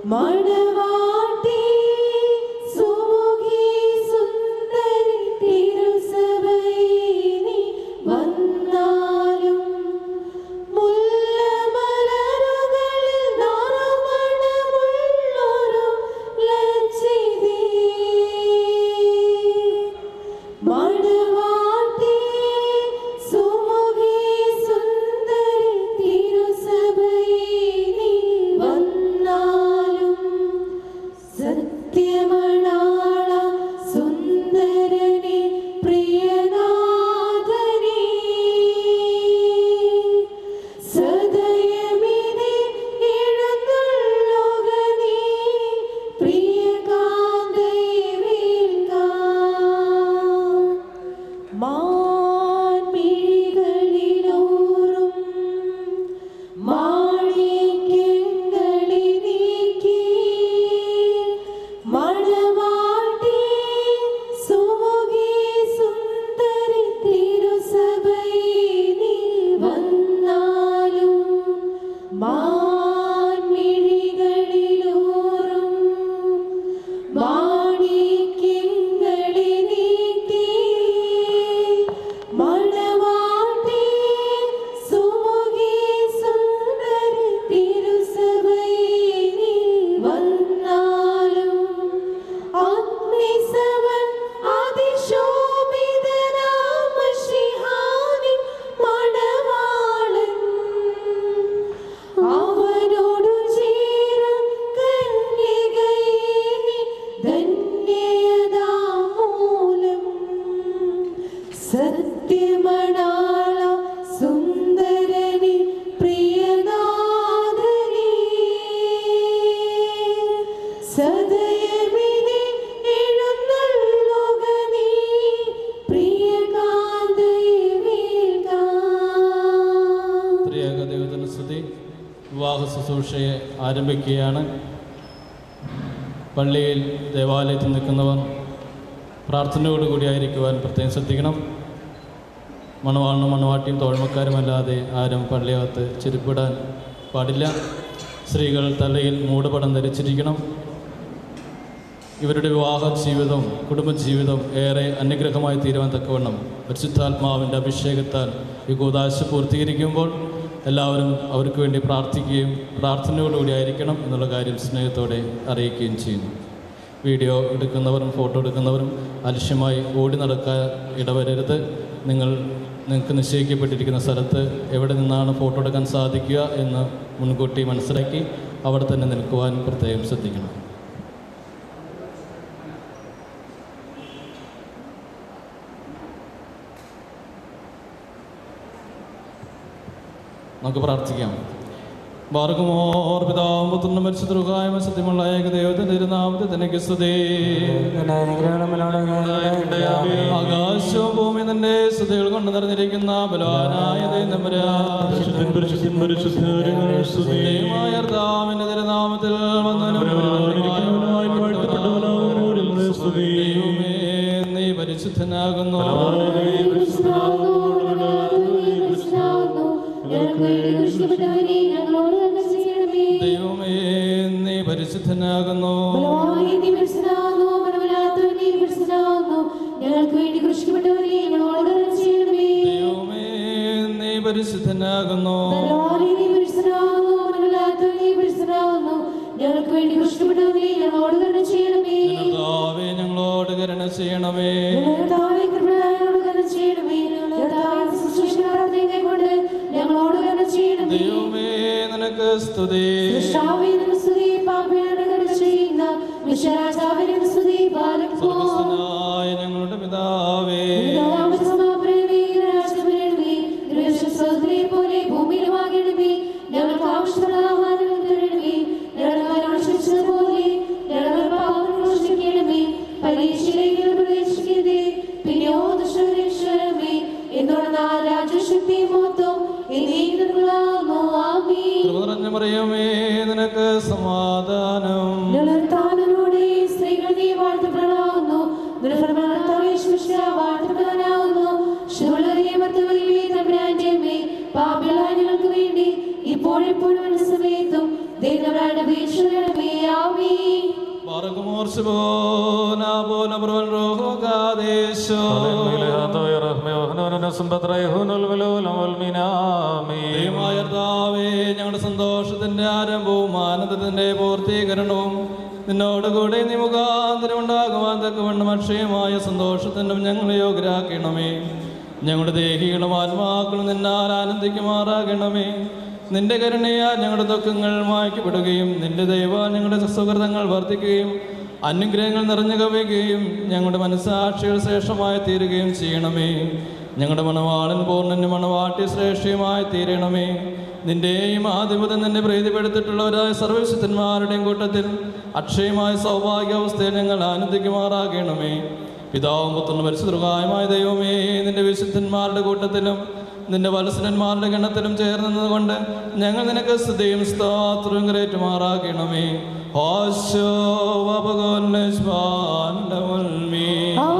മണവാട്ടി സുമുഖി സുന്ദരി തിരുസഭയിനി വന്നാലും മുല്ലമലരുകളിൽ നറുമണമുള്ളൊരു ലജ്ജിതേ. മണവാട്ടി സുമുഖി സുന്ദരി തിരുസഭയിനി വന്നാലും സത്യമണാള സുന്ദരനെ പ്രിയനാഥനെ സദയമിനെ എഴുന്നള്ളുക നീ പ്രിയകാന്തയെ വീഴ്ത്താൻ. മാൻമിഴികളിലൂറും മാണിക്യങ്ങളിനീക്കി മണവാട്ടി സുമുഖി സുന്ദരി തിരുസഭയിനി വന്നാലും മാൻമിഴികളിലൂറും മാണിക്യങ്ങളിനീക്കി മണവാട്ടി സുമുഖി സുന്ദരി തിരുസഭയിനി വന്നാലും അഗ്നിസവൻ അതിശോഭിതനാം മഷിഹാനിൻ മണവാളൻ അവനോടു ചേരും കന്യകയിനി ധന്യതാമൂലം സത്യമണാള സുന്ദരനി പ്രിയനാഥനി സദയമിനെ എഴുന്നള്ളുക നീ പ്രിയകാന്തയെ വീഴ്ത്താൻ. ത്രിയേക ദൈവത്തിന് സ്തുതി വിവാഹ ശുശ്രൂഷയെ ആരംഭിക്കുകയാണ് പള്ളിയിൽ ദേവാലയത്തിൽ നിൽക്കുന്നവർ പ്രാർത്ഥനയോടുകൂടി ആയിരിക്കുവാൻ പ്രത്യേകം ശ്രദ്ധിക്കണം മണവാളിനും മണവാട്ടിയും തോഴ്മക്കാരുമല്ലാതെ ആരും പള്ളിയകത്ത് ചെരുപ്പിടാൻ പാടില്ല സ്ത്രീകൾ തലയിൽ മൂടുപടം ധരിച്ചിരിക്കണം ഇവരുടെ വിവാഹ ജീവിതം കുടുംബജീവിതം ഏറെ അനുഗ്രഹമായി തീരുവാൻ തക്കവണ്ണം പരിശുദ്ധാത്മാവിൻ്റെ അഭിഷേകത്താൽ ഈ കൂതാശ പൂർത്തീകരിക്കുമ്പോൾ എല്ലാവരും അവർക്ക് വേണ്ടി പ്രാർത്ഥിക്കുകയും പ്രാർത്ഥനയോടുകൂടി ആയിരിക്കണം എന്നുള്ള കാര്യം സ്നേഹത്തോടെ അറിയിക്കുകയും ചെയ്യുന്നു വീഡിയോ എടുക്കുന്നവരും ഫോട്ടോ എടുക്കുന്നവരും അലക്ഷ്യമായി ഓടി നടക്കാൻ ഇടവരരുത് നിങ്ങൾ നിങ്ങൾക്ക് നിശ്ചയിക്കപ്പെട്ടിരിക്കുന്ന സ്ഥലത്ത് എവിടെ നിന്നാണ് ഫോട്ടോ എടുക്കാൻ സാധിക്കുക എന്ന് മുൻകൂട്ടി മനസ്സിലാക്കി അവിടെ തന്നെ നിൽക്കുവാൻ പ്രത്യേകം ശ്രദ്ധിക്കണം നമുക്ക് പ്രാർത്ഥിക്കാം ഭാർഗമോർ പിതാവും പുത്രനും പരിശുദ്ധരുകായ സത്യമുള്ള ഏക ദൈവത്തിന്റെ തിരുനാമത്തെ തനിക്ക് സ്തുതി ആകാശവും ഭൂമി നിന്റെ സ്തുതികൾ കൊണ്ട് നിറഞ്ഞിരിക്കുന്ന ബലവാനായ ദൈവമായ കർത്താവിന്റെ തിരുനാമത്തിൽ വന്നവനും ദൈവമേ നീ പരിശുദ്ധനാകുന്നു ദൈവമേ നീ പരിശുദ്ധനാകുന്നു ഞങ്ങൾക്ക് വേണ്ടി കൃഷിപ്പെട്ടവരെ ഞങ്ങളോട് ചെയ്യണമേ ദൈവമേ നീ പരിശുദ്ധനാകുന്നു ബലവാനേ, നീ പരിശുദ്ധനാകുന്നു. മനമില്ലാത്തവനേ, നീ പരിശുദ്ധനാകുന്നു. ഞങ്ങൾക്ക് വേണ്ടി കൃഷിപ്പെട്ടവരെ ഞങ്ങളോട് കരുണ ചെയ്യണമേ കർത്താവേ ഞങ്ങളോട് കരുണ ചെയ്യണമേ കർത്താവേ, കൃപയായോട് കരുണ ചെയ്യണമേ കർത്താവേ, ശുശ്രൂഷ പ്രാർത്ഥന കൈക്കൊണ്ട് ഞങ്ങളോട് കരുണ ചെയ്യണമേ ദൈവമേ നിനക്ക് സ്തുതി സൃഷ്ടാവേ, നിനക്ക് സ്തുതി. പാപികളോട് കരുണ ചെയ്യുന്ന വിശ്വരാജാവേ, നിനക്ക് സ്തുതി. ബാലകമോ, സ്വർഗസ്ഥനായ ഞങ്ങളുടെ പിതാവേ പിതാവായ സമാപരണമേ, രാജപരണമേ, ദൈവശസ്ത്രത്തിലെ പോലെ ഭൂമിയിലുമാകണമേ. ഞങ്ങൾക്ക് ആവശ്യമുള്ള ആഹാരം തരണമേ ഞങ്ങളോട് ക്ഷമിച്ചതുപോലെ ഞങ്ങളുടെ പാപങ്ങൾ ക്ഷമിക്കണമേ പരീക്ഷയിലേക്ക് ഞങ്ങളെ പ്രവേശിക്കരുതേ പിന്നെയോ ദുഷ്ടരക്ഷണമേ എന്നോട് രാജശക്തി മൊത്തം എന്നീകുന്നു ആമീൻ കൃപ നിറഞ്ഞ മറിയമേ നിനക്ക് സമാധാനം നിലത്താനോടെ സ്ത്രീകൾ നീ വാഴ്ത്തപ്പെടാവുന്നു വാഴ്ത്തപ്പെടാനാവുന്നു ശിവളറിയ ഭർത്തവതിയെ തമ്പുരാന്റെ അമ്മേ പാപികളായ ഞങ്ങൾക്ക് വേണ്ടി ഇപ്പോഴെപ്പോഴും എന്റെ സമയത്തും ദൈവങ്ങളുടെ ഭീഷണമേ ആമീ ദൈവമായ കർത്താവേ, ഞങ്ങളുടെ സന്തോഷത്തിന്റെ ആരംഭവും ആനന്ദത്തിന്റെ പൂർത്തീകരണവും നിന്നോടുകൂടെ നീ മുഖാന്തരം ഉണ്ടാകുവാൻ തക്കവണ്ണം അക്ഷയമായ സന്തോഷത്തിനും ഞങ്ങളെ യോഗ്യരാക്കണമേ ഞങ്ങളുടെ ദേഹികളും ആത്മാക്കളും നിന്നാൽ ആനന്ദിക്കുമാറാകണമേ നിന്റെ കരുണയാ ഞങ്ങളുടെ ദുഃഖങ്ങൾ മായ്ക്കപ്പെടുകയും നിന്റെ ദൈവ ഞങ്ങളുടെ സുഹൃതങ്ങൾ വർദ്ധിക്കുകയും അനുഗ്രഹങ്ങൾ നിറഞ്ഞു കവിയുകയും ഞങ്ങളുടെ മനസ്സാക്ഷികൾ ശ്രേഷ്ഠമായി തീരുകയും ചെയ്യണമേ ഞങ്ങളുടെ മണവാളൻ പൂർണ്ണന് മണവാട്ടി ശ്രേഷ്ഠയുമായി തീരണമേ നിന്റെയും ആധിപത്യം നിന്നെ പ്രീതിപ്പെടുത്തിയിട്ടുള്ളവരായ സർവവിശുദ്ധന്മാരുടെയും കൂട്ടത്തിൽ അക്ഷയമായ സൗഭാഗ്യാവസ്ഥയിൽ ഞങ്ങൾ ആനന്ദിക്കുമാറാകണമേ പിതാവും പുത്രനും പരിശുദ്ധമായ ദൈവമേ നിന്റെ വിശുദ്ധന്മാരുടെ കൂട്ടത്തിലും നിന്റെ വത്സരന്മാരുടെ ഗണത്തിലും ചേർന്നതുകൊണ്ട് ഞങ്ങൾ നിനക്ക് സ്തുതിയും സ്തോത്രവും കരേറ്റുമാറാക്കണമേ ഹോശോ വപഗോന്നസ്മാൻഡമുൽമീ.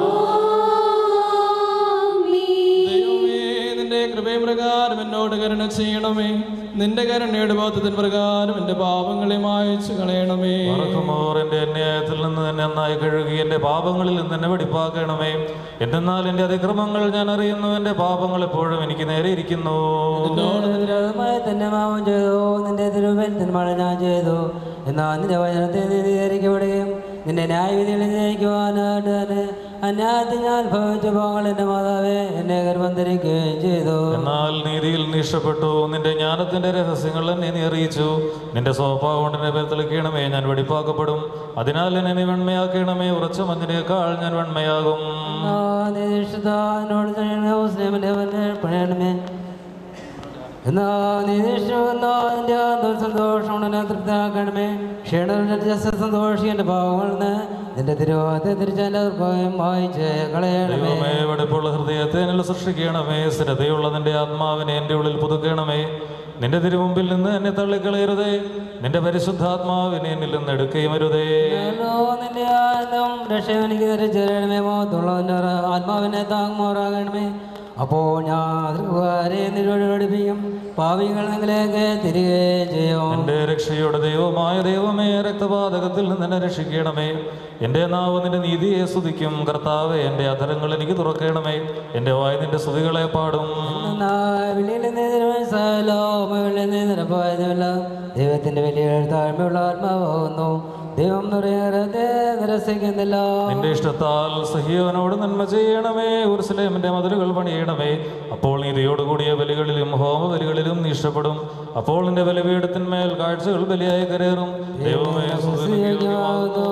ദൈവമേ നിന്റെ കൃപയും പ്രകാരം എന്നോട് കരുണ ചെയ്യണമേ നിന്റെ കരുണയുടെ ബോധത്തിൻ പ്രകാരം എന്റെ പാപങ്ങളെ മായച്ചു കളയണമേ എന്റെ അന്യായത്തിൽ നിന്ന് തന്നെ നന്നായി കഴുകി എന്റെ പാപങ്ങളിൽ നിന്ന് എന്നെ വെടിപ്പാക്കണമേ എന്തെന്നാൽ എന്റെ അതിക്രമങ്ങൾ ഞാൻ അറിയുന്നു എന്റെ പാപങ്ങൾ എപ്പോഴും എനിക്ക് നേരെ ഇരിക്കുന്നു വിരോധമായി തന്നെ മാമം ചെയ്തു നിന്റെ തിരുവൻ തിന്മഴ ഞാൻ ചെയ്തു എന്നാൽ നിന്റെ വചനത്തെ നീതീകരിക്കപ്പെടുകയും നിന്റെ ന്യായവിധികളെ ജയിക്കുവാനായിട്ട് തന്നെ അന്യായത്തിൽ ഞാൻ ഭവിച്ച പോകൾ എൻ്റെ മാതാവേ എന്നെ ഗർഭന്ധരിക്കുകയും ചെയ്തു എന്നാൽ നീതിയിൽ നീ ഇഷ്ടപ്പെട്ടു നിന്റെ ജ്ഞാനത്തിന്റെ രഹസ്യങ്ങൾ എന്നെ നീ അറിയിച്ചു നിന്റെ സ്വഭാവം കൊണ്ട് എന്നെ തെളിക്കണമേ ഞാൻ വെടിപ്പാക്കപ്പെടും അതിനാൽ എന്നെ നീ വെണ്മയാക്കണമേ ഉറച്ച മഞ്ഞിനേക്കാൾ ഞാൻ വെണ്മയാകും എന്നോട് സ്നേഹന്റെ പണിയണമേ എന്നാ നിരീക്ഷണമെന്നോ അതിൻ്റെ സന്തോഷം എന്നെ തൃപ്തമാക്കണമേ ക്ഷീണ സന്തോഷി എൻ്റെ ഭാവങ്ങളിൽ നിന്ന് നിന്റെ തിരുവാതെ തിരിച്ചെൻ്റെ ഭയം വായിച്ച് കളയണമേ ദൈവമേ വെടിപ്പുള്ള ഹൃദയത്തെ എന്നിൽ സൃഷ്ടിക്കണമേ സ്ഥിരതയുള്ള നിന്റെ ആത്മാവിനെ എൻ്റെ ഉള്ളിൽ പുതുക്കണമേ നിന്റെ തിരുമുമ്പിൽ നിന്ന് എന്നെ തള്ളിക്കളയരുതേ നിന്റെ പരിശുദ്ധാത്മാവിനെ എന്നിൽ നിന്ന് എടുക്കുകയും അരുതേ ഞാനോ നിന്റെ ആനന്ദം രക്ഷയും എനിക്ക് ധരിച്ചേരണമേ മോത്തുള്ളവൻ്റെ ആത്മാവിനെ താങ്ങുമാറാകണമേ അപ്പോൾ ഞാൻ അതിർക്കുകാരെ നിരോട് പഠിപ്പിക്കും പാവികൾ നിങ്ങളിലേക്ക് തിരികെ ചെയ്യും എന്റെ രക്ഷയുടെ ദൈവമായ ദൈവമേ രക്തപാതകത്തിൽ നിന്ന് എന്നെ രക്ഷിക്കണമേ എന്റെ നാവ് നിന്റെ നീതിയെ സ്തുതിക്കും കർത്താവെ എന്റെ അധരങ്ങൾ എനിക്ക് തുറക്കണമേ എന്റെ വായ് നിന്റെ സ്തുതികളെ പാടും വെളിയിൽ നിരവസായാലോ വെളിയിൽ നിരപ്പായതുമില്ല ദൈവത്തിന്റെ വലിയ താഴ്മയുള്ള ആത്മാവുന്നു ദൈവം നിറയെ നിരസിക്കുന്നില്ല നിന്റെ ഇഷ്ടത്താൽ സഹിയോനോട് നന്മ ചെയ്യണമേ ഉർസലേമിന്റെ മതിലുകൾ പണിയണമേ അപ്പോൾ നീതിയോടുകൂടിയ ബലികളിലും ഹോമബലികളിലും നീ ഇഷ്ടപ്പെടും അപ്പോൾ നിന്റെ ബലിപീഠത്തിന്മേൽ കാഴ്ചകൾ ബലിയായി കരേറും ദൈവമേ സ്തുതിക്ക് യോഗ്യമാകുന്നു.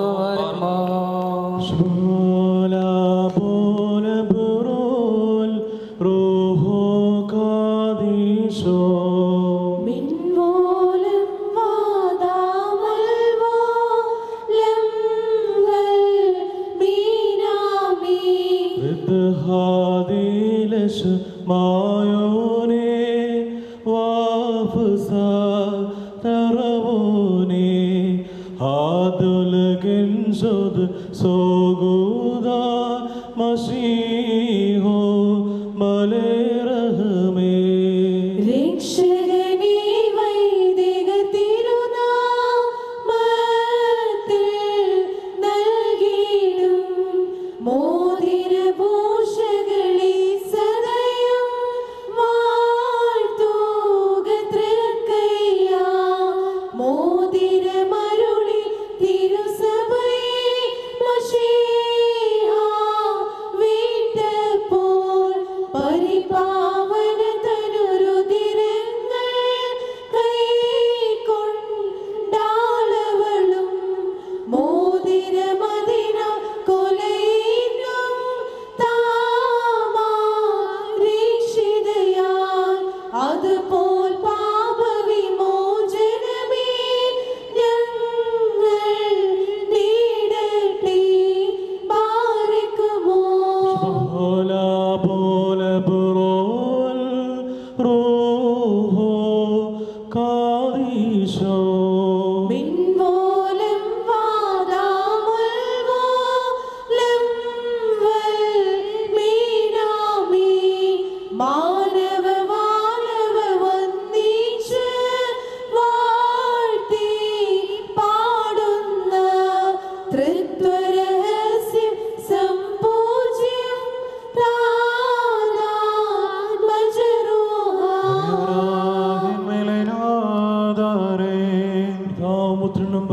മിൻമോലം വാദാമൽവാലം വൽ മീനാമി മായോനെ വാഫസ തറവോനെ ആദുലകൻ സോദ് സോഗുദ മസീഹോ മലേറഹമേ രക്ഷകനേ വൈദിക തിരുനാമത്തിൽ നൽകിയിടും മോതിരഭൂഷകളെ സദയം വാഴ്ത്തുക തൃക്കയ്യാ. മോതിരമരുളി തിരുസഭയെ മഷീഹ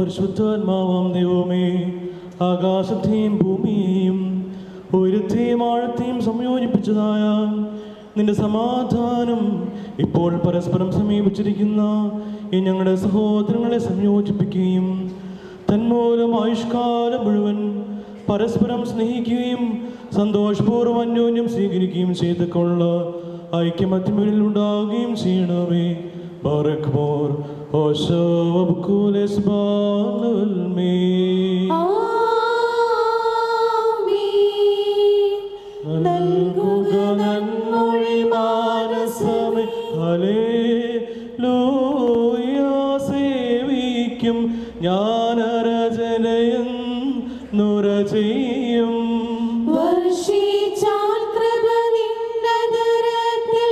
പരിശുദ്ധാത്മാവാം ദൈവമേ ആകാശത്തെയും ഭൂമിയെയും ഉയരത്തെയും ആഴത്തെയും സംയോജിപ്പിച്ചതായ നിന്റെ സമാധാനം ഇപ്പോൾ പരസ്പരം സമീപിച്ചിരിക്കുന്ന ഈ ഞങ്ങളുടെ സഹോദരങ്ങളെ സംയോജിപ്പിക്കുകയും തന്മൂലം ആയുഷ്കാലം മുഴുവൻ പരസ്പരം സ്നേഹിക്കുകയും സന്തോഷപൂർവ്വം അന്യോന്യം സ്വീകരിക്കുകയും ചെയ്തൊക്കെയുള്ള ഐക്യമത്യമിൽ ഉണ്ടാവുകയും ചെയ്യണമേ ബറക്മോർ ഓശോ വബുക്കുലെസ് ബാലൽമേ ആമീൻ. നൽകുക നന്മൊഴി മാനസമേ ഹല്ലേലൂയ സേവിക്കും ജ്ഞാനരചനയും നുര ചെയ്യും വർഷിച്ചാൽ കൃപ നിന്നതരത്തിൽ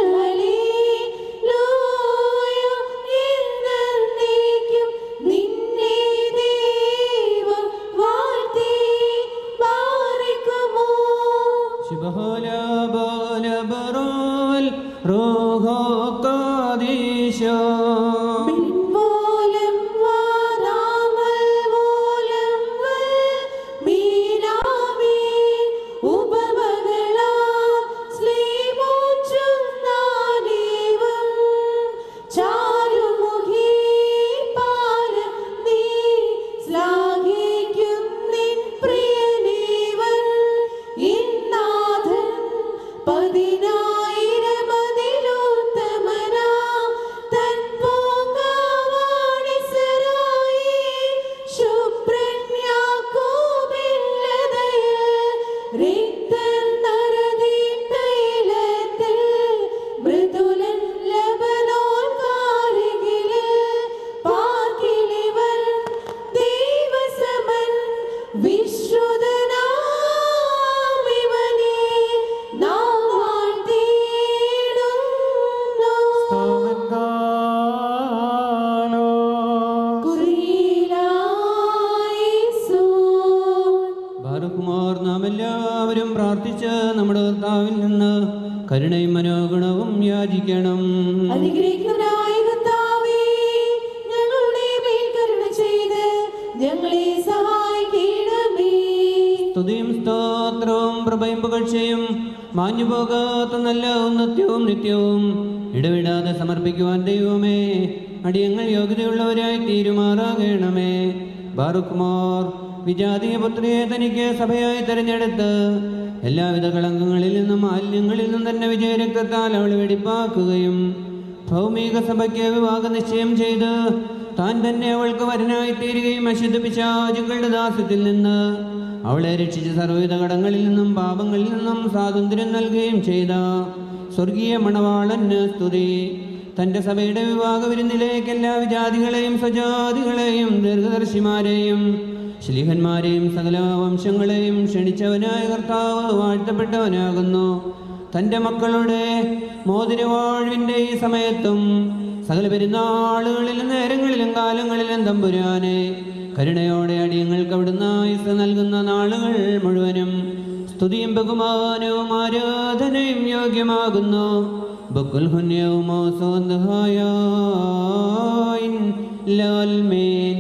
ഹല്ലേലൂയ എന്നേക്കും നിന്നെ ദൈവം വാഴ്ത്തി പാറിക്കുമോ ശുഭഹോല ബോല ബറോൽ റോഹോ കാദീശോ മിൻപോലം വാദാമൽ പോലം വൽ മീനാമി ഉപമകളാ ശ്ലീമോച്ചുന്നാനേവം ചാരുമുഖി പാല നീ ശ്ലാഘിക്കും നിൻ പ്രിയനേവൻ ഇന്നാഥൻ പതിനായിരമതിലുത്തമനാ തൻ പൂങ്കാവാണിസരായി ശുഭ്രൻ യാക്കോബില്ലതയിൽ റിക്തൻ നരദീൻ തൈലത്തിൽ മൃദുലൻ ലബനോൻ കാരികിലിൽ പാർക്കിലിവൻ ദൈവസമൻ വിശ്രുതനാമിവനെ നാം വാഴ്ത്തിയിടുന്നു. കുറിയിലായേശു. ബാറുകുമാർ നാം എല്ലാവരും പ്രാർത്ഥിച്ച് നമ്മുടെ കർത്താവിൽ നിന്ന് കരുണയും മനോഗുണവും യാചിക്കണം അനുഗ്രഹിക്കുന്നവനായ കർത്താവേ, ഞങ്ങളുടെ മേൽ കരുണ ചെയ്ത് ഞങ്ങളെ സഹായിക്കണമേ സ്തുതിയും സ്തോത്രവും പ്രഭയും പുകഴ്ചയും മാഞ്ഞുപോകാത്ത നല്ല ഉന്നത്യവും നിത്യവും ഇടവിടാതെ സമർപ്പിക്കുവാൻ ദൈവമേ അടിയങ്ങൾ യോഗ്യതയുള്ളവരായി തീരുമാറാകണമേ ബാറുക്കുമാർ വിജാതീയ പുത്രിയെ തനിക്ക് സഭയായി തെരഞ്ഞെടുത്ത് എല്ലാവിധ കളങ്കങ്ങളിൽ നിന്നും മാലിന്യങ്ങളിൽ നിന്നും തന്നെ വിജയരക്തത്താൽ അവളെ വെടിപ്പാക്കുകയും ഭൗമിക സഭയ്ക്ക് വിവാഹ നിശ്ചയം ചെയ്ത് താൻ തന്നെ അവൾക്ക് വരനായി തീരുകയും അശുദ്ധ പിശാചുക്കളുടെ ദാസ്യത്തിൽ നിന്ന് അവളെ രക്ഷിച്ച് സർവ്വവിധ കടങ്ങളിൽ നിന്നും പാപങ്ങളിൽ നിന്നും സ്വാതന്ത്ര്യം നൽകുകയും ചെയ്ത സ്വർഗീയ മണവാളന് സ്തുതി തൻ്റെ സഭയുടെ വിവാഹ വിരുന്നിലേക്ക് എല്ലാ വിജാതികളെയും സ്വജാതികളെയും ദീർഘദർശിമാരെയും ശ്ലീഹന്മാരെയും സകല വംശങ്ങളെയും ക്ഷണിച്ചവനായ കർത്താവ് വാഴ്ത്തപ്പെട്ടവനാകുന്നു തൻ്റെ മക്കളുടെ മോതിരവാഴ്വിൻ്റെ ഈ സമയത്തും സകല പെരുന്നാളുകളിലും നേരങ്ങളിലും കാലങ്ങളിലും തമ്പുരാനെ കരുണയോടെ അടിയങ്ങൾക്ക് അവിടുന്ന് ആയുസ് നൽകുന്ന നാളുകൾ മുഴുവനും സ്തുതിയും ബഹുമാനവും ആരാധനയും യോഗ്യമാകുന്നു ബക്കുൽ ഹുന്യവുമോ സ്വന്തഹായ ലാൽമേൻ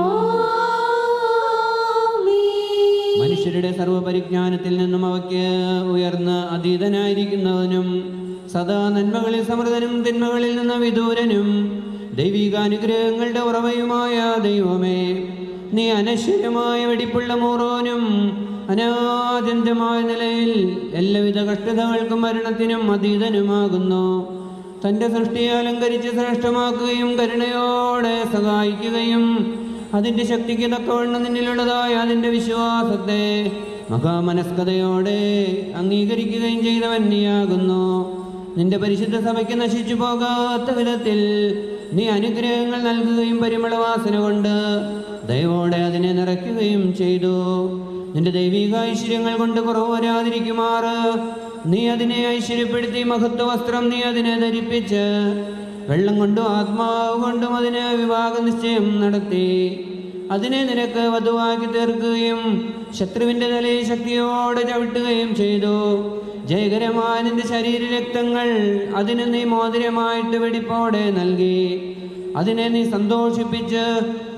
ആമീൻ. മനുഷ്യരുടെ സർവ്വപരിജ്ഞാനത്തിൽ നിന്നും അവയ്ക്ക് ഉയർന്ന് അതീതനായിരിക്കുന്നവനും സദാ നന്മകളിൽ സമൃദ്ധനും തിന്മകളിൽ നിന്ന് വിദൂരനും ദൈവികാനുഗ്രഹങ്ങളുടെ ഉറവയുമായ ദൈവമേ നീ അനശ്വരമായ വെടിപ്പുള്ള മൂറോനും അനാദ്യന്തമായ നിലയിൽ എല്ലാവിധ കഷ്ടതകൾക്കും മരണത്തിനും അതീതനുമാകുന്നു തൻ്റെ സൃഷ്ടിയെ അലങ്കരിച്ച് ശ്രേഷ്ഠമാക്കുകയും കരുണയോടെ സഹായിക്കുകയും അതിൻ്റെ ശക്തിക്ക് തക്കവണ്ണം നിന്നിലുള്ളതായ അതിൻ്റെ വിശ്വാസത്തെ മഹാമനസ്കതയോടെ അംഗീകരിക്കുകയും ചെയ്തവൻ നീയാകുന്നു നിന്റെ പരിശുദ്ധ സഭയ്ക്ക് നശിച്ചു പോകാത്ത വിധത്തിൽ നീ അനുഗ്രഹങ്ങൾ നൽകുകയും പരിമളവാസന കൊണ്ട് ദയവോടെ അതിനെ നിറയ്ക്കുകയും ചെയ്തു നിന്റെ ദൈവിക ഐശ്വര്യങ്ങൾ കൊണ്ട് കുറവ് വരാതിരിക്കുമാറ് നീ അതിനെ ഐശ്വര്യപ്പെടുത്തി മഹത്വ വസ്ത്രം നീ അതിനെ ധരിപ്പിച്ച് വെള്ളം കൊണ്ടും ആത്മാവ് കൊണ്ടും അതിന് വിവാഹ നിശ്ചയം നടത്തി അതിനെ നിനക്ക് വധുവാക്കി തീർക്കുകയും ശത്രുവിൻ്റെ തലയിൽ ശക്തിയോടെ ചവിട്ടുകയും ചെയ്തു ജയകരമായ നിന്റെ ശരീരരക്തങ്ങൾ അതിന് നീ മോതിരമായിട്ട് വെടിപ്പോടെ നൽകി അതിനെ നീ സന്തോഷിപ്പിച്ച്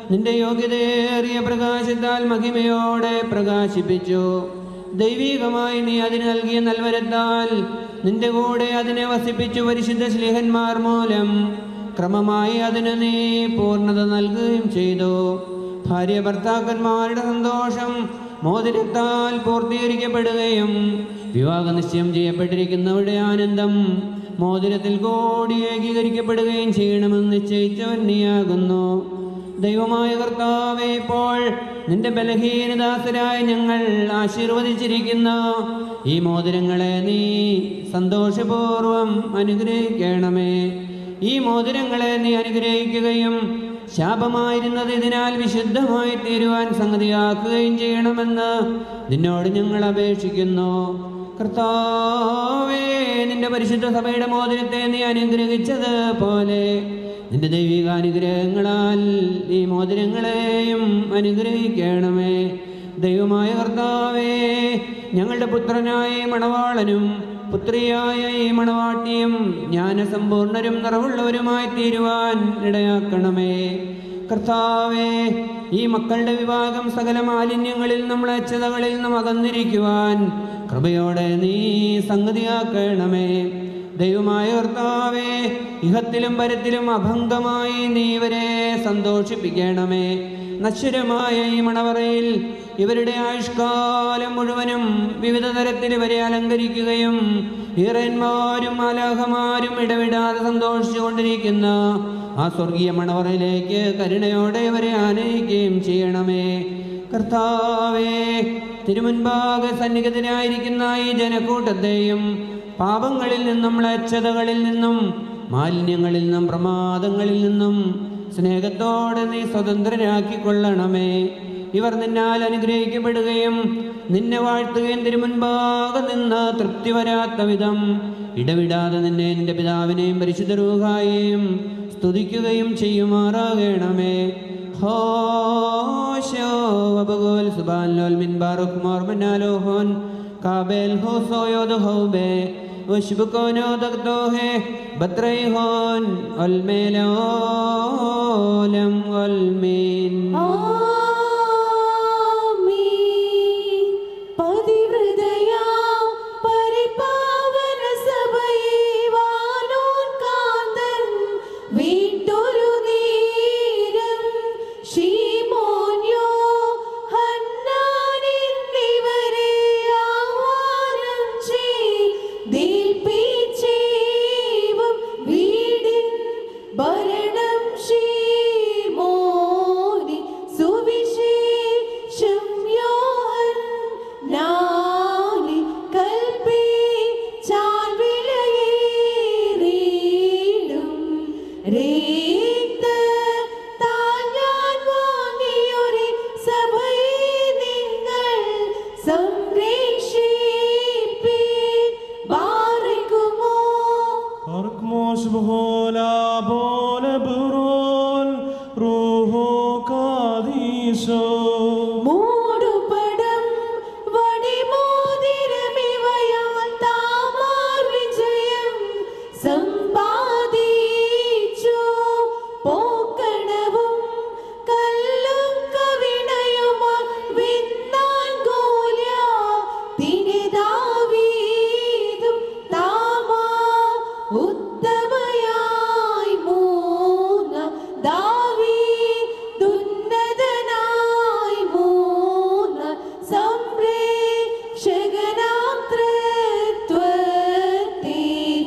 നിന്റെ യോഗ്യതയേറിയ പ്രകാശത്താൽ മഹിമയോടെ പ്രകാശിപ്പിച്ചു ദൈവികമായി നീ അതിന് നൽകിയ നൽവരത്താൽ നിന്റെ കൂടെ അതിനെ വസിപ്പിച്ചു പരിശുദ്ധ സ്ലിഹന്മാർ മൂലം ക്രമമായി അതിന് നീ പൂർണ്ണത നൽകുകയും ചെയ്തു ഭാര്യ ഭർത്താക്കന്മാരുടെ സന്തോഷം മോതിരത്താൽ പൂർത്തീകരിക്കപ്പെടുകയും വിവാഹ നിശ്ചയം ചെയ്യപ്പെട്ടിരിക്കുന്നവരുടെ ആനന്ദം മോതിരത്തിൽ കൂടി ഏകീകരിക്കപ്പെടുകയും ചെയ്യണമെന്ന് നിശ്ചയിച്ചവൻ നീയാകുന്നു ദൈവമായ കർത്താവെ ഇപ്പോൾ നിന്റെ ബലഹീനദാസരായ ഞങ്ങൾ ആശീർവദിച്ചിരിക്കുന്ന ഈ മോതിരങ്ങളെ നീ സന്തോഷപൂർവം അനുഗ്രഹിക്കണമേ ഈ മോതിരങ്ങളെ നീ അനുഗ്രഹിക്കുകയും ശാപമായിരുന്നത് ഇതിനാൽ വിശുദ്ധമായി തീരുവാൻ സംഗതിയാക്കുകയും ചെയ്യണമെന്ന് നിന്നോട് ഞങ്ങൾ അപേക്ഷിക്കുന്നു കർത്താവേ നിന്റെ പരിശുദ്ധ സഭയുടെ മോതിരത്തെ നീ അനുഗ്രഹിച്ചത് പോലെ നിന്റെ ദൈവിക അനുഗ്രഹങ്ങളാൽ ഈ മോതിരങ്ങളെയും അനുഗ്രഹിക്കണമേ ദൈവമായ കർത്താവേ ഞങ്ങളുടെ പുത്രനായ ഈ മണവാളനും പുത്രിയായ ഈ മണവാട്ടിയും ജ്ഞാനസമ്പൂർണരും നിറവുള്ളവരുമായി തീരുവാൻ ഇടയാക്കണമേ കർത്താവേ ഈ മക്കളുടെ വിഭാഗം സകല മാലിന്യങ്ങളിൽ നിന്നും അച്ഛതകളിൽ നിന്നും അകന്നിരിക്കുവാൻ കൃപയോടെ നീ സംഗതിയാക്കണമേ ദൈവമായ കർത്താവേ ഇഹത്തിലും പരത്തിലും അഭംഗമായി നീ ഇവരെ സന്തോഷിപ്പിക്കണമേ നശ്വരമായ ഈ മണവറയിൽ ഇവരുടെ ആയുഷ്കാലം മുഴുവനും വിവിധ തരത്തിൽ ഇവരെ അലങ്കരിക്കുകയും ഈറന്മാരും അലാഹമാരും ഇടവിടാതെ സന്തോഷിച്ചുകൊണ്ടിരിക്കുന്ന ആ സ്വർഗീയ മണവറയിലേക്ക് കരുണയോടെ ഇവരെ ആനയിക്കുകയും ചെയ്യണമേ കർത്താവേ തിരുമുൻപാകെ സന്നിഹിതരായിരിക്കുന്ന ഈ ജനക്കൂട്ടത്തെയും പാപങ്ങളിൽ നിന്നും ലക്ഷതകളിൽ നിന്നും മാലിന്യങ്ങളിൽ നിന്നും പ്രമാദങ്ങളിൽ നിന്നും സ്നേഹത്തോടെ നീ സ്വതന്ത്രരാക്കിക്കൊള്ളണമേ ഇവർ നിന്നാൽ അനുഗ്രഹിക്കപ്പെടുകയും നിന്നെ വാഴ്ത്തുകയും തിരുമുൻപാകെ നിന്ന് തൃപ്തി വരാത്ത വിധം ഇടവിടാതെ നിന്നെ നിന്റെ പിതാവിനെയും പരിശുദ്ധ രൂഹായെയും സ്തുതിക്കുകയും ചെയ്യുമാറാകണമേ ഹോശോ വബഗോൽ സുബാൻലോൽ മിൻ ബാറുഖ് മോർമനാലോഹോൻ കാബേൽ ഹോസോയോദ് ഹൗബേ وشبكونو دقدوه بطريهون الميلولم والمين ആമീൻ. പതിവ്രതയാം പരിപാവന സഭയെ വാനോൻ കാന്തൻ വീട്ടൊരു നേരം ശീമോന്യോ ഹന്നാനിന്നിവരെ ആഹ്വാനം ചെയ്തേൽപ്പിച്ചേവം വീടിൻ ഭരണം ശീമോനി സുവിശേഷം യോഹന്നാനി കൽപ്പിച്ചാൽ വിലയേറിയിടും രക്തത്താൽ ഞാൻ വാങ്ങിയൊരു സഭയെ നിങ്ങൾ സംരക്ഷിപ്പീൻ ബാറിക്കുമോ أركموش بهولا بولا برول روحو قاديشو മൂടുപടം വടിമോതിരമിവയാൽ താമാർ വിജയം സമ്പാദിച്ചു പോക്കണവും കല്ലും കവിണയുമാ വിന്നാൻ ഗോല്യാത്തിനെ ദാവീദും താമാ ഉത്തമയായി മൂന്ന ദാവീദുന്നതനായി മൂന്ന സംരക്ഷകനാം തൃത്വത്തെ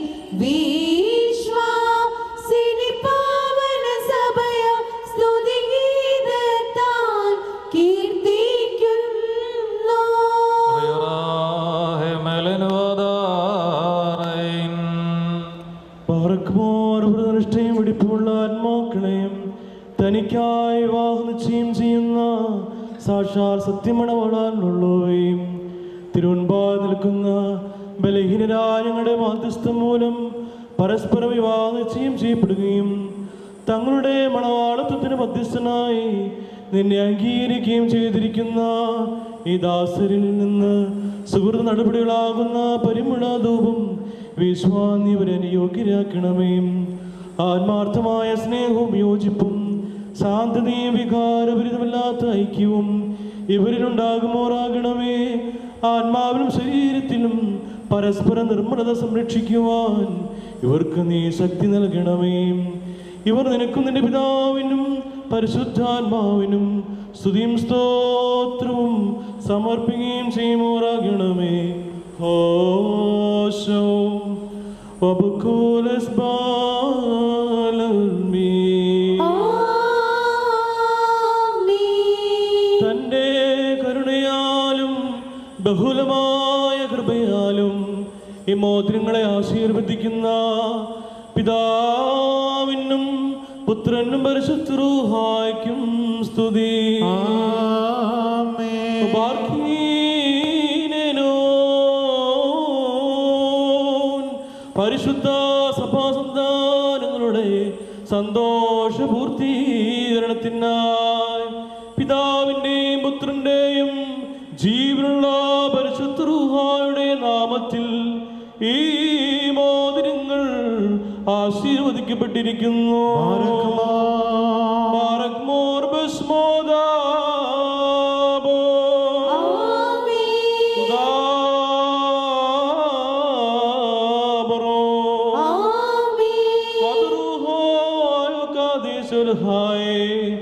വിശ്വാസിനി പാവന സഭയ സ്തുതിഗീതത്താൽ കീർത്തിക്കുന്നു റയറാഹെ മെലനുവദാറൈൻ. പറക്കുമോർ പ്രതിഷ്ഠയും വെടിപ്പുള്ള ആത്മാക്കളെയും തനിക്കായി വാഹനിച്ചയും ചെയ്യുന്ന സാക്ഷാൽ സത്യമണവളാനുള്ളവയും തിരുവൻപാട് നിൽക്കുന്ന ബലഹീനരായ ഞങ്ങളുടെ മാധ്യസ്ഥം മൂലം പരസ്പര വിവാഹ നിശ്ചയം ചെയ്യപ്പെടുകയും തങ്ങളുടെ മണവാളത്വത്തിന് മധ്യസ്ഥനായി നിന്നെ അംഗീകരിക്കുകയും ചെയ്തിരിക്കുന്ന ഈ ദാസരിൽ നിന്ന് സുഹൃത്ത് നടപടികളാകുന്ന പരിമള ധൂപം വിശ്വാന്നിവരെ യോഗ്യരാക്കണമേ ആത്മാർത്ഥമായ സ്നേഹവും യോജിപ്പും ശാന്തതയും വികാരപരിതമല്ലാത്ത ഐക്യവും ഇവരിലുണ്ടാകുമോറാകണമേ ആത്മാവിലും ശരീരത്തിലും പരസ്പര നിർമ്മലത സംരക്ഷിക്കുവാൻ ഇവർക്ക് നീ ശക്തി നൽകണമേ ഇവർ നിനക്കും നിന്റെ പിതാവിനും പരിശുദ്ധാത്മാവിനും സ്തുതിയും സ്തോത്രവും സമർപ്പിക്കുകയും ചെയ്യുമോറാകണമേ ഹോശോ വബുക്കൂലസ് ബാലൽമീ തന്റെ കരുണയാലും ബഹുലമായ കൃപയാലും ഈ മോതിരങ്ങളെ ആശീർവദിക്കുന്ന പിതാവിനും പുത്രനും പരിശുദ്ധൂഹായ്ക്കും സ്തുതി ബാർക്കീനോൻ. പരിശുദ്ധ സഭാസന്താനങ്ങളുടെ സന്തോഷ പൂർത്തീകരണത്തിനായി പിതാവിൻ്റെയും പുത്രൻ്റെയും ജീവനുള്ള പരിശുദ്ധ റൂഹായുടെ നാമത്തിൽ ഈ മോതിരങ്ങൾ ആശീർവദിക്കപ്പെട്ടിരിക്കുന്നു ബാരക് മോർ ബസ്മോദാബോ. ഉദാബറോ. വദറുഹോ യുകാദിസുൽ ഹായ്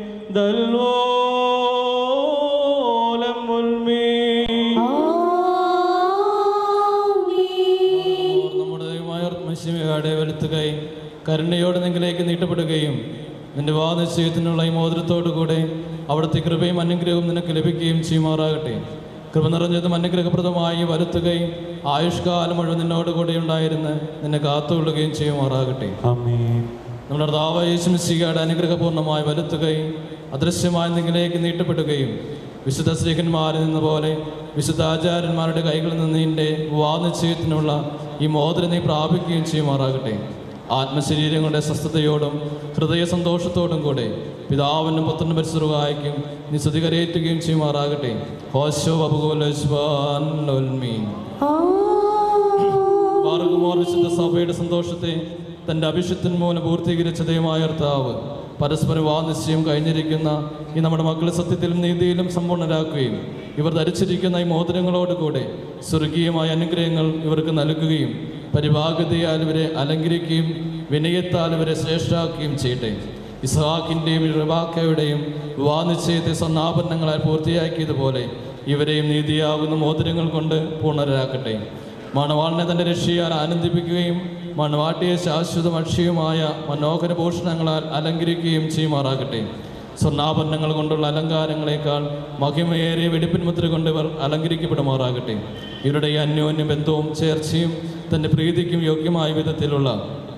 ദൽവോലം മുൽമീ. നമ്മുടെ ദൈവമായ മനുഷ്യയുടെ വലുത്തുകയും കരുണയോടെ നിങ്ങളിലേക്ക് നീട്ടപ്പെടുകയും നിന്റെ വാദനിശ്ചയത്തിനുള്ള ഈ മോതിരത്തോടു കൂടെ അവിടുത്തെ കൃപയും അനുഗ്രഹവും നിനക്ക് ലഭിക്കുകയും ചെയ്യുമാറാകട്ടെ കൃപ നിറഞ്ഞതും അനുഗ്രഹപ്രദമായി വരുത്തുകയും ആയുഷ്കാലം മുഴുവൻ നിന്നോടുകൂടെ ഉണ്ടായിരുന്ന് നിന്നെ കാത്തുകൊള്ളുകയും ചെയ്യുമാറാകട്ടെ നമ്മുടെ കർത്താവ് യേശുമിശികയുടെ അനുഗ്രഹപൂർണ്ണമായി വരുത്തുകയും അദൃശ്യമായി നിങ്ങളിലേക്ക് നീട്ടപ്പെടുകയും വിശുദ്ധ സ്ത്രീകന്മാരിൽ നിന്ന പോലെ വിശുദ്ധ ആചാര്യന്മാരുടെ കൈകളിൽ നിന്ന് നിന്റെ വാദനിശ്ചയത്തിനുള്ള ഈ മോതിരം നീ പ്രാപിക്കുകയും ചെയ്യുമാറാകട്ടെ ആത്മശരീരങ്ങളുടെ സ്വസ്ഥതയോടും ഹൃദയ സന്തോഷത്തോടും കൂടെ പിതാവിനും പുത്രനും പരിസരവായിക്കും നീ സ്തുതി കരയേറ്റുകയും ചെയ്യുമാറാകട്ടെ ഹോശോ ബബുഗോലോൽമീൻ മാർഗമോർ വിശുദ്ധ സഭയുടെ സന്തോഷത്തെ തൻ്റെ അഭിഷത്തിൻ മൂലം പൂർത്തീകരിച്ച ദൈവമായ കർത്താവ് പരസ്പര വാനിശ്ചയം കഴിഞ്ഞിരിക്കുന്ന ഈ നമ്മുടെ മക്കളെ സത്യത്തിലും നീതിയിലും സമ്പൂർണ്ണരാക്കുകയും ഇവർ ധരിച്ചിരിക്കുന്ന ഈ മോതിരങ്ങളോടുകൂടെ സ്വർഗീയമായ അനുഗ്രഹങ്ങൾ ഇവർക്ക് നൽകുകയും പരിഭാഗതയാൽ ഇവരെ അലങ്കരിക്കുകയും വിനയത്താൽ ഇവരെ ശ്രേഷ്ഠാക്കുകയും ചെയ്യട്ടെ ഇസ്ഹാക്കിൻ്റെയും റിബാക്കയുടെയും വിവാഹനിശ്ചയത്തെ സ്വർണ്ണാഭരണങ്ങളാൽ പൂർത്തിയാക്കിയതുപോലെ ഇവരെയും നീതിയാകുന്ന മോതിരങ്ങൾ കൊണ്ട് പൂർണ്ണരാക്കട്ടെ മണവാളിനെ തൻ്റെ രക്ഷയാൽ ആനന്ദിപ്പിക്കുകയും മണവാട്ടിയെ ശാശ്വത അക്ഷയമായ മനോഹര ഭൂഷണങ്ങളാൽ അലങ്കരിക്കുകയും ചെയ്യുമാറാകട്ടെ സ്വർണ്ണാഭരണങ്ങൾ കൊണ്ടുള്ള അലങ്കാരങ്ങളെക്കാൾ മഹിമയേറിയ വെടിപ്പിൻ മുദ്ര കൊണ്ട് ഇവർ അലങ്കരിക്കപ്പെടുമാറാകട്ടെ ഇവരുടെ ഈ അന്യോന്യ ബന്ധവും ചേർച്ചയും തൻ്റെ പ്രീതിക്കും യോഗ്യമായ വിധത്തിലുള്ള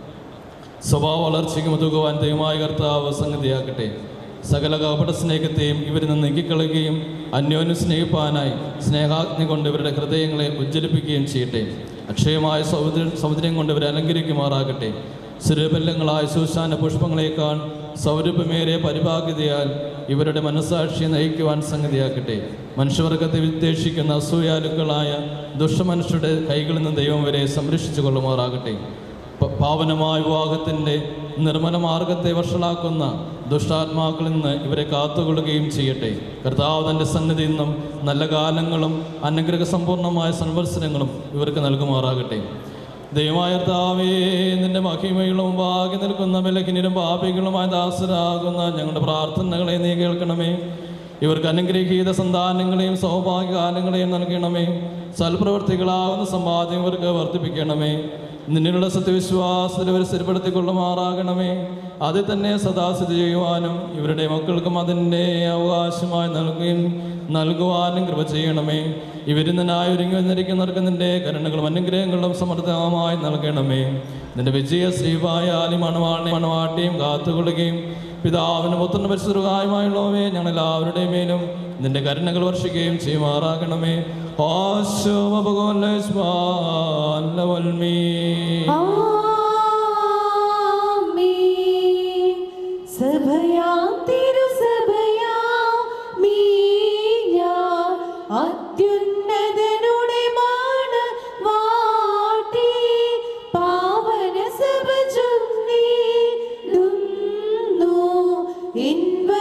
സ്വഭാവ വളർച്ചയ്ക്കും ഉതകുവാൻ ദൈവമായ കർത്താവ് സംഗതിയാക്കട്ടെ സകല കപട സ്നേഹത്തെയും ഇവരിൽ നിന്ന് നീക്കിക്കളയുകയും അന്യോന്യം സ്നേഹിപ്പാനായി സ്നേഹാഗ്നി കൊണ്ട് ഇവരുടെ ഹൃദയങ്ങളെ ഉജ്ജ്വലിപ്പിക്കുകയും ചെയ്യട്ടെ അക്ഷയമായ സൗന്ദര്യ സൗന്ദര്യം കൊണ്ട് ഇവരെ അലങ്കരിക്കുമാറാകട്ടെ സുരബല്ലങ്ങളായ സുശാന പുഷ്പങ്ങളെക്കാൾ സൗരഭ്യമേറിയ പരിഭാഗ്യതയാൽ ഇവരുടെ മനസ്സാക്ഷിയെ നയിക്കുവാൻ സംഗതിയാക്കട്ടെ മനുഷ്യവർഗത്തെ വിദ്വേഷിക്കുന്ന അസൂയാലുക്കളായ ദുഷ്ടമനുഷ്യരുടെ കൈകളിൽ നിന്ന് ദൈവം വരെ സംരക്ഷിച്ചു കൊള്ളുമാറാകട്ടെ പ- പാവനമായ വിവാഹത്തിൻ്റെ നിർമ്മല മാർഗത്തെ വഷളാക്കുന്ന ദുഷ്ടാത്മാക്കളിൽ നിന്ന് ഇവരെ കാത്തുകൊള്ളുകയും ചെയ്യട്ടെ കർത്താവ് തൻ്റെ സന്നിധിയിൽ നിന്നും നല്ല കാലങ്ങളും അനുഗ്രഹ സമ്പൂർണ്ണമായ സംവത്സരങ്ങളും ഇവർക്ക് നൽകുമാറാകട്ടെ ദൈവമായ കർത്താവേ നിന്റെ മഹിമകളും ഭാഗ്യ നിൽക്കുന്ന വിലക്കിനും പാപികളുമായ ദാസരാകുന്ന ഞങ്ങളുടെ പ്രാർത്ഥനകളെ നീ കേൾക്കണമേ ഇവർക്ക് അനുഗ്രഹീത സന്താനങ്ങളെയും സൗഭാഗ്യകാലങ്ങളെയും നൽകണമേ സൽപ്രവർത്തികളാകുന്ന സമ്പാദ്യം ഇവർക്ക് വർദ്ധിപ്പിക്കണമേ നിന്നിലുള്ള സത്യവിശ്വാസത്തിൽ ഇവർ സ്ഥിരപ്പെടുത്തിക്കൊള്ളുമാറാകണമേ അതിൽ തന്നെ സദാ സ്ഥിതി ചെയ്യുവാനും ഇവരുടെ മക്കൾക്കും അതിൻ്റെ അവകാശമായി നൽകുകയും നൽകുവാനും കൃപ ചെയ്യണമേ ഇവരിൽ നിന്നായി ഒരുങ്ങി വന്നിരിക്കുന്നവർക്ക് നിന്റെ കരുണകളും അനുഗ്രഹങ്ങളും സമൃദ്ധമായി നൽകണമേ നിന്റെ വിജയ ശ്രീവായാലും മണവാളി മണവാട്ടിയും കാത്തുകൊള്ളുകയും പിതാവിന് പുത്രന് പരിശുദ്ധമായുള്ളവേ ഞങ്ങൾ എല്ലാവരുടെയും മേലും നിന്റെ കരുണകൾ വർഷിക്കുകയും ചെയ്യുമാറാകണമേ ആശോഭഗോല്ലസ്വാൽമീ ആമേൻ. സഭയാം തിരുസഭയാം മീഞ്ഞാൻ അത്യുന്നതനുടെ മണവാട്ടി പാവന സഭ ചൊല്ലിടുന്നു ഇൻവ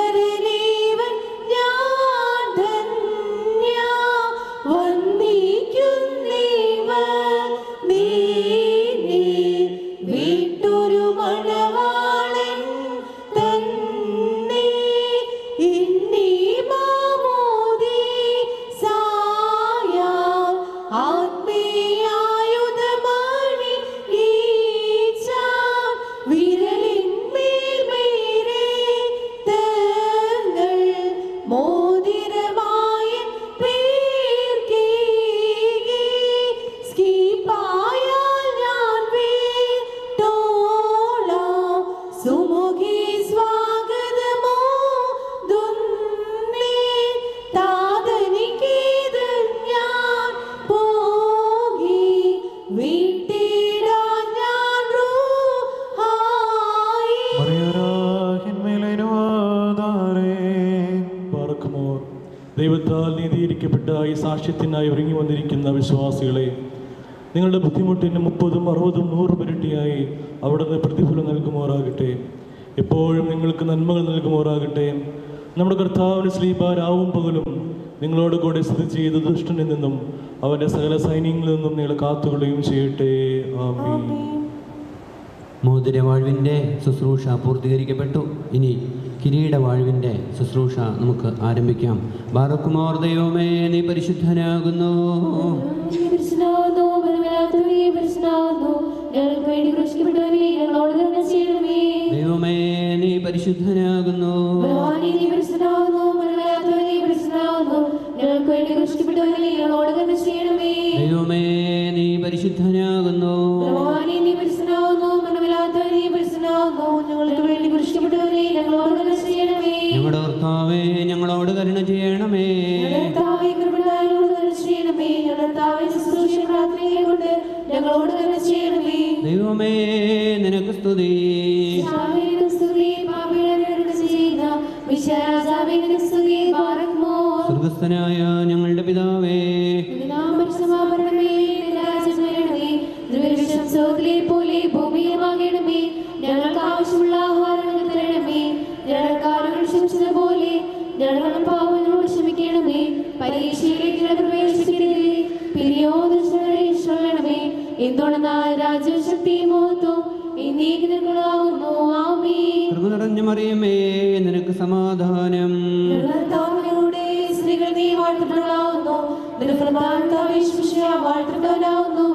ദൈവത്താൽ നീതീകരിക്കപ്പെട്ട ഈ സാക്ഷ്യത്തിനായി ഒരുങ്ങി വന്നിരിക്കുന്ന വിശ്വാസികളെ നിങ്ങളുടെ ബുദ്ധിമുട്ടിന് മുപ്പതും അറുപതും നൂറും ഇരട്ടിയായി അവിടുന്ന് പ്രതിഫലം നൽകുമാറാകട്ടെ എപ്പോഴും നിങ്ങൾക്ക് നന്മകൾ നൽകുമാറാകട്ടെ നമ്മുടെ കർത്താവിന് ശ്രീപാരാവും പകലും നിങ്ങളോട് കൂടെ സ്ഥിതി ചെയ്ത ദുഷ്ടനിൽ നിന്നും അവൻ്റെ സകല സൈന്യങ്ങളിൽ നിന്നും നിങ്ങളെ കാത്തുകൊള്ളുകയും ചെയ്യട്ടെ ആമീൻ മോതിരവാഴ്വിൻ്റെ ശുശ്രൂഷ പൂർത്തീകരിക്കപ്പെട്ടു ഇനി കിരീടവാഴ്വിൻ്റെ ശുശ്രൂഷ നമുക്ക് ആരംഭിക്കാം ബാറക്കുമാർ ദൈവമേ നീ പരിശുദ്ധനാകുന്നു നീ പരിശുദ്ധനാകുന്നു, ബലമില്ലാത്തവനേ പരിശുദ്ധനാകുന്നു. ഞങ്ങൾക്ക് വേണ്ടി ക്രൂശിക്കപ്പെട്ടവനേ, ഞങ്ങളോട് കരുണ ചെയ്യണമേ. ദൈവമേ നീ പരിശുദ്ധനാകുന്നു ബലവാനേ, നീ പരിശുദ്ധനാകുന്നു, ബലമില്ലാത്തവനേ പരിശുദ്ധനാകുന്നു. ഞങ്ങൾക്ക് വേണ്ടി ക്രൂശിക്കപ്പെട്ടവനേ, ഞങ്ങളോട് കരുണ ചെയ്യണമേ. ദൈവമേ നീ പരിശുദ്ധനാകുന്നു ബലവാനേ, നീ പരിശുദ്ധനാകുന്നു, ബലമില്ലാത്തവനേ പരിശുദ്ധനാകുന്നു. ഞങ്ങൾക്ക് വേണ്ടി ക്രൂശിക്കപ്പെട്ടവനേ, ഞങ്ങളോട് കരുണ ചെയ്യണമേ. ഞങ്ങളുടെ കർത്താവേ ഞങ്ങളോട് കരുണ ചെയ്യണമേ ഞങ്ങളുടെ കർത്താവേ, കൃപയുണ്ടായി ഞങ്ങളോട് കരുണ ചെയ്യണമേ. ഞങ്ങളുടെ കർത്താവേ, ശുശ്രൂഷ പ്രാർത്ഥനയെ കൊണ്ട് ഞങ്ങളോട് കരുണ ചെയ്യണമേ ദൈവമേ നിനക്ക് സ്തുതി ശാമീനും സ്തുതി, പാപികളെ കരുണ ചെയ്യുന്ന വിശ്വരാജാവിനും സ്തുതി, ബാറക്മോ. സ്വർഗസ്ഥനായ ഞങ്ങളുടെ പിതാവേ നിന്റെ നാമം പരിശുദ്ധമാകണമേ, നിന്റെ രാജ്യം വരണമേ. ദുർവിഷം സ്വർഗ്ഗത്തിലെ പോലെ ഭൂമിയിലുമാകണമേ. ഞങ്ങൾക്ക് ആവശ്യമുള്ള ആഹാരം ഞങ്ങൾക്ക് തരണമേ ഞങ്ങളുടെ കാലുകൾ ക്ഷമിച്ചതുപോലെ ഞങ്ങളുടെ പാവങ്ങളോട് ക്ഷമിക്കണമേ പരീക്ഷയിലേക്ക് ഞങ്ങളെ പ്രവേശിക്കരുതേ പിരിയോ ദുഷ്ടങ്ങളെ രക്ഷിക്കണമേ എന്തുകൊണ്ടെന്നാൽ രാജ്യശക്തിയും മഹത്വം എന്നേക്ക് നിങ്ങളാകുന്നു ആമേ കൃപ നിറഞ്ഞ മറിയമേ നിനക്ക് സമാധാനം കർത്താവിലൂടെ സ്ത്രീകൾ നീ വാഴ്ത്തപ്പെടാവുന്നു നിനക്ക് വാഴ്ത്തപ്പെടാവുന്നു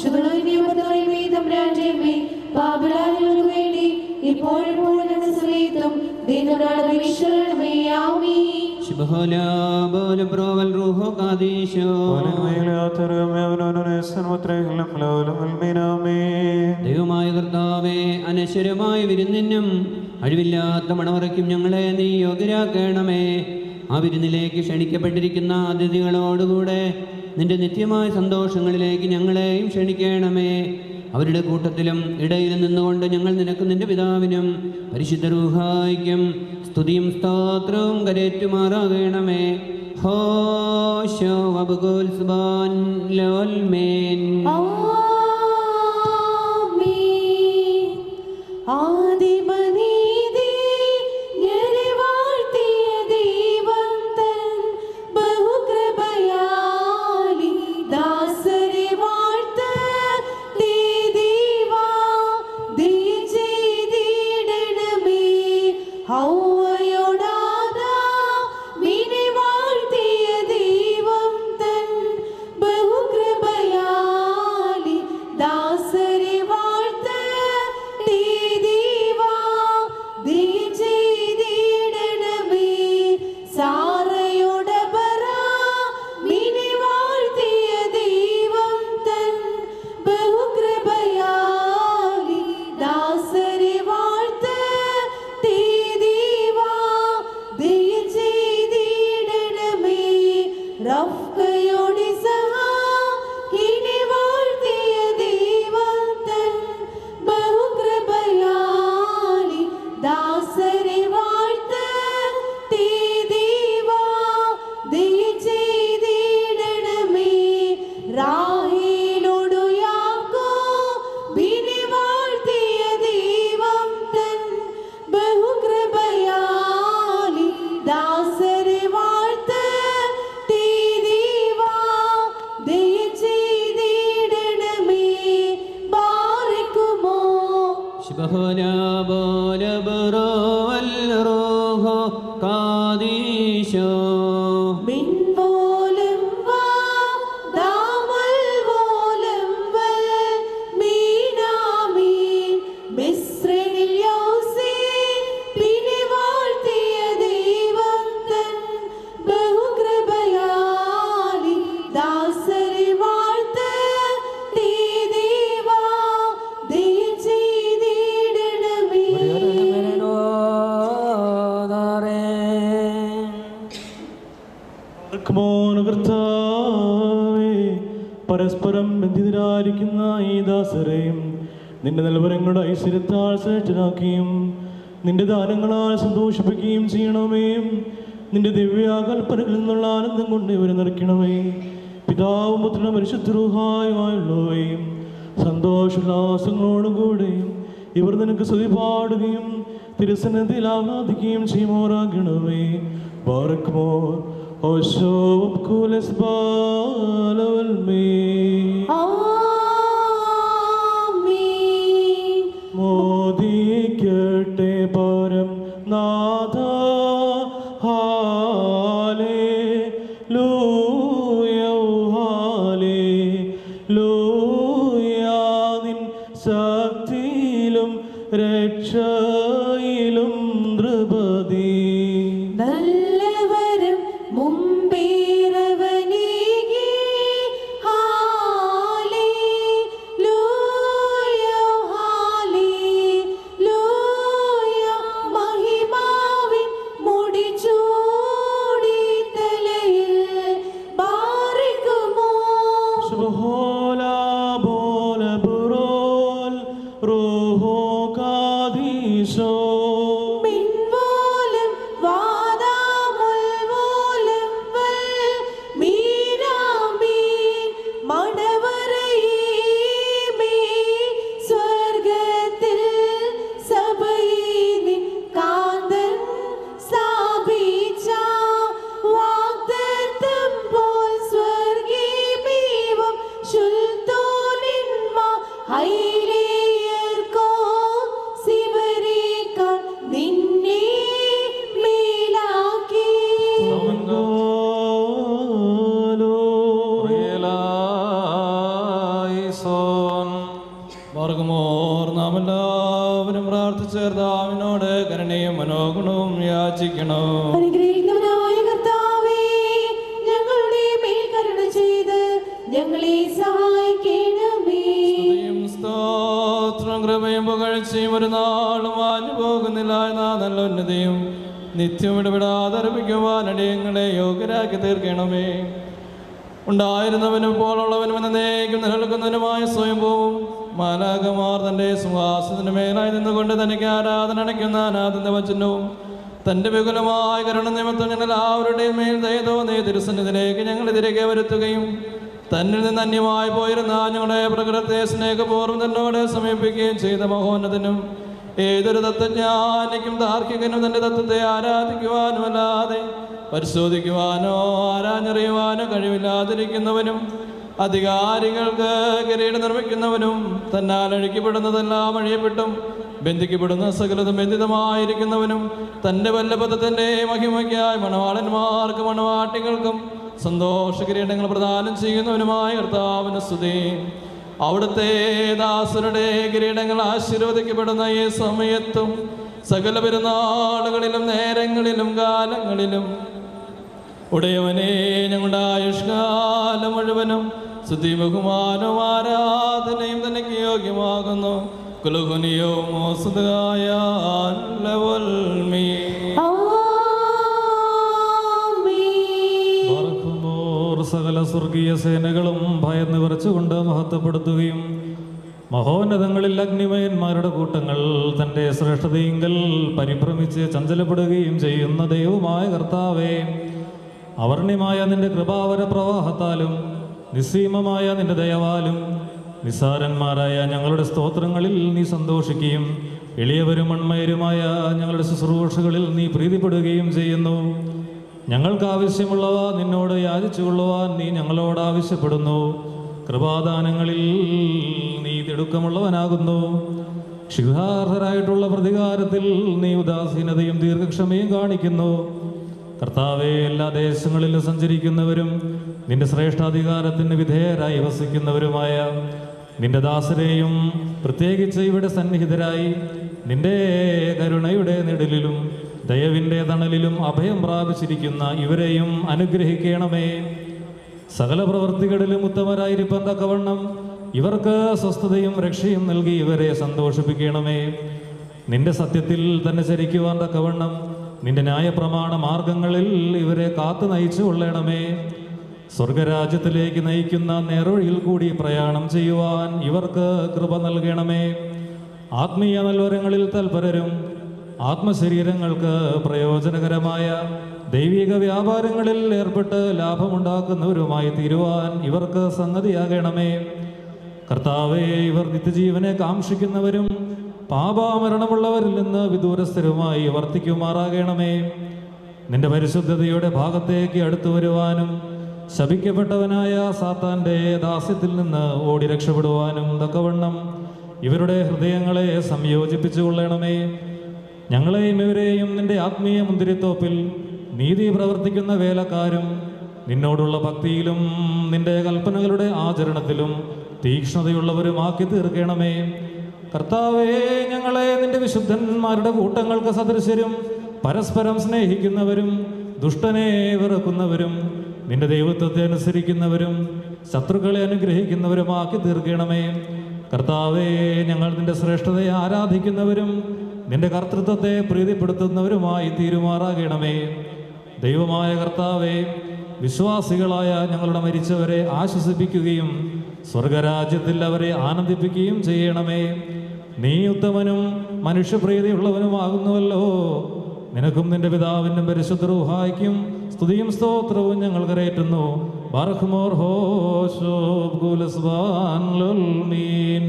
ശുദ്ധമേ പാപിലാലുകൾക്ക് വേണ്ടി ഇപ്പോഴെപ്പോഴും ഞങ്ങളുടെ സമയത്തും ദീനനാടമേ ആമീ ശുഭഹോല ബോല പ്രോവൽ റൂഹോ കാദീശോ ദൈവമായ കർത്താവേ അനശ്വരമായ വിരുന്നിനും അഴിവില്ലാത്ത മണവറയ്ക്കും ഞങ്ങളെ നീ യോഗ്യരാക്കണമേ ആ വിരുന്നിലേക്ക് ക്ഷണിക്കപ്പെട്ടിരിക്കുന്ന അതിഥികളോടുകൂടെ നിന്റെ നിത്യമായ സന്തോഷങ്ങളിലേക്ക് ഞങ്ങളെയും ക്ഷണിക്കണമേ അവരുടെ കൂട്ടത്തിലും ഇടയിൽ നിന്നുകൊണ്ട് ഞങ്ങൾ നിനക്ക് നിന്റെ പിതാവിനും പരിശുദ്ധ റൂഹായിക്കും സ്തുതിയും സ്തോത്രവും കരേറ്റുമാറാകണമേ ഹോശോ വബുഗോത്സ്ബാൻ ലോൽമേൻ ആമീൻ. ആദിമനീതി ഞരെ വാഴ്ത്തിയ ദൈവം തൻ ബഹുകൃപയാലി ദാസരെ വാഴ്ത്തട്ടെ ദൈവാ, ദയ ചെയ്തിടണമേ. ഹൗവയോടാദാമിനെ വാഴ്ത്തിയ ദൈവം തൻ ബഹുകൃപയാലി ദാസരെ വാഴ്ത്തട്ടെ ദൈവാ, ദയ ചെയ്തിടണമേ. സാറയോടപരാമിനെ വാഴ്ത്തിയ ദൈവം തൻ ബഹുകൃപയാലി ദാസരെ വാഴ്ത്തട്ടെ ദൈവാ, ദയ ചെയ്തിടണമേ. റഫ്കയോടെ സഹായിനെ വാഴ്ത്തിയ ദൈവം തൻ ബഹുകൃപയാലി ദാസരെ വാഴ്ത്തട്ടെ ദൈവാ, ദയ ചെയ്തിടണമേ. റാഹേലോടു യാക്കോബിനെ വാഴ്ത്തിയ ദൈവം തൻ ബഹുകൃപയാലി ദാസരെ വാഴ്ത്തട്ടെ ദൈവാ, ദയ ചെയ്തിടണമേ. ബാറിക്കുമോ ശുഭഹോല ബോല ബറോവൽ റൂഹോ കാദീശോ മിൻപോലും വാ ദാമൽ പോലും വൽ മീനാമീൻ മിസ്രനിൽ യോസേപ്പിനെ വാഴ്ത്തിയ ദൈവം തൻ ബഹുകൃപയാലി ദാസരെ വാഴ്ത്തട്ടെ ദൈവാ, ദയ ചെയ്തിടണമേ. ആർക്കുമോന് കർത്താവേ, പരസ്പരം ബന്ധിതരായിരിക്കുന്ന ഈ ദാസരെയും നിന്റെ നിലവരങ്ങളുടെ ഐശ്വര്യത്താൽ ശ്രേഷ്ഠനാക്കുകയും നിന്റെ ദാനങ്ങളാൽ സന്തോഷിപ്പിക്കുകയും ചെയ്യണമേ നിന്റെ ദിവ്യാകൽപ്പനകളിൽ നിന്നുള്ള ആനന്ദം കൊണ്ട് ഇവരെ നിറയ്ക്കണമേ പിതാവും പുത്രനും പരിശുദ്ധരുഹായുമായുള്ളവയും സന്തോഷോല്ലാസങ്ങളോടുകൂടെയും ഇവർ നിനക്ക് സ്തുതി പാടുകയും തിരുസന്നതിൽ ആഹ്ലാദിക്കുകയും ചെയ്യുമോറാകണമേ ബാറക്മോർ ഓശോ കുലസ് ബാലവൽമേ ആമേൻ മോദിക്കട്ടെ പരം നാഥ ഹാലേ ലൂയോ ഹാലേ ലൂയാനിൻ ശക്തിയിലും രക്ഷയിലും നൃപതി നല്ലവരും മുമ്പേറവനീകി ഹാലേലൂയ ഹാലേലൂയ മഹിമാവിൻ മുടിചൂടി തലയിൽ ബാറിക്കുമോ ശുഭഹോലാ ബോല ബുറോൽ റോഹോ കാദീശോ മിൻപോലും വാദാമുൽപോലും വൽ മീനാമീൻ മണവറയീമേ സ്വർഗത്തിൽ സഭയിനിൻ കാന്തൻ സ്ഥാപിച്ച വാഗ്ദത്തം പോൽ സ്വർഗീമീവം ശുൽത്തോനിന്മ ഹൈലേയർക്കോ സിവരേക്കാൾ നിന്നെ മേലാക്കി പ്രിയലായിസോൻ. മാർഗമോർ നാം എല്ലാവരും പ്രാർത്ഥിച്ചേർത്താവിനോട് കരുണയും മനോഗുണവും യാചിക്കണം അനുഗ്രഹിക്കുന്നവനായ കർത്താവേ ഞങ്ങളുടെ മേൽ കരുണ ചെയ്ത് ഞങ്ങളെ സഹായിക്കണമേ സ്തുതിയും സ്തോത്രം കൃപയും പുകഴ്ചയും ഒരു നാളും വാഞ്ഞു പോകുന്നില്ല എന്നാ നല്ല ഉന്നതിയും നിത്യം ഇടപെടാതെ അർപ്പിക്കുവാൻ അടിയങ്ങളെ യോഗ്യരാക്കി തീർക്കണമേ ഉണ്ടായിരുന്നവനും ഇപ്പോഴുള്ളവനും എന്നേക്കും നിലനിൽക്കുന്നവനുമായ സ്വയംഭൂവും മാലാകമാർ തൻ്റെ സിംഹാസനത്തിന് മേലായി നിന്നുകൊണ്ട് തനിക്ക് ആരാധന അണയ്ക്കുന്ന അനാഥന്റെ വചനവും തൻ്റെ വിപുലമായ കരുണ നിമിത്തം ഞങ്ങൾ എല്ലാവരുടെയും മേൽ ദയതോന്നേ തിരുസന്നിധിയിലേക്ക് ഞങ്ങൾ തിരികെ വരുത്തുകയും തന്നിൽ നിന്ന് അന്യമായി പോയിരുന്ന ഞങ്ങളുടെ പ്രകൃതത്തെ സ്നേഹപൂർവ്വം തന്നോട് സമീപിക്കുകയും ചെയ്ത മഹോന്നതനും ഏതൊരു തത്വജ്ഞാനിക്കും താർക്കികനും തൻ്റെ തത്വത്തെ ആരാധിക്കുവാനും അല്ലാതെ പരിശോധിക്കുവാനോ ആരാഞ്ഞറിയുവാനോ കഴിവില്ലാതിരിക്കുന്നവനും അധികാരികൾക്ക് കിരീടം നിർമ്മിക്കുന്നവനും തന്നാൽ അഴിക്കപ്പെടുന്നതെല്ലാം അഴിയപ്പെട്ടും ബന്ധിക്കപ്പെടുന്ന സകലതും ബന്ധിതമായിരിക്കുന്നവനും തൻ്റെ വല്ലഭത്തിൻ്റെ മഹിമയ്ക്കായി മണവാളന്മാർക്കും മണവാട്ടികൾക്കും സന്തോഷ കിരീടങ്ങൾ പ്രദാനം ചെയ്യുന്നവനുമായ കർത്താവിന് സ്തുതി അവിടുത്തെ ദാസരുടെ കിരീടങ്ങൾ ആശീർവദിക്കപ്പെടുന്ന ഈ സമയത്തും സകല പെരുന്നാളുകളിലും നേരങ്ങളിലും കാലങ്ങളിലും ഉടയവനെ ഞങ്ങളുടെ ആയുഷ്കാലം മുഴുവനും സ്തുതി ബഹുമാനവും ആരാധനയും തനിക്ക് യോഗ്യമാകുന്നു കുലഹുനിയോ മോസുതായ ആമേൻ പാർക്കുമോർ സകല സ്വർഗീയ സേനകളും ഭയന്ന് വിറച്ചുകൊണ്ട് മഹത്വപ്പെടുത്തുകയും മഹോന്നതങ്ങളിൽ അഗ്നിമയന്മാരുടെ കൂട്ടങ്ങൾ തൻ്റെ ശ്രേഷ്ഠതയിങ്കൽ പരിഭ്രമിച്ച് ചഞ്ചലപ്പെടുകയും ചെയ്യുന്ന ദൈവമായ കർത്താവേ അവർണ്യമായ നിന്റെ കൃപാവര പ്രവാഹത്താലും നിസ്സീമമായ നിന്റെ ദയവാലും നിസ്സാരന്മാരായ ഞങ്ങളുടെ സ്തോത്രങ്ങളിൽ നീ സന്തോഷിക്കുകയും എളിയവരും മൺമയരുമായ ഞങ്ങളുടെ ശുശ്രൂഷകളിൽ നീ പ്രീതിപ്പെടുകയും ചെയ്യുന്നു ഞങ്ങൾക്ക് ആവശ്യമുള്ളവ നിന്നോട് യാചിച്ചുകൊള്ളുവാൻ നീ ഞങ്ങളോട് ആവശ്യപ്പെടുന്നു കൃപാദാനങ്ങളിൽ നീ തിടുക്കമുള്ളവനാകുന്നു ശിഹാർഹരായിട്ടുള്ള പ്രതികാരത്തിൽ നീ ഉദാസീനതയും ദീർഘക്ഷമയും കാണിക്കുന്നു കർത്താവെ എല്ലാ ദേശങ്ങളിലും സഞ്ചരിക്കുന്നവരും നിന്റെ ശ്രേഷ്ഠാധികാരത്തിന് വിധേയരായി വസിക്കുന്നവരുമായ നിന്റെ ദാസരെയും പ്രത്യേകിച്ച് ഇവിടെ സന്നിഹിതരായി നിന്റെ കരുണയുടെ നിഴലിലും ദയവിൻ്റെ തണലിലും അഭയം പ്രാപിച്ചിരിക്കുന്ന ഇവരെയും അനുഗ്രഹിക്കണമേ സകല പ്രവൃത്തികളിലും ഉത്തമരായിരിക്കാൻ തക്കവണ്ണം ഇവർക്ക് സ്വസ്ഥതയും രക്ഷയും നൽകി ഇവരെ സന്തോഷിപ്പിക്കണമേ നിന്റെ സത്യത്തിൽ തന്നെ ചരിക്കുവാൻ തക്കവണ്ണം നിന്റെ ന്യായപ്രമാണ മാർഗങ്ങളിൽ ഇവരെ കാത്തു നയിച്ചു കൊള്ളണമേ സ്വർഗരാജ്യത്തിലേക്ക് നയിക്കുന്ന നേർവഴിയിൽ കൂടി പ്രയാണം ചെയ്യുവാൻ ഇവർക്ക് കൃപ നൽകണമേ ആത്മീയ നൽവരങ്ങളിൽ തൽപരരും ആത്മശരീരങ്ങൾക്ക് പ്രയോജനകരമായ ദൈവിക വ്യാപാരങ്ങളിൽ ഏർപ്പെട്ട് ലാഭമുണ്ടാക്കുന്നവരുമായി തീരുവാൻ ഇവർക്ക് സംഗതിയാകണമേ കർത്താവെ ഇവർ നിത്യജീവനെ കാക്ഷിക്കുന്നവരും പാപാമരണമുള്ളവരിൽ നിന്ന് വിദൂരസ്ഥരുമായി വർത്തിക്കുമാറാകണമേ നിന്റെ പരിശുദ്ധതയുടെ ഭാഗത്തേക്ക് അടുത്തു വരുവാനും ശപിക്കപ്പെട്ടവനായ സാത്താന്റെ ദാസ്യത്തിൽ നിന്ന് ഓടി രക്ഷപ്പെടുവാനും തക്കവണ്ണം ഇവരുടെ ഹൃദയങ്ങളെ സംയോജിപ്പിച്ചു കൊള്ളണമേ ഞങ്ങളെയും ഇവരെയും നിന്റെ ആത്മീയ മുന്തിരിത്തോപ്പിൽ നീതി പ്രവർത്തിക്കുന്ന വേലക്കാരും നിന്നോടുള്ള ഭക്തിയിലും നിന്റെ കൽപ്പനകളുടെ ആചരണത്തിലും തീക്ഷ്ണതയുള്ളവരുമാക്കി തീർക്കണമേ കർത്താവേ ഞങ്ങളെ നിന്റെ വിശുദ്ധന്മാരുടെ കൂട്ടങ്ങൾക്ക് സദൃശരും പരസ്പരം സ്നേഹിക്കുന്നവരും ദുഷ്ടനെ വെറുക്കുന്നവരും നിന്റെ ദൈവത്വത്തെ അനുസരിക്കുന്നവരും ശത്രുക്കളെ അനുഗ്രഹിക്കുന്നവരുമാക്കി തീർക്കണമേ കർത്താവേ ഞങ്ങൾ നിന്റെ ശ്രേഷ്ഠതയെ ആരാധിക്കുന്നവരും നിന്റെ കർത്തൃത്വത്തെ പ്രീതിപ്പെടുത്തുന്നവരുമായി തീരുമാറാകണമേ ദൈവമായ കർത്താവെ വിശ്വാസികളായ ഞങ്ങളുടെ മരിച്ചവരെ ആശ്വസിപ്പിക്കുകയും സ്വർഗരാജ്യത്തിൽ അവരെ ആനന്ദിപ്പിക്കുകയും ചെയ്യണമേ നീ ഉത്തമനും മനുഷ്യപ്രീതിയുള്ളവനുമാകുന്നുവല്ലോ നിനക്കും നിന്റെ പിതാവിനും പരിശുദ്ധ റൂഹായ്ക്കും സ്തുതിയും സ്തോത്രവും ഞങ്ങൾ കരയറ്റുന്നു ബർഹ്മോർ ഹോശോബ് ഗുലസ്ബാൻ ലുൽമീൻ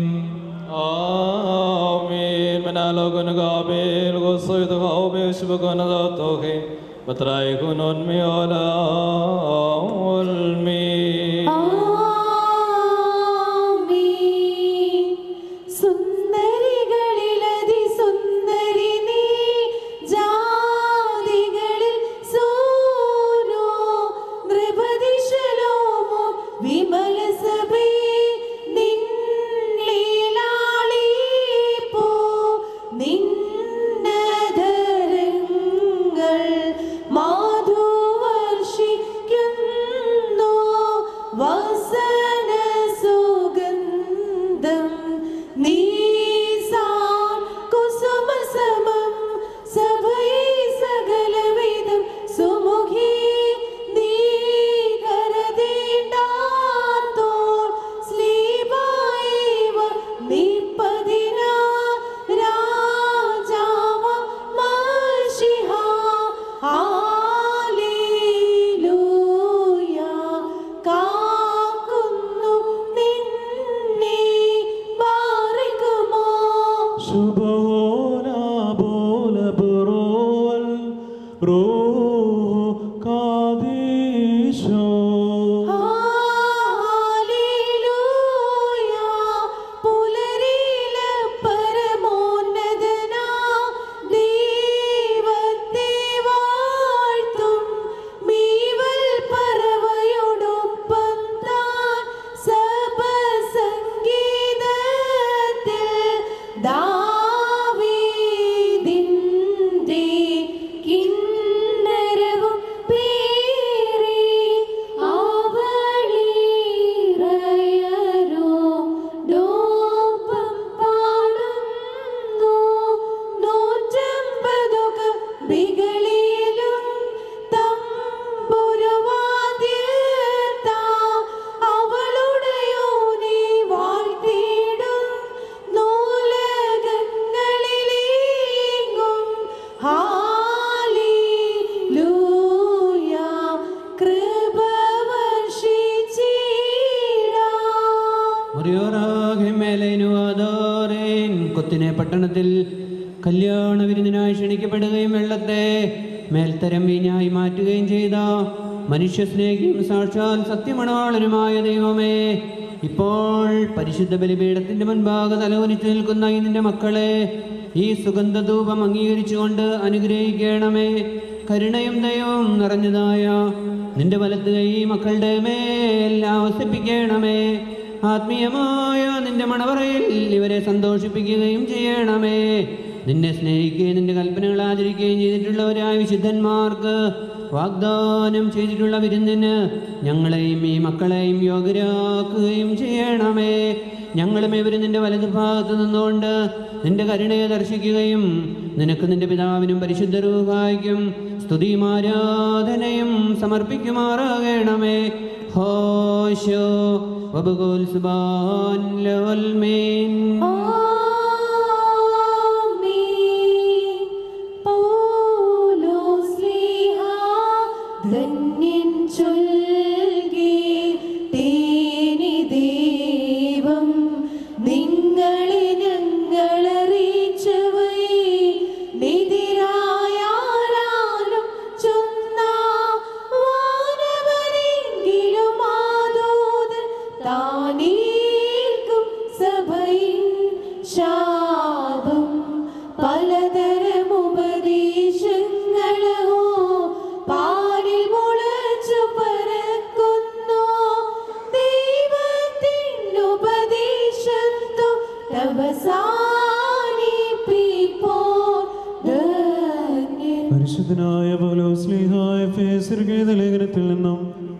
آمين من على قابل وصيد غوبي شبكون ذاتوخي بتراي كنون ميولا والمين ആമീൻ. സുന്ദരികളിലതി സുന്ദരി നീ ജാതികളിൽ സൂനോ നൃപതി ശലോമോ വിമല സഭേ നിന്നിലാളിപ്പോ നിന്നധരങ്ങൾ മാധു വർഷിക്കുന്നു വസന സുഗന്ധം നീസാൻ കുസുമസമം സഭയെ സകലവിധം സുമുഖി നീ കരതേണ്ടാത്തോൾ സ്ലീബായിവ നിപ്പതിനാ രാജാവ മഷിഹ ഹല്ലേലൂയ കാക്കുന്നു നിന്നെ ബാറിക്കുമോ ശുഭോന ബോല ബറോൽ റൂഹ് കാദീശോ ഹല്ലേലൂയ പുലരിയില പരമോന്നതനാ ദൈവത്തെ വാഴ്ത്തും മീവൽ പറവയോടൊപ്പം താൻ സപസംഗീതത്തിൽ ദാവീദിന്റെ കിന്നരവും പേറി അവളിറയരോടൊപ്പം പാടുന്നു നൂറ്റമ്പതു കമ്പികളിലും തമ്പുരുവാദ്യത്താം അവളുടെയോനെ വാഴ്ത്തിയിടും നൂലകങ്ങളിലെങ്ങും ഹാലേലൂയ കൃപ വർഷിച്ചിടാം മുറിയോറാഹിമേലേനുവാദോറേൻ കൊത്തിനെ പട്ടണത്തിൽ കല്യാണ വിരുന്നിനായി ക്ഷണിക്കപ്പെടുകയും വെള്ളത്തെ മേൽത്തരം വീഞ്ഞായി മാറ്റുകയും ചെയ്ത മനുഷ്യ സ്നേഹിയും സാക്ഷാൽ സത്യമണവാളനുമായ ദൈവമേ ഇപ്പോൾ പരിശുദ്ധ ബലിപീഠത്തിന്റെ മുൻപാകെ തലകുനിച്ചു നിൽക്കുന്ന ഈ നിന്റെ മക്കളെ ഈ സുഗന്ധധൂപം അംഗീകരിച്ചുകൊണ്ട് അനുഗ്രഹിക്കണമേ കരുണയും ദയവും നിറഞ്ഞതായ നിന്റെ വലത്ത് കൈ മക്കളുടെ മേൽ ആവസിപ്പിക്കണമേ ആത്മീയമായ നിന്റെ മണവറയിൽ ഇവരെ സന്തോഷിപ്പിക്കുകയും ചെയ്യണമേ നിന്നെ സ്നേഹിക്കുകയും നിന്റെ കൽപ്പനകൾ ആചരിക്കുകയും ചെയ്തിട്ടുള്ളവരായ വിശുദ്ധന്മാർക്ക് വാഗ്ദാനം ചെയ്തിട്ടുള്ള വിരുന്നിന് ഞങ്ങളെയും ഈ മക്കളെയും യോഗ്യരാക്കുകയും ചെയ്യണമേ ഞങ്ങളും ഇവരും നിന്റെ വലതു ഭാഗത്ത് നിന്നുകൊണ്ട് നിന്റെ കരുണയെ ദർശിക്കുകയും നിനക്ക് നിന്റെ പിതാവിനും പരിശുദ്ധ രൂപായ്ക്കും സ്തുതിയും ആരാധനയും സമർപ്പിക്കുമാറാകണമേ ഹോശോ വബുകുൽ സുബാൻ ലവൽ മീൻ ആമീൻ വിശുദ്ധനായ പൗലോസ്ലിഹായ ഫേസർഗീത ലേഖനത്തിൽ നിന്നും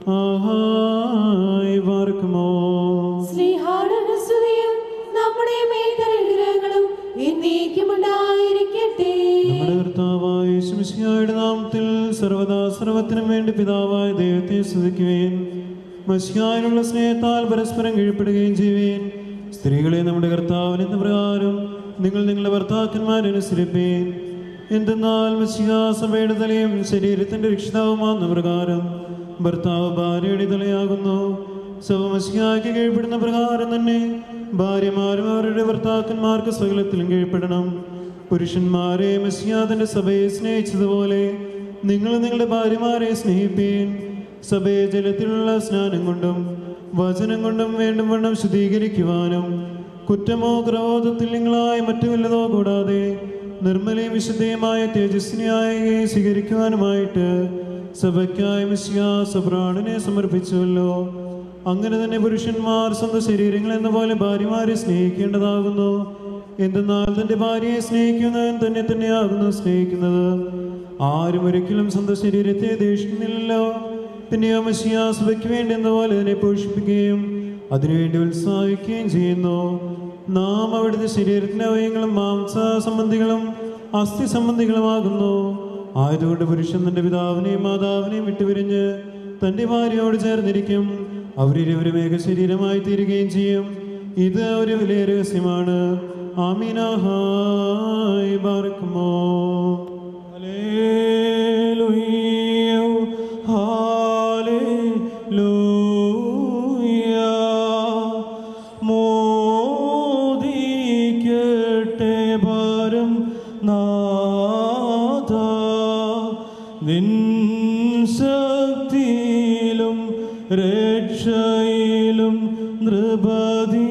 ആഹായി പാർക്കുമോ ശ്രീഹാടന സ്തുതിയും നമ്മുടെ മേൽഗ്രഹങ്ങളും എന്നേക്കും ഉണ്ടായിരിക്കട്ടെ നമ്മുടെ കർത്താവായ യേശുമിശിഹായുടെ നാമത്തിൽ സർവദാ സർവത്തിനും വേണ്ടി പിതാവായ ദൈവത്തെ സ്തുതിക്കുകയും മസിഹായിലുള്ള സ്നേഹത്താൽ പരസ്പരം കീഴ്പ്പെടുകയും ചെയ്യുകയും സ്ത്രീകളെ നമ്മുടെ കർത്താവിന് എന്ന പ്രകാരം നിങ്ങൾ നിങ്ങളുടെ ഭർത്താക്കന്മാരെ അനുസരിപ്പീൻ എന്തെന്നാൽ മസിഹ സഭയുടെ തലയും ശരീരത്തിന്റെ രക്ഷിതാവുമാകുന്ന പ്രകാരം ഭർത്താവ് ഭാര്യയുടെ തലയാകുന്നു സഭ മസിഹായ്ക്ക് കീഴ്പ്പെടുന്ന പ്രകാരം തന്നെ ഭാര്യമാരും അവരുടെ ഭർത്താക്കന്മാർക്ക് സകലത്തിലും കീഴ്പ്പെടണം പുരുഷന്മാരെ മസിയാതന്റെ സഭയെ സ്നേഹിച്ചതുപോലെ നിങ്ങൾ നിങ്ങളുടെ ഭാര്യമാരെ സ്നേഹിപ്പീൻ സഭയെ ജലത്തിലുള്ള സ്നാനം കൊണ്ടും വചനം കൊണ്ടും വേണ്ടും വണ്ണം ശുദ്ധീകരിക്കുവാനും കുറ്റമോ ക്രോധത്തിൽ നിങ്ങളായ മറ്റു വല്ലതോ കൂടാതെ നിർമ്മലയും വിശുദ്ധയുമായ തേജസ്വിനിയായ സ്വീകരിക്കുവാനുമായിട്ട് സഭയ്ക്കായി മിസ്യാ സബ്രാണിനെ സമർപ്പിച്ചുവല്ലോ അങ്ങനെ തന്നെ പുരുഷന്മാർ സ്വന്തം ശരീരങ്ങൾ എന്ന പോലെ ഭാര്യമാരെ സ്നേഹിക്കേണ്ടതാകുന്നു എന്തെന്നാൽ തന്റെ ഭാര്യയെ സ്നേഹിക്കുന്നവൻ തന്നെ തന്നെയാകുന്നു സ്നേഹിക്കുന്നത് ആരും ഒരിക്കലും സ്വന്തം ശരീരത്തെ ദേഷിക്കുന്നില്ലല്ലോ പിന്നെയോ മഷിയാസഭയ്ക്ക് വേണ്ടി എന്ന പോലെ അതിനെ പോഷിപ്പിക്കുകയും അതിനുവേണ്ടി ഉത്സാഹിക്കുകയും ചെയ്യുന്നു നാം അവിടുത്തെ ശരീരത്തിന്റെ അവയങ്ങളും മാംസ സംബന്ധികളും അസ്ഥി സംബന്ധികളുമാകുന്നു ആയതുകൊണ്ട് പുരുഷൻ തന്റെ പിതാവിനെയും മാതാവിനെയും വിട്ടുപിരിഞ്ഞ് തന്റെ ഭാര്യയോട് ചേർന്നിരിക്കും അവരിരുവരും ഏക ശരീരമായി തീരുകയും ചെയ്യും ഇത് ഒരു വലിയ രഹസ്യമാണ് ആമീനാഹായ് ബാർക്കുമോ മോദിക്കട്ടെ ഭാരം നാഥ നിൻ ശക്തിയിലും രക്ഷയിലും നൃപതി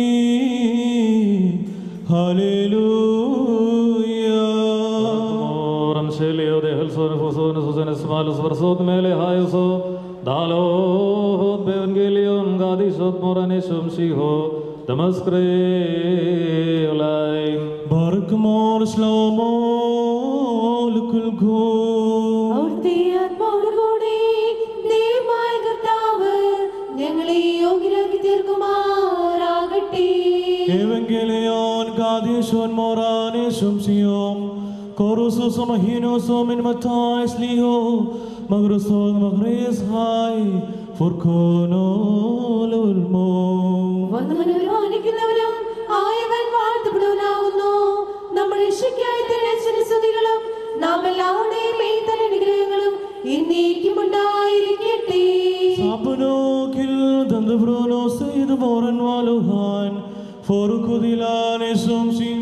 ഹല്ലേലൂയ Oram Shelio de Helson Foson Susan Smalus Versot Mele Hayoso Dalot Bevangelion Gadishot Moraneshum Shiho Damaskre Olaim ബർക്കുമോർ ശ്ലോമോ ലുക്കുൽഖൂ അവിടുത്തെ ആത്മാവോടുകൂടി ദൈവമായ കർത്താവ് ഞങ്ങളെ യോഗ്യരാക്കി തീർക്കുമാറാകട്ടെ Evangelion Gadishon Moraneshum Shiom Korusos Mahinosom in Matthias Liho Magrosod Magres Hai Furkono Lulmo വന്നവനും ഒരുമാനിക്കുന്നവനും ആയവൻ വാഴ്ത്തപ്പെടുവനാകുന്നു നമ്മുടെ രക്ഷയ്ക്കായി തന്നെ സ്തുതികളും നാം എല്ലാവരുടെയും മേത്തൻ അനുഗ്രഹങ്ങളും എന്നേക്കും ഉണ്ടായിരിക്കട്ടെ Sapnokil Dandabruno Said Moran Waluhan Forkudilan Sim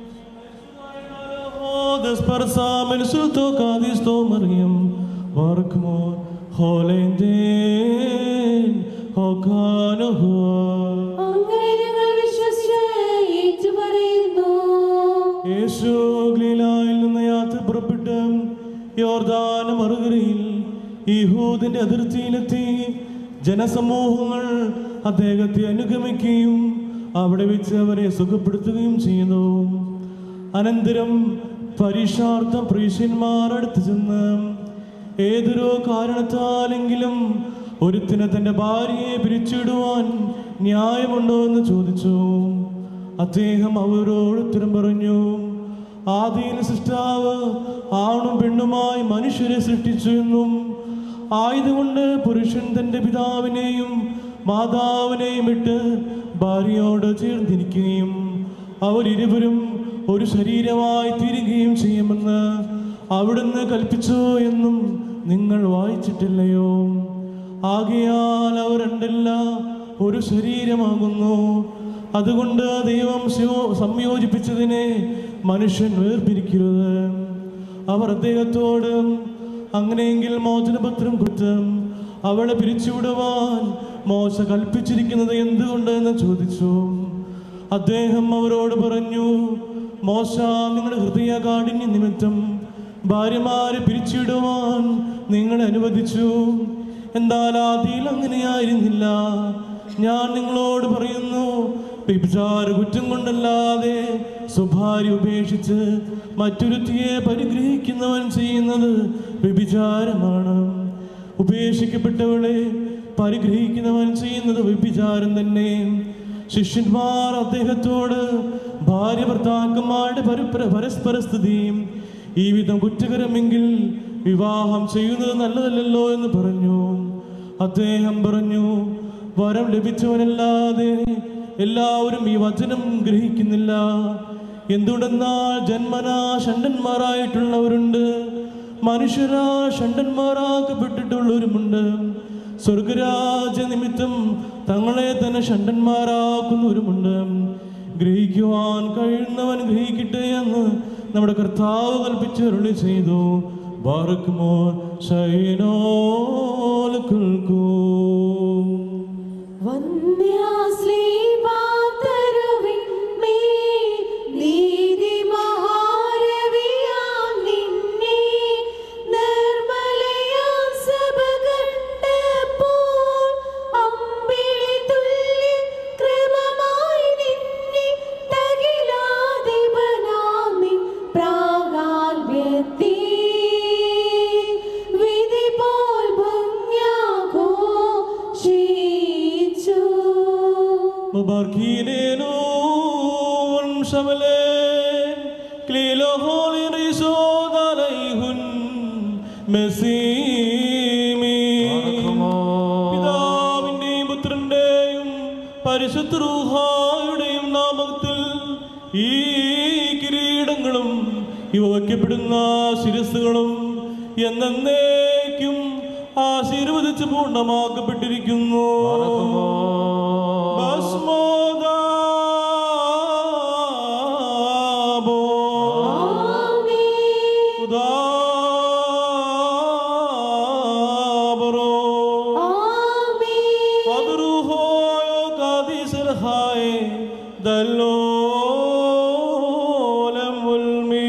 Desparsamen Sulto Kadisto Mariam Barkmor Holenden Hokanoha അങ്ങനെ ഞങ്ങൾ വിശ്വസിച്ച് ഏറ്റുപറയുന്നു യേശു ഗലീലായിൽ നിന്ന് യാത്ര പുറപ്പെട്ട് യോർദാന മറുകരയിൽ യഹൂദിന്റെ അതിർത്തിയിലെത്തി ജനസമൂഹങ്ങൾ അദ്ദേഹത്തെ അനുഗമിക്കുകയും അവിടെ വെച്ച് അവരെ സുഖപ്പെടുത്തുകയും ചെയ്യുന്നു അനന്തരം പരീക്ഷാർത്ഥം പ്രീഷ്യന്മാർ അടുത്ത് ചെന്ന് ഏതൊരു കാരണത്താലെങ്കിലും ഒരുത്തിന് തന്റെ ഭാര്യയെ പിരിച്ചിടുവാൻ ന്യായമുണ്ടോ എന്ന് ചോദിച്ചു അദ്ദേഹം അവരോട് ഉത്തരം പറഞ്ഞു ആദിയിൽ സൃഷ്ടാവ് ആണും പെണ്ണുമായി മനുഷ്യരെ സൃഷ്ടിച്ചു എന്നും ആയതുകൊണ്ട് പുരുഷൻ തന്റെ പിതാവിനെയും മാതാവിനെയും വിട്ട് ഭാര്യയോട് ചേർന്നിരിക്കുകയും അവരിരുവരും ഒരു ശരീരമായി തീരുകയും ചെയ്യുമെന്ന് അവിടുന്ന് കൽപ്പിച്ചു എന്നും നിങ്ങൾ വായിച്ചിട്ടില്ലയോ ആകയാൽ അവർ രണ്ടല്ല ഒരു ശരീരമാകുന്നു അതുകൊണ്ട് ദൈവം ശിവ- സംയോജിപ്പിച്ചതിനെ മനുഷ്യൻ വേർപിരിക്കരുത് അവർ അദ്ദേഹത്തോട് അങ്ങനെയെങ്കിൽ മോചനപത്രം കൊടുത്ത് അവളെ പിരിച്ചുവിടുവാൻ മോശ കൽപ്പിച്ചിരിക്കുന്നത് എന്തുകൊണ്ടെന്ന് ചോദിച്ചു അദ്ദേഹം അവരോട് പറഞ്ഞു മോശ നിങ്ങളുടെ ഹൃദയ കാഠിന്യ നിമിത്തം ഭാര്യമാരെ പിരിച്ചിടുവാൻ നിങ്ങളെ അനുവദിച്ചു എന്നാൽ ആദിയിൽ അങ്ങനെയായിരുന്നില്ല ഞാൻ നിങ്ങളോട് പറയുന്നു വ്യഭിചാര കുറ്റം കൊണ്ടല്ലാതെ സ്വഭാര്യ ഉപേക്ഷിച്ച് മറ്റൊരുത്തിയെ പരിഗ്രഹിക്കുന്നവൻ ചെയ്യുന്നത് വ്യഭിചാരമാണ് ഉപേക്ഷിക്കപ്പെട്ടവളെ പരിഗ്രഹിക്കുന്നവൻ ചെയ്യുന്നത് വ്യഭിചാരം തന്നെ ശിഷ്യന്മാർ അദ്ദേഹത്തോട് ഭാര്യ ഭർത്താക്കന്മാരുടെ പരസ്പര പരസ്പര സ്ഥിതിയും ഈ വിധം കുറ്റകരമെങ്കിൽ വിവാഹം ചെയ്യുന്നത് നല്ലതല്ലല്ലോ എന്ന് പറഞ്ഞു അദ്ദേഹം പറഞ്ഞു വരം ലഭിച്ചവനല്ലാതെ എല്ലാവരും ഈ വചനം ഗ്രഹിക്കുന്നില്ല എന്തുകൊണ്ടെന്നാൽ ജന്മനാ ഷണ്ടന്മാരായിട്ടുള്ളവരുണ്ട് മനുഷ്യരാ ഷണ്ടന്മാരാക്കപ്പെട്ടിട്ടുള്ളവരുമുണ്ട് സ്വർഗരാജ നിമിത്തം തങ്ങളെ തന്നെ ഷണ്ടന്മാരാക്കുന്നവരുമുണ്ട് ഗ്രഹിക്കുവാൻ കഴിയുന്നവൻ ഗ്രഹിക്കട്ടെ എന്ന് നമ്മുടെ കർത്താവ് കൽപ്പിച്ചരുളി ചെയ്തു ബാറക്കുമോർ ശൈനോൽ കേൾക്കൂ വിധി പോൽ ഭംഗ്യാഘോഷിച്ചു مباركينون شملين كليلو هولي ريشود عليهن مسيمي പിതാവിന്റെയും പുത്രന്റെയും പരിശുദ്ധ റൂഹായുടെയും നാമത്തിൽ ഈ കിരീടങ്ങളും ഇവ വയ്ക്കപ്പെടുന്ന ശിരസ്സുകളും എന്നേക്കും ആശീർവദിച്ച് പൂർണ്ണമാക്കപ്പെട്ടിരിക്കുന്നു ഭസ്മോദാബോ. ഉദാബറോ. ഫദ്റുഹോയോ കാദിസൽഹായ് ദല്ലോലം ഉൽമീ.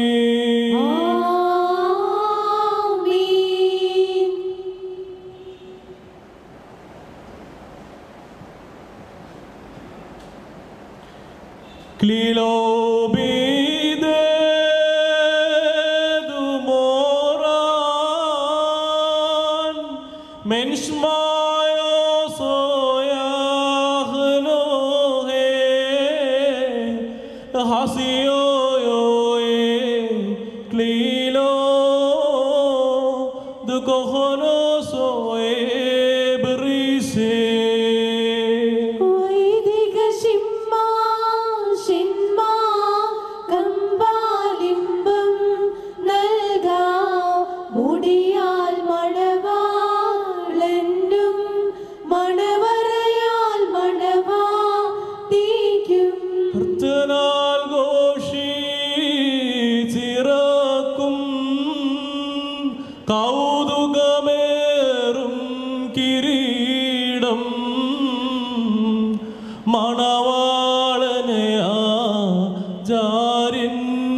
Klilobide du moran menschmayo soyachno he hasio yo e klilo du kohono soe brise വൈദിക ശിമ്മ ശിന്മ കമ്പാലിംബം നൽകാ മുടിയാൽ മണവാളനും മണവറയാൽ മണവാ തീക്കും കർത്തനാൽ ഘോഷിച്ചിറക്കും കൗതുകമേറും കിരീടം മണവാളനയാ ജാരിൻ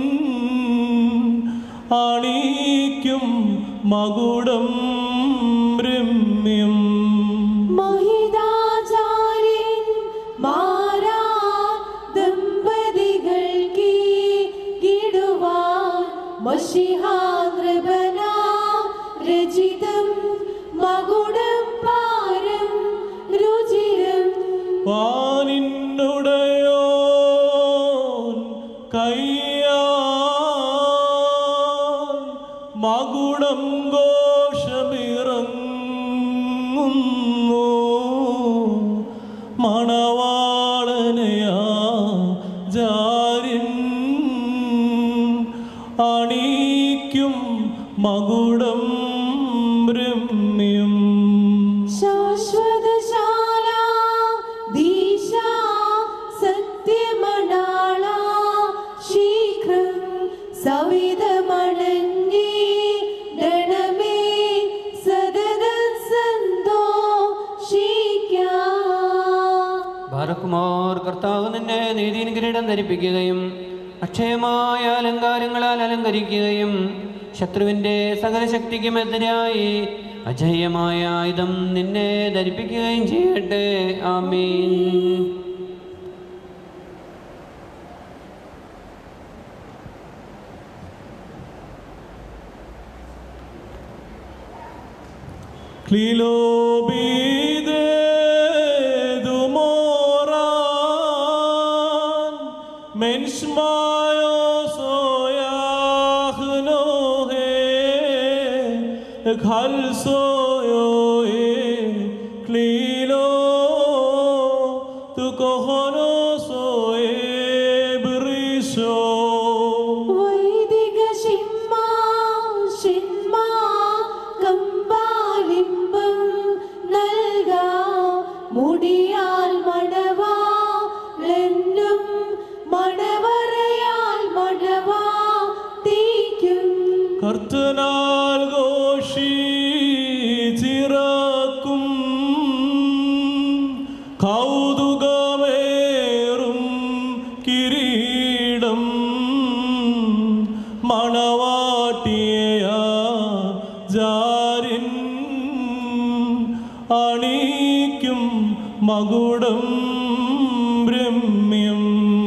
അണിക്കും മകുടം രമ്യം മഹിതാചാര്യൻ മാരാ ദമ്പതികൾക്ക് കിടുവാൻ മഷിഹാദ്രബന രചിതം മകുടം പാരം രുചിരം വാനിന്നുടയോൻ കയ്യാ മകുടം ഘോഷമിറങ്ങുന്നു മണവാളനയാ ജാരിൻ അണിക്കും മകുടം രമ്യം ശാശ്വതശാല ദീശ സത്യമണാള ശീഘ്രം സവിതമണങ്ങി ഡണമേ സദത സന്തോഷിക്കാം ഭാരകുമാർ കർത്താവ് നിന്നെ നീതിயின் കിരീടം ധരിപ്പിക്കുകയും അക്ഷയമായ അലങ്കാരങ്ങളാൽ അലങ്കരിക്കുകയും ശത്രുവിൻ്റെ സകല ശക്തിക്കും എതിരായി അജയ്യമായ ആയുധം നിന്നെ ധരിപ്പിക്കുകയും ചെയ്യട്ടെ ആമീൻ Moran, Mensch mayo soyach nohe, Khal soyo e klilo, Tu kohono soe brisho. വൈദിക ശിമ്മ ശിമ്മ കമ്പാലിമ്പം നൽകാ മുടിയാൽ മടവാ ലെന്നും മടവറയാൽ മടവാ തീക്കും കർത്തനാൽ ഘോഷിച്ചിറക്കും കൗതുകമേറും കിരീടം മണവാട്ടിയ ജാരിൻ അണിക്കും മകുടം രമ്യം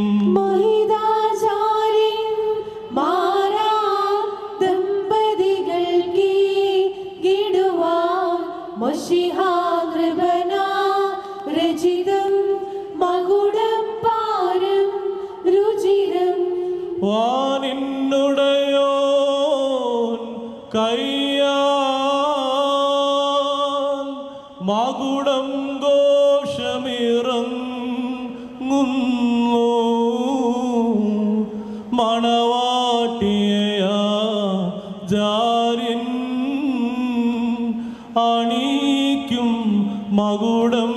മഹിതാചാര്യൻ മാറാ ദമ്പതികൾക്ക് ഗിടുവാൻ മഷിഹാകൃപന രചിതം മകുടം പാരം രുചിരം വാനിന്നുടയോൻ കയ്യാൽ മകുടം ഘോഷമിറങ്ങുന്നു മണവാട്ടിയ ജാരിൻ അണിക്കും മകുടം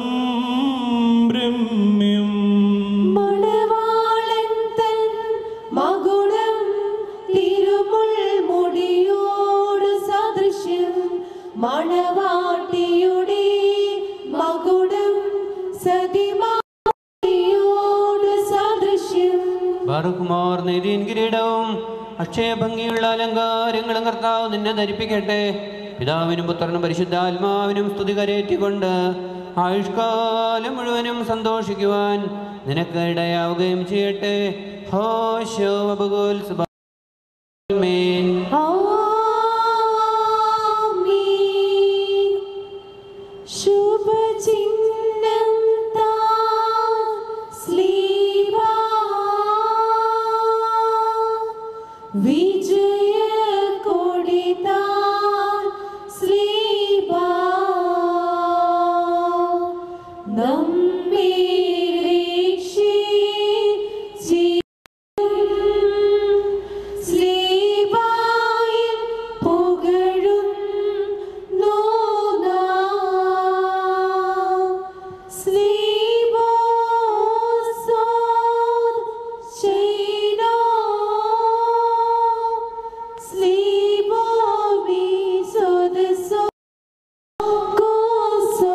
രമ്യം മണവാളൻ തൻ മകുടം തിരുമുൾമുടിയോട് സദൃശ്യം മണവാട്ടിയുടെ മകുടം സതിമാട്ടിയോട് സദൃശ്യം ബാറുകുമാർ നീതിയും കിരീടവും അക്ഷയഭംഗിയുള്ള അലങ്കാരങ്ങളും കർത്താവ് നിന്നെ ധരിപ്പിക്കട്ടെ പിതാവിനും പുത്രനും പരിശുദ്ധാത്മാവിനും സ്തുതി കരേറ്റിക്കൊണ്ട് ആയുഷ്കാലം മുഴുവനും സന്തോഷിക്കുവാൻ നിനക്ക് ഇടയാവുകയും ചെയ്യട്ടെ ഹോശോ അബുഗോൽ സുബാമേൻ ആമീൻ. ശുഭചിഹ്നം താൻ സ്ലീബാ. വിജയക്കൊടി താൻ സ്ലീബാ. നമ്മെ രക്ഷിച്ചിടും സ്ലീബായിൽ പുകഴും നോനാ. സ്ലീബോസോൻ ശൈനോ. സ്ലീബോമിസോദസോ കോസോ.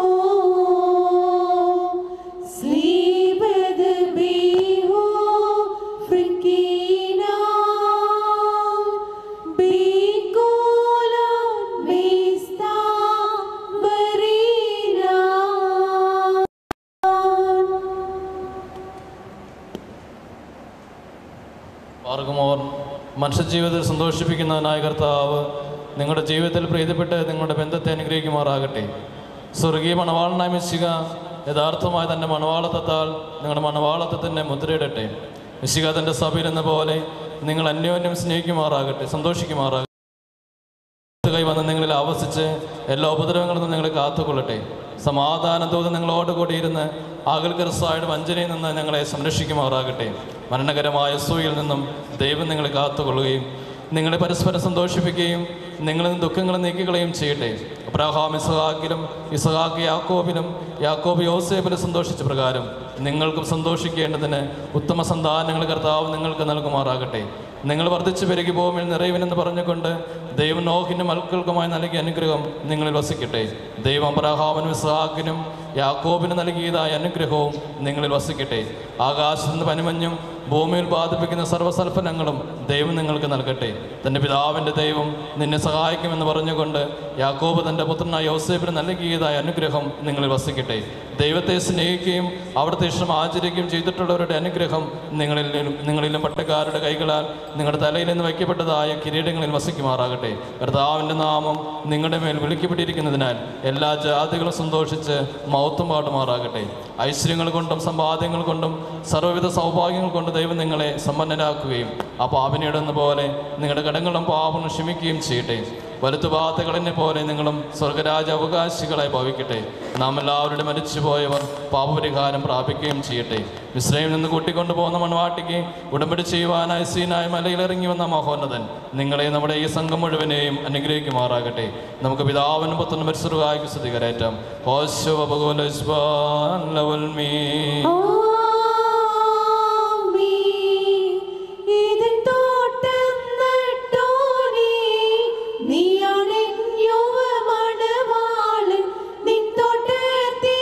സ്ലീബദ് ബിഹോ ഫ്രിക്കീനാ. ബിക്കോലോൻ മിസ്താ ബരീനാ. മാർഗമോർ മനുഷ്യജീവിതത്തിൽ സന്തോഷിപ്പിക്കുന്നതിനായ കർത്താവ് നിങ്ങളുടെ ജീവിതത്തിൽ പ്രീതിപ്പെട്ട് നിങ്ങളുടെ ബന്ധത്തെ അനുഗ്രഹിക്കുമാറാകട്ടെ സ്വർഗീയ മണവാളനായ മിശിക യഥാർത്ഥമായ തൻ്റെ മണവാളത്വത്താൽ നിങ്ങളുടെ മണവാളത്വത്തിൻ്റെ മുദ്രയിടട്ടെ മിശിക തൻ്റെ സഭയിൽ എന്ന പോലെ നിങ്ങൾ അന്യോന്യം സ്നേഹിക്കുമാറാകട്ടെ സന്തോഷിക്കുമാറാകട്ടെ കൈ വന്ന് നിങ്ങളിൽ ആവസിച്ച് എല്ലാ ഉപദ്രവങ്ങളിൽ നിന്നും നിങ്ങളെ കാത്തുകൊള്ളട്ടെ സമാധാനത്തോടെ നിങ്ങളോട് കൂടി ഇരുന്ന് ആകൽക്കരസായുടെ വഞ്ചനയിൽ നിന്ന് ഞങ്ങളെ സംരക്ഷിക്കുമാറാകട്ടെ മരണകരമായ സൂയിൽ നിന്നും ദൈവം നിങ്ങളെ കാത്തുകൊള്ളുകയും നിങ്ങളെ പരസ്പരം സന്തോഷിപ്പിക്കുകയും നിങ്ങളിൽ നിന്ന് ദുഃഖങ്ങൾ നീക്കുകയും ചെയ്യട്ടെ അബ്രാഹാം ഇസഹാക്കിലും ഇസഹാക്ക് യാക്കോബിലും യാക്കോബ് യോസേബിലും സന്തോഷിച്ച പ്രകാരം നിങ്ങൾക്കും സന്തോഷിക്കേണ്ടതിന് ഉത്തമ സന്താനങ്ങൾ കർത്താവ് നിങ്ങൾക്ക് നൽകുമാറാകട്ടെ നിങ്ങൾ വർദ്ധിച്ചു പെരുകി ഭൂമിയിൽ നിറയുവിനെന്ന് പറഞ്ഞുകൊണ്ട് ദൈവം നോഹിനും മൽക്കൾക്കുമായി നൽകിയ അനുഗ്രഹം നിങ്ങളിൽ വസിക്കട്ടെ ദൈവം അബ്രഹാമിനും ഇസ്ഹാക്കിനും യാക്കോബിന് നൽകിയതായ അനുഗ്രഹവും നിങ്ങളിൽ വസിക്കട്ടെ ആകാശത്ത് നിന്ന് പനിമഞ്ഞും ഭൂമിയിൽ ബാധിപ്പിക്കുന്ന സർവ്വസൽഫലങ്ങളും ദൈവം നിങ്ങൾക്ക് നൽകട്ടെ തൻ്റെ പിതാവിൻ്റെ ദൈവം നിന്നെ സഹായിക്കുമെന്ന് പറഞ്ഞുകൊണ്ട് യാക്കോബ് തൻ്റെ പുത്രനായ യോസേഫിന് നൽകിയതായ അനുഗ്രഹം നിങ്ങളിൽ വസിക്കട്ടെ ദൈവത്തെ സ്നേഹിക്കുകയും അവിടുത്തെ ഇഷ്ടം ആചരിക്കുകയും ചെയ്തിട്ടുള്ളവരുടെ അനുഗ്രഹം നിങ്ങളിൽ നിങ്ങളിലും പട്ടക്കാരുടെ കൈകളാൽ നിങ്ങളുടെ തലയിൽ നിന്ന് വയ്ക്കപ്പെട്ടതായ കിരീടങ്ങളിൽ വസിക്കുമാറാകട്ടെ കർത്താവിൻ്റെ നാമം നിങ്ങളുടെ മേൽ വിളിക്കപ്പെട്ടിരിക്കുന്നതിനാൽ എല്ലാ ജാതികളും സന്തോഷിച്ച് മൗത്തും പാടുമാറാകട്ടെ ഐശ്വര്യങ്ങൾ കൊണ്ടും സമ്പാദ്യങ്ങൾ കൊണ്ടും സർവ്വവിധ സൗഭാഗ്യങ്ങൾ കൊണ്ട് ദൈവം നിങ്ങളെ സമ്പന്നരാക്കുകയും ആ പാപിനിടുന്ന പോലെ നിങ്ങളുടെ കടങ്ങളും പാപങ്ങളും ക്ഷമിക്കുകയും ചെയ്യട്ടെ വലുത്തുപാതകളെന്നെ പോലെ നിങ്ങളും സ്വർഗരാജ അവകാശികളായി ഭവിക്കട്ടെ നാം എല്ലാവരുടെ മരിച്ചുപോയവർ പാപപരിഹാരം പ്രാപിക്കുകയും ചെയ്യട്ടെ മിശ്രയിൽ നിന്ന് കൂട്ടിക്കൊണ്ടു പോകുന്ന മൺവാട്ടിക്ക് ഉടമ്പടി ചെയ്യുവാനായി സീനായി മലയിൽ ഇറങ്ങി വന്ന മഹോന്നതൻ നിങ്ങളെ നമ്മുടെ ഈ സംഘം മുഴുവനെയും അനുഗ്രഹിക്കുമാറാകട്ടെ നമുക്ക് പിതാവിനും പുത്രനും പരിസരവായിക്ക് സ്തുതികരേറ്റാം ഹോശോ മീ ആമീൻ. ഇതിൻ തോട്ടം നട്ടോനേ, നീയാണ് യുവമണവാളൻ. നിൻ തോട്ടത്തിൽ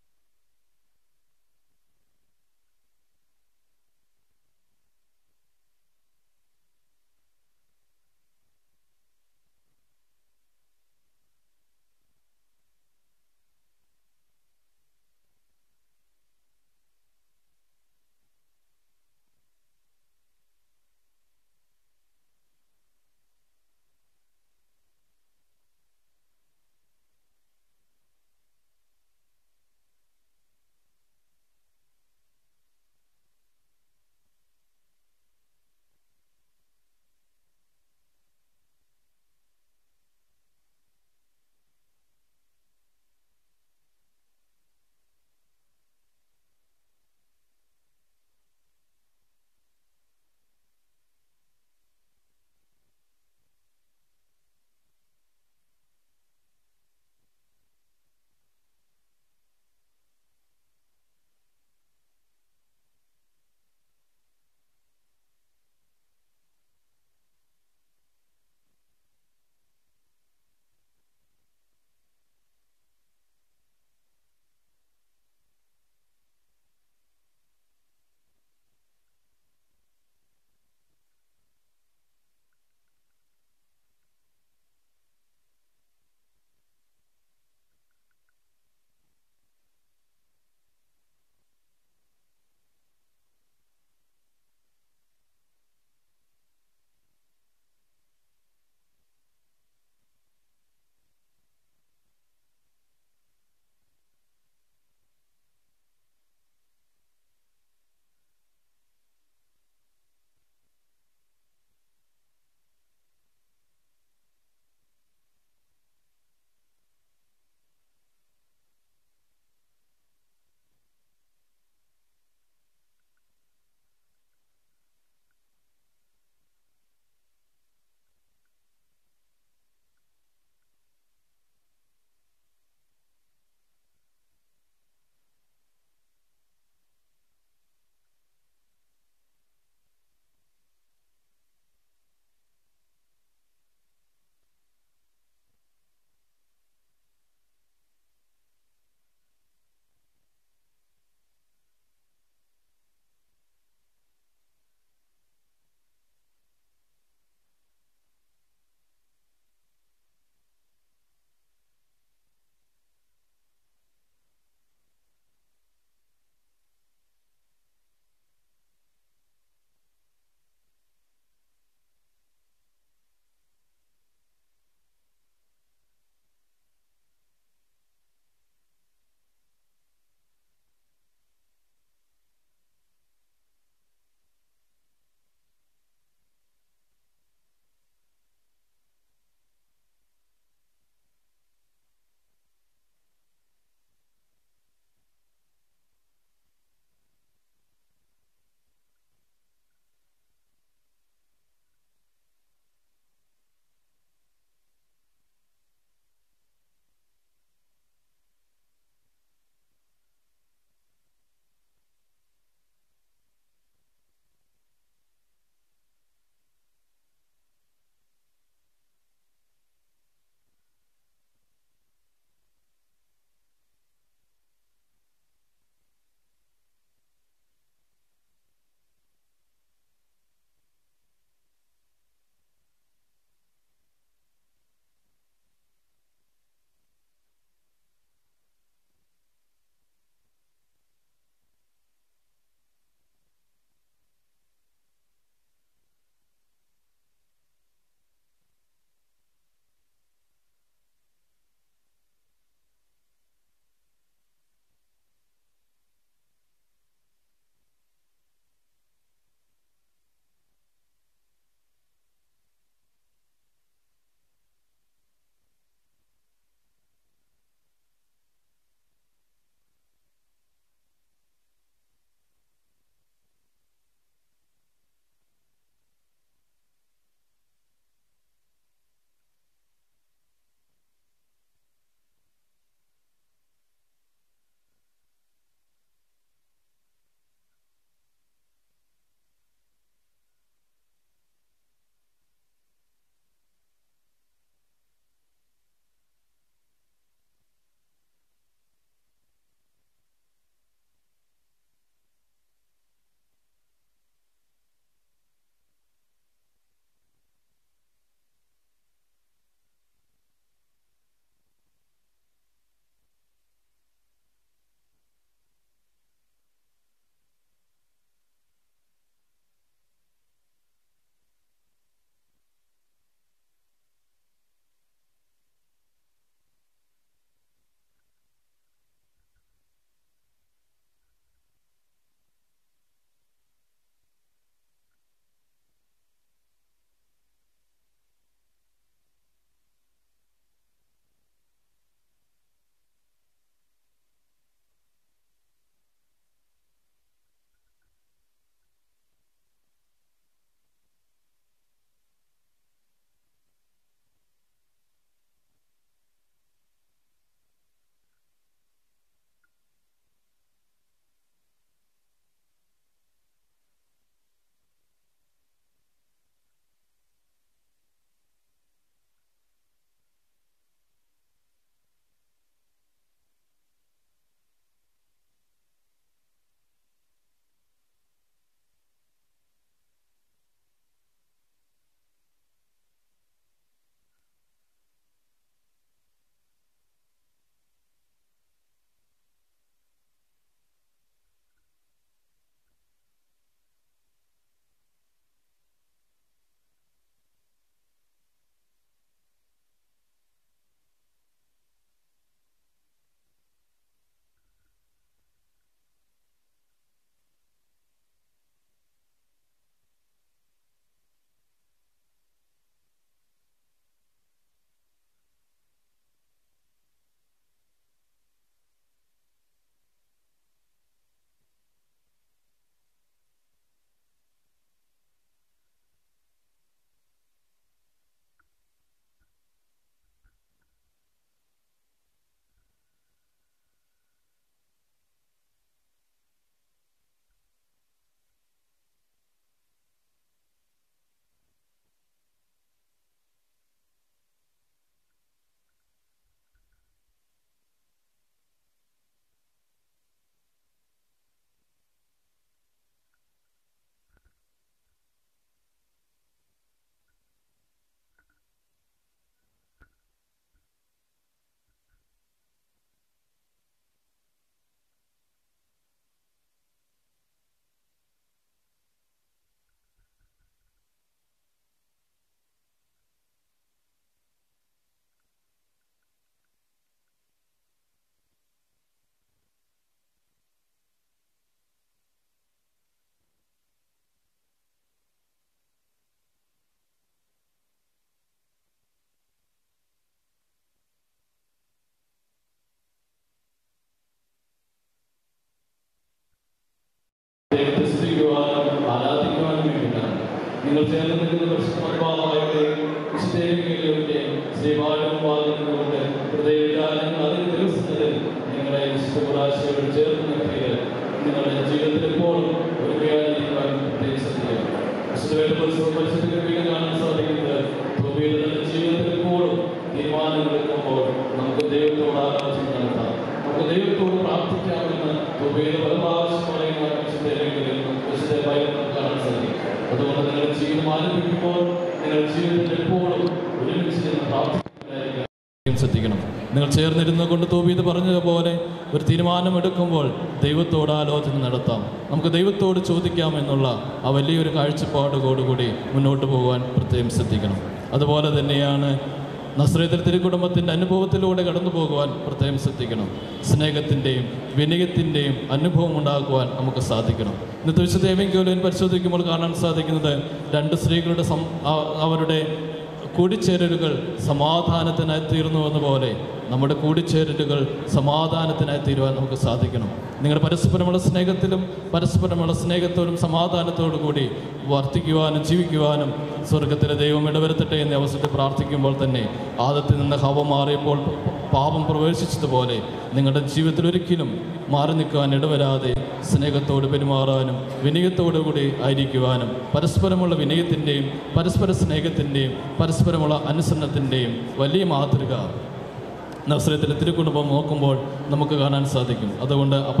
ദൈവത്തെ സ്തുതിക്കുവാനും ആരാധിക്കുവാനും വേണ്ടിയിട്ടാണ് നിങ്ങൾ ചേർന്ന് നിൽക്കുന്ന പരിശുദ്ധമായുടെ വിശുദ്ധേവികളുടെ ശ്രീപാലും വാദനങ്ങളുടെ ഹൃദയവിചാരങ്ങൾ അതിന് ദിവസങ്ങളിൽ നിങ്ങളെ വിശുദ്ധപ്രാശയോട് ചേർന്ന് നിർത്തിയത് നിങ്ങളുടെ ജീവിതത്തിൽ എപ്പോഴും ഒരുമയായിരിക്കാൻ പ്രത്യേകം ശ്രദ്ധിക്കുക വിശുദ്ധ പരിശുദ്ധ വീട് കാണാൻ സാധിക്കുന്നത് ഭൂമിയിൽ തന്റെ ജീവിതത്തിൽ എപ്പോഴും തീരുമാനങ്ങൾ എടുക്കുമ്പോൾ നമുക്ക് ദൈവത്തോട് ആലോചന നടത്താം നമുക്ക് ദൈവത്തോട് പ്രാർത്ഥിക്കാമെന്ന് ഭൂമിയിൽ പല പ്രാവശ്യം പറയുന്ന വിശുദ്ധേവികളിൽ വിശുദ്ധ ബൈബിൾ കാണാൻ സാധിക്കും അതുകൊണ്ട് നിങ്ങളുടെ ജീവിതം ആരംഭിക്കുമ്പോൾ നിങ്ങളുടെ ജീവിതത്തിൽ എപ്പോഴും ഒരുമിച്ച് നിന്ന് പ്രാർത്ഥിക്കുന്നതായിരിക്കും ശ്രദ്ധിക്കണം നിങ്ങൾ ചേർന്നിരുന്നു കൊണ്ട് തോബീത് പറഞ്ഞതുപോലെ ഒരു തീരുമാനമെടുക്കുമ്പോൾ ദൈവത്തോട് ആലോചന നടത്താം നമുക്ക് ദൈവത്തോട് ചോദിക്കാം എന്നുള്ള ആ വലിയൊരു കാഴ്ചപ്പാടോടുകൂടി മുന്നോട്ട് പോകാൻ പ്രത്യേകം ശ്രദ്ധിക്കണം അതുപോലെ തന്നെയാണ് നസ്രേതർ തിരുക്കുടുംബത്തിൻ്റെ അനുഭവത്തിലൂടെ കടന്നു പോകുവാൻ പ്രത്യേകം ശ്രദ്ധിക്കണം സ്നേഹത്തിൻ്റെയും വിനയത്തിൻ്റെയും അനുഭവം ഉണ്ടാക്കുവാൻ നമുക്ക് സാധിക്കണം ഇന്നത്തെ വിശുദ്ധ ഏവെങ്കിലും പരിശോധിക്കുമ്പോൾ കാണാൻ സാധിക്കുന്നത് രണ്ട് സ്ത്രീകളുടെ സം ആ- അവരുടെ കൂടിച്ചേരലുകൾ സമാധാനത്തിനായി തീർന്നു എന്ന പോലെ നമ്മുടെ കൂടിച്ചേരലുകൾ സമാധാനത്തിനായി തീരുവാൻ നമുക്ക് സാധിക്കണം നിങ്ങളുടെ പരസ്പരമുള്ള സ്നേഹത്തിലും പരസ്പരമുള്ള സ്നേഹത്തോടും സമാധാനത്തോടു കൂടി വർദ്ധിക്കുവാനും ജീവിക്കുവാനും സ്വർഗത്തിലെ ദൈവം ഇടവരുത്തട്ടെ എന്ന അവസരത്തിൽ പ്രാർത്ഥിക്കുമ്പോൾ തന്നെ ആദത്തിൽ നിന്ന് ഹവ മാറിയപ്പോൾ പാപം പ്രവേശിച്ചതുപോലെ നിങ്ങളുടെ ജീവിതത്തിൽ ഒരിക്കലും മാറി നിൽക്കുവാൻ ഇടവരാതെ സ്നേഹത്തോട് പെരുമാറാനും വിനയത്തോടു കൂടി ആയിരിക്കുവാനും പരസ്പരമുള്ള വിനയത്തിൻ്റെയും പരസ്പര സ്നേഹത്തിൻ്റെയും പരസ്പരമുള്ള അനുസരണത്തിൻ്റെയും വലിയ മാതൃക നസ്രത്തിലെ തിരുക്കുടുംബം നോക്കുമ്പോൾ നമുക്ക് കാണാൻ സാധിക്കും അതുകൊണ്ട് അപ്പ-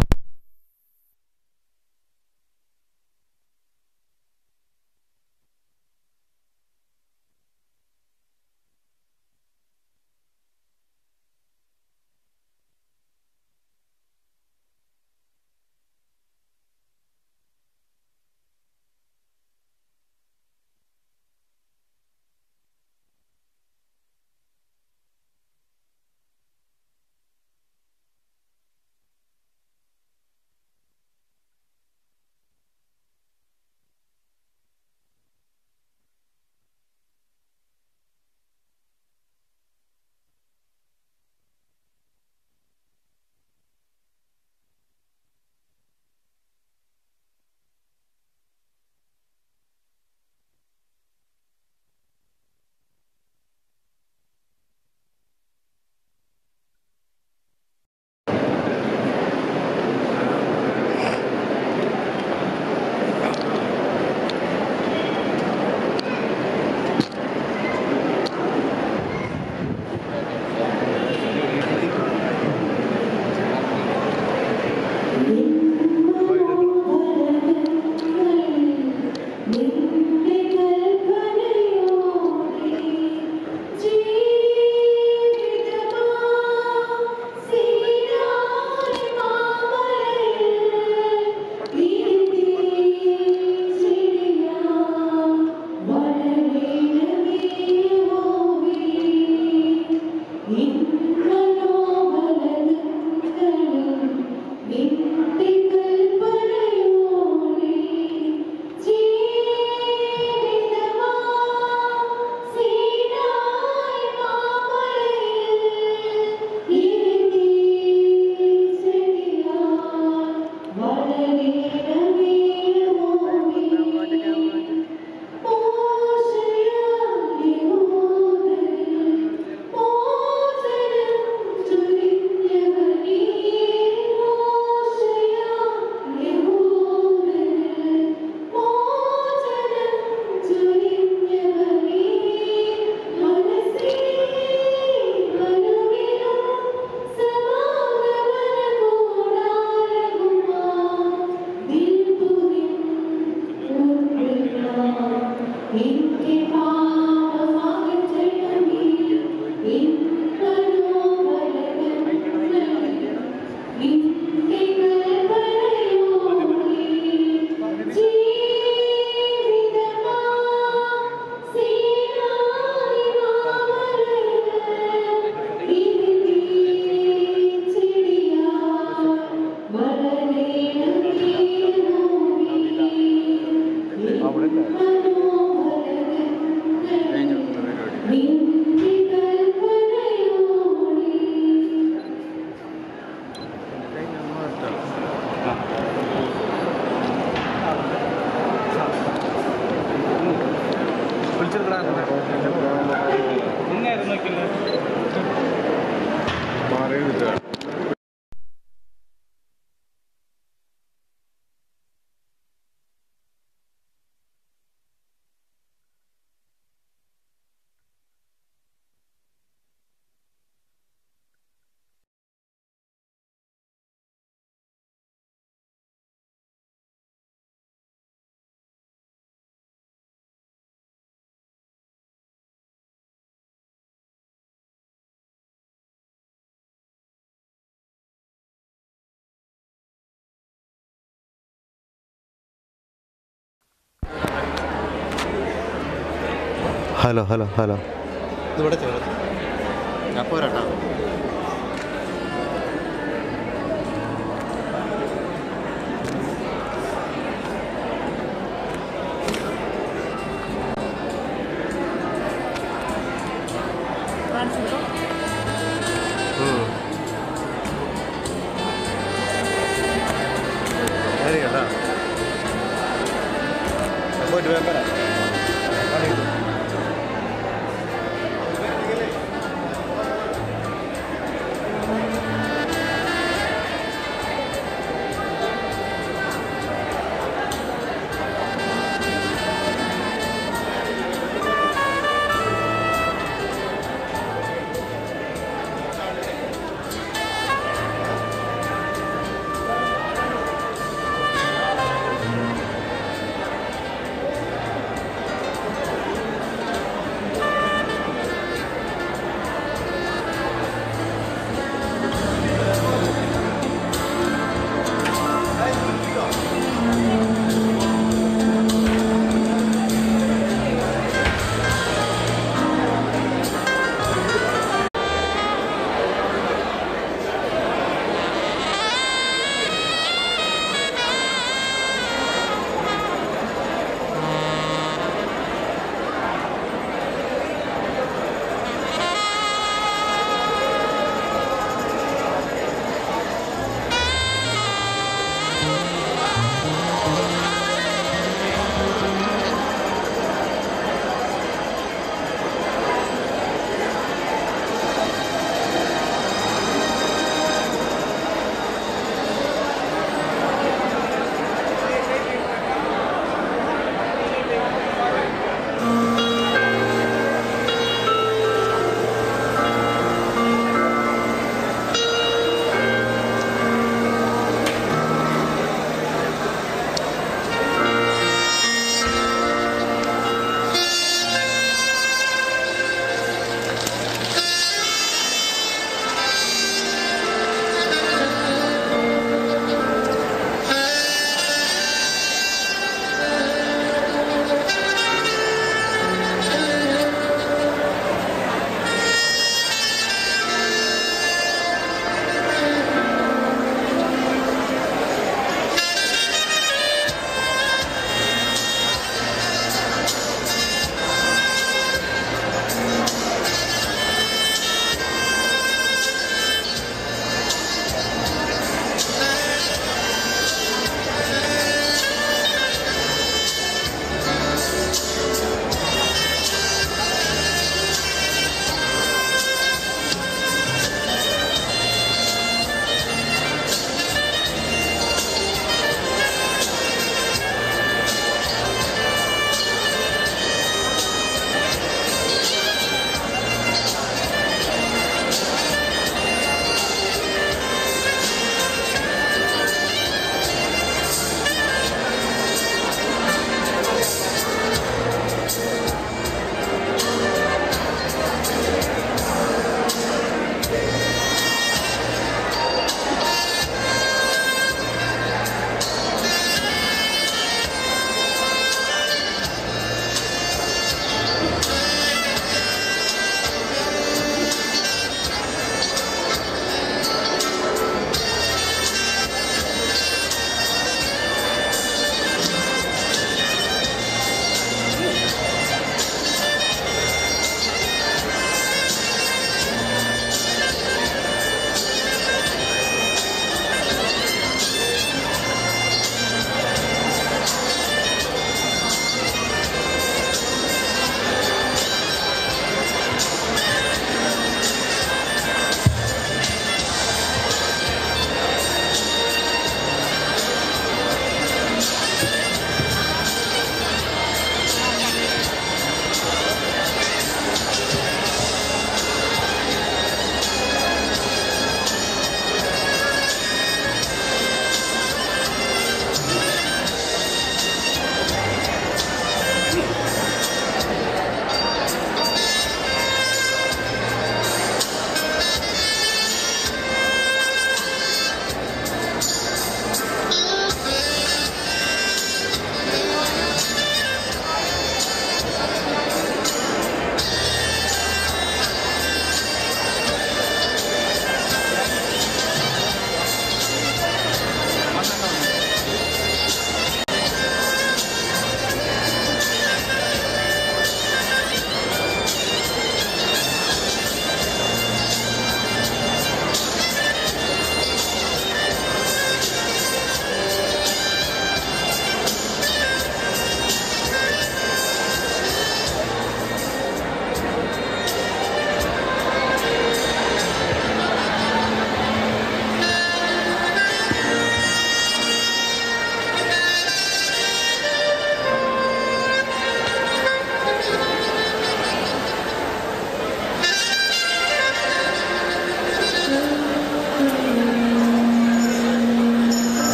ഹലോ ഹലോ ഹലോ ഇവിടെ ചേർത്ത് ഞാൻ പോരാട്ടാ ശരി കേട്ടാ ഞാൻ പോയിട്ട് വേഗം വരാം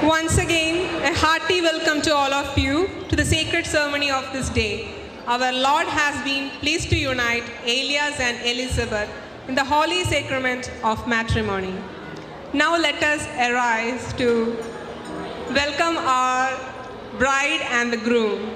Once again, a hearty welcome to all of you to the sacred ceremony of this day. Our Lord has been pleased to unite Elias and Elizabeth in the holy sacrament of matrimony. Now let us arise to welcome our bride and the groom.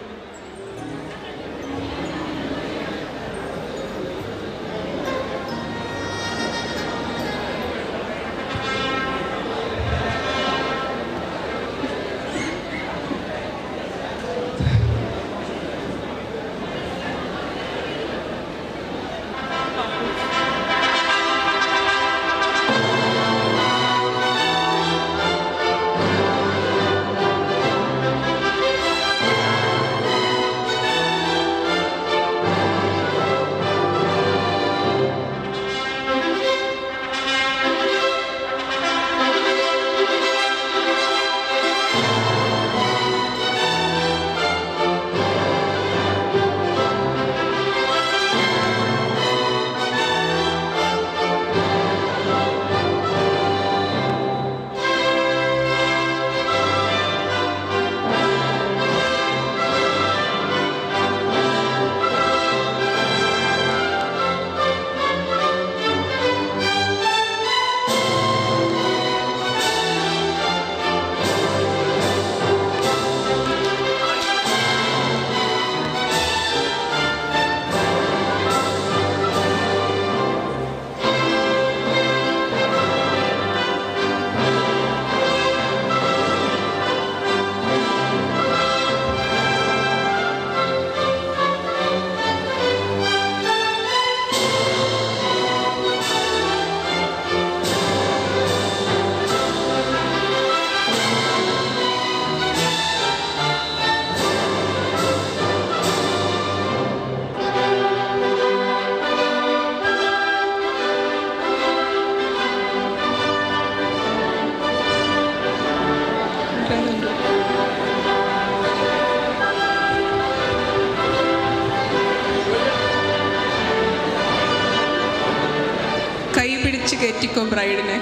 കൈ പിടിച്ച് കയറ്റിക്കോ ബ്രൈഡിനെ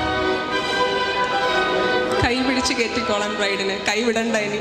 കൈ പിടിച്ച് കയറ്റിക്കോളാം ബ്രൈഡിനെ കൈ വിടണ്ട ഇനി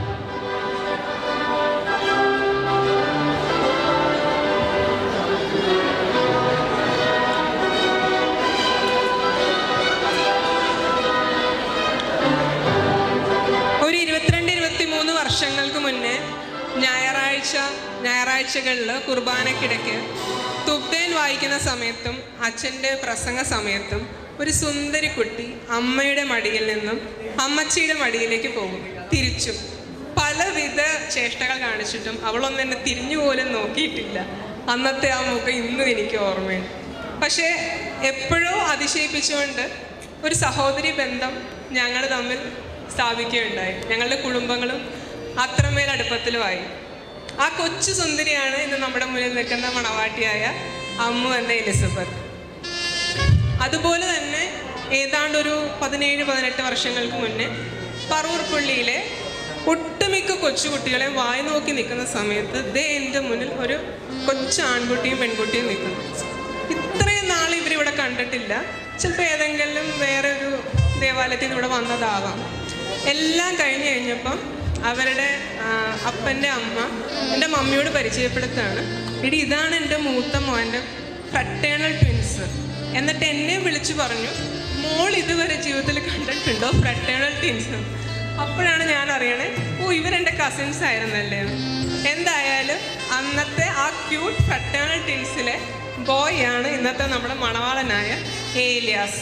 ഒരു ഇരുപത്തിരണ്ട് ഇരുപത്തി മൂന്ന് വർഷങ്ങൾക്ക് മുന്നേ ഞായറാഴ്ച ഞായറാഴ്ചകളിൽ കുർബാനക്കിടയ്ക്ക് തുബ്ദേൻ വായിക്കുന്ന സമയത്തും അച്ഛൻ്റെ പ്രസംഗ സമയത്തും ഒരു സുന്ദരി കുട്ടി അമ്മയുടെ മടിയിൽ നിന്നും അമ്മച്ചിയുടെ മടിയിലേക്ക് പോകും തിരിച്ചും പലവിധ ചേഷ്ടകൾ കാണിച്ചിട്ടും അവളൊന്നും എന്നെ തിരിഞ്ഞു പോലും നോക്കിയിട്ടില്ല അന്നത്തെ ആ മുഖം ഇന്നും എനിക്ക് ഓർമ്മയുണ്ട് പക്ഷേ എപ്പോഴോ അതിശയിപ്പിച്ചുകൊണ്ട് ഒരു സഹോദരി ബന്ധം ഞങ്ങൾ തമ്മിൽ സ്ഥാപിക്കുകയുണ്ടായി ഞങ്ങളുടെ കുടുംബങ്ങളും അത്രമേൽ അടുപ്പത്തിലുമായി ആ കൊച്ചു സുന്ദരിയാണ് ഇന്ന് നമ്മുടെ മുന്നിൽ നിൽക്കുന്ന മണവാട്ടിയായ അമ്മു എന്ന എലിസബത്ത് അതുപോലെ തന്നെ ഏതാണ്ട് ഒരു പതിനേഴ് പതിനെട്ട് വർഷങ്ങൾക്ക് മുന്നേ പറവൂർ പള്ളിയിലെ ഒട്ടുമിക്ക കൊച്ചുകുട്ടികളെ വായി നോക്കി നിൽക്കുന്ന സമയത്ത് ദേ എൻ്റെ മുന്നിൽ ഒരു കൊച്ചു ആൺകുട്ടിയും പെൺകുട്ടിയും നിൽക്കുന്നു ഇത്രയും നാൾ ഇവരിവിടെ കണ്ടിട്ടില്ല ചിലപ്പോൾ ഏതെങ്കിലും വേറെ ഒരു ദേവാലയത്തിൽ നിന്ന് ഇവിടെ വന്നതാവാം എല്ലാം കഴിഞ്ഞ് കഴിഞ്ഞപ്പം അവരുടെ ആ, അപ്പൻ്റെ അമ്മ എൻ്റെ മമ്മിയോട് പരിചയപ്പെടുത്താണ് ഇടി ഇതാണ് എൻ്റെ മൂത്ത മോൻ്റെ ഫ്രട്ടേണൽ ട്വിൻസ് എന്നിട്ട് എന്നെ വിളിച്ചു പറഞ്ഞു മോൾ ഇതുവരെ ജീവിതത്തിൽ കണ്ടിട്ടുണ്ടോ ഫ്രട്ടേണൽ ട്വിൻസ് അപ്പോഴാണ് ഞാൻ അറിയണേ ഓ ഇവരെൻ്റെ കസിൻസ് ആയിരുന്നല്ലേ എന്തായാലും അന്നത്തെ ആ ക്യൂട്ട് ഫ്രട്ടേണൽ ട്വിൻസിലെ ബോയ് ആണ് ഇന്നത്തെ നമ്മുടെ മണവാളനായ ഏലിയാസ്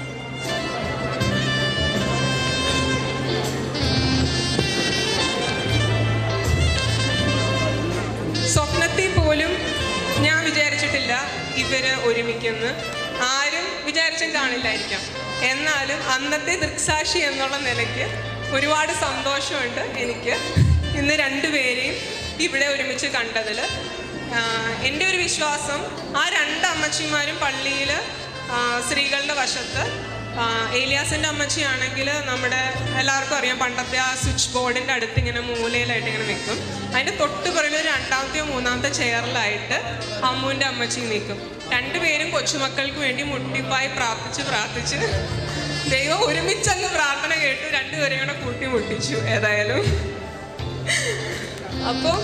സ്വപ്നത്തിൽ പോലും ഞാൻ വിചാരിച്ചിട്ടില്ല ഇവര് ഒരുമിക്കുന്ന് ആരും വിചാരിച്ചും കാണില്ലായിരിക്കാം എന്നാലും അന്നത്തെ ദൃക്സാക്ഷി എന്നുള്ള നിലയ്ക്ക് ഒരുപാട് സന്തോഷമുണ്ട് എനിക്ക് ഇന്ന് രണ്ടുപേരെയും ഇവിടെ ഒരുമിച്ച് കണ്ടതിൽ എൻ്റെ ഒരു വിശ്വാസം ആ രണ്ട് അമ്മച്ചിമാരും പള്ളിയിൽ സ്ത്രീകളുടെ വശത്ത് ആ, ഏലിയാസിൻ്റെ അമ്മച്ചിയാണെങ്കിൽ നമ്മുടെ എല്ലാവർക്കും അറിയാം പണ്ടത്തെ ആ സ്വിച്ച് ബോർഡിൻ്റെ അടുത്ത് ഇങ്ങനെ മൂലയിലായിട്ട് ഇങ്ങനെ നിൽക്കും അതിൻ്റെ തൊട്ട് പുറകിൽ ഒരു രണ്ടാമത്തെയോ മൂന്നാമത്തെ ചെയറിലായിട്ട് അമ്മുവിൻ്റെ അമ്മച്ചി നിൽക്കും രണ്ടുപേരും കൊച്ചുമക്കൾക്ക് വേണ്ടി മുട്ടിപ്പായി പ്രാർത്ഥിച്ച് പ്രാർത്ഥിച്ച് ദൈവം ഒരുമിച്ചങ്ങ് പ്രാർത്ഥന കേട്ടു രണ്ടുപേരെയും കൂടെ കൂട്ടി മുട്ടിച്ചു ഏതായാലും അപ്പോൾ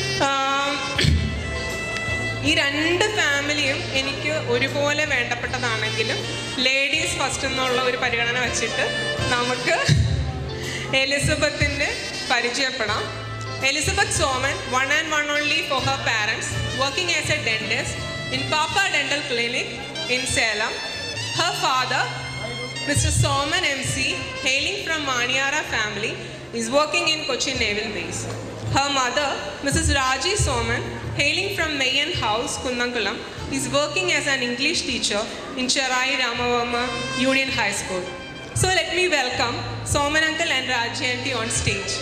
ഈ രണ്ട് ഫാമിലിയും എനിക്ക് ഒരുപോലെ വേണ്ടപ്പെട്ടതാണെങ്കിലും ലേഡീസ് ഫസ്റ്റ് എന്നുള്ള ഒരു പരിഗണന വെച്ചിട്ട് നമുക്ക് എലിസബത്തിൻ്റെ പരിചയപ്പെടാം Elizabeth Soman one and one only for her parents working as a dentist in Pappa dental clinic in Salem her father Mr. Soman MC, hailing from Maniara family, is working in Cochin Naval Base. Her mother, Mrs. Raji Soman, hailing from Mayan House, Kundankulam, is working as an English teacher in Charai Ramavarma Union High School. So let me welcome Soman uncle and Raji auntie on stage.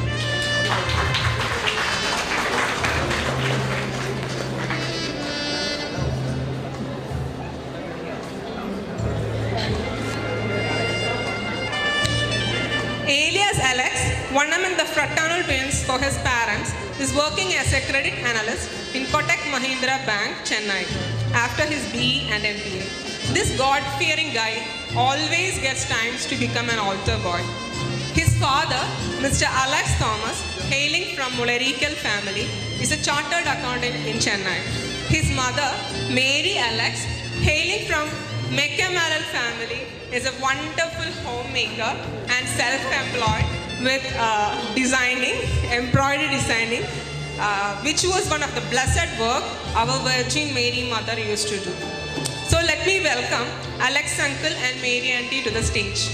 Alias Alex, one among the fraternal twins for his parents, is working as a credit analyst in Kotak Mahindra Bank, Chennai, after his BE and MBA. This God-fearing guy always gets times to become an altar boy. His father, Mr. Alex Thomas, hailing from Mularikal family, is a chartered accountant in Chennai. His mother, Mary Alex, hailing from Mekamaral family, is a wonderful homemaker and self-employed with uh, designing, embroidery designing, uh, which was one of the blessed work our Virgin Mary Mother used to do. So let me welcome Alex Uncle and Mary Auntie to the stage.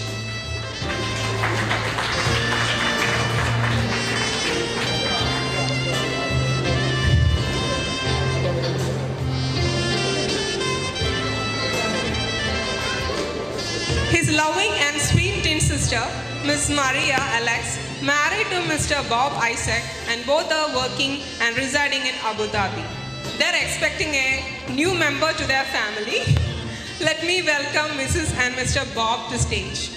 His loving and sweet twin sister, Miss Maria Alex, married to Mr. Bob Isaac, and both are working and residing in Abu Dhabi. They're expecting a new member to their family. Let me welcome Mrs. and Mr. Bob to stage.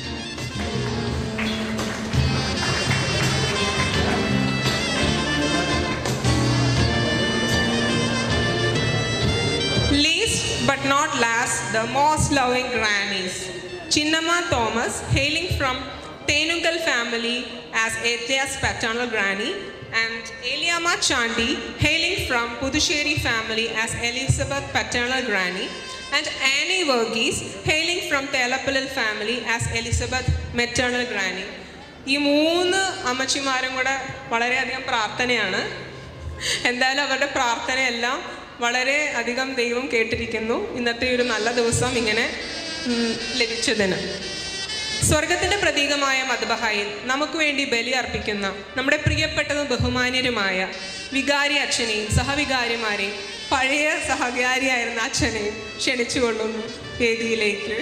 Least but not last, the most loving grannies. Chinnamma Thomas, hailing from Tenungal family as Ethia's paternal granny, and Eliama Chandi, hailing from Puducherry family as Elizabeth paternal granny, and Annie Verghese, hailing from Telapalil family as Elizabeth maternal granny. ഈ മൂന്ന് അമ്മച്ചിമാരും കൂടെ വളരെയധികം പ്രാർത്ഥനയാണ് എന്തായാലും അവരുടെ പ്രാർത്ഥനയെല്ലാം വളരെ അധികം ദൈവം കേട്ടിരിക്കുന്നു ഇന്നത്തെ ഒരു നല്ല ദിവസം ഇങ്ങനെ ഉം, ലഭിച്ചതിന് സ്വർഗത്തിന്റെ പ്രതീകമായ മദ്ബഹായിൽ നമുക്ക് വേണ്ടി ബലി അർപ്പിക്കുന്ന നമ്മുടെ പ്രിയപ്പെട്ടതും ബഹുമാന്യരുമായ വികാരി അച്ഛനെയും സഹവികാരിമാരെയും പഴയ സഹകാരിയായിരുന്ന അച്ഛനെയും ക്ഷണിച്ചുകൊള്ളുന്നു വേദിയിലേക്ക്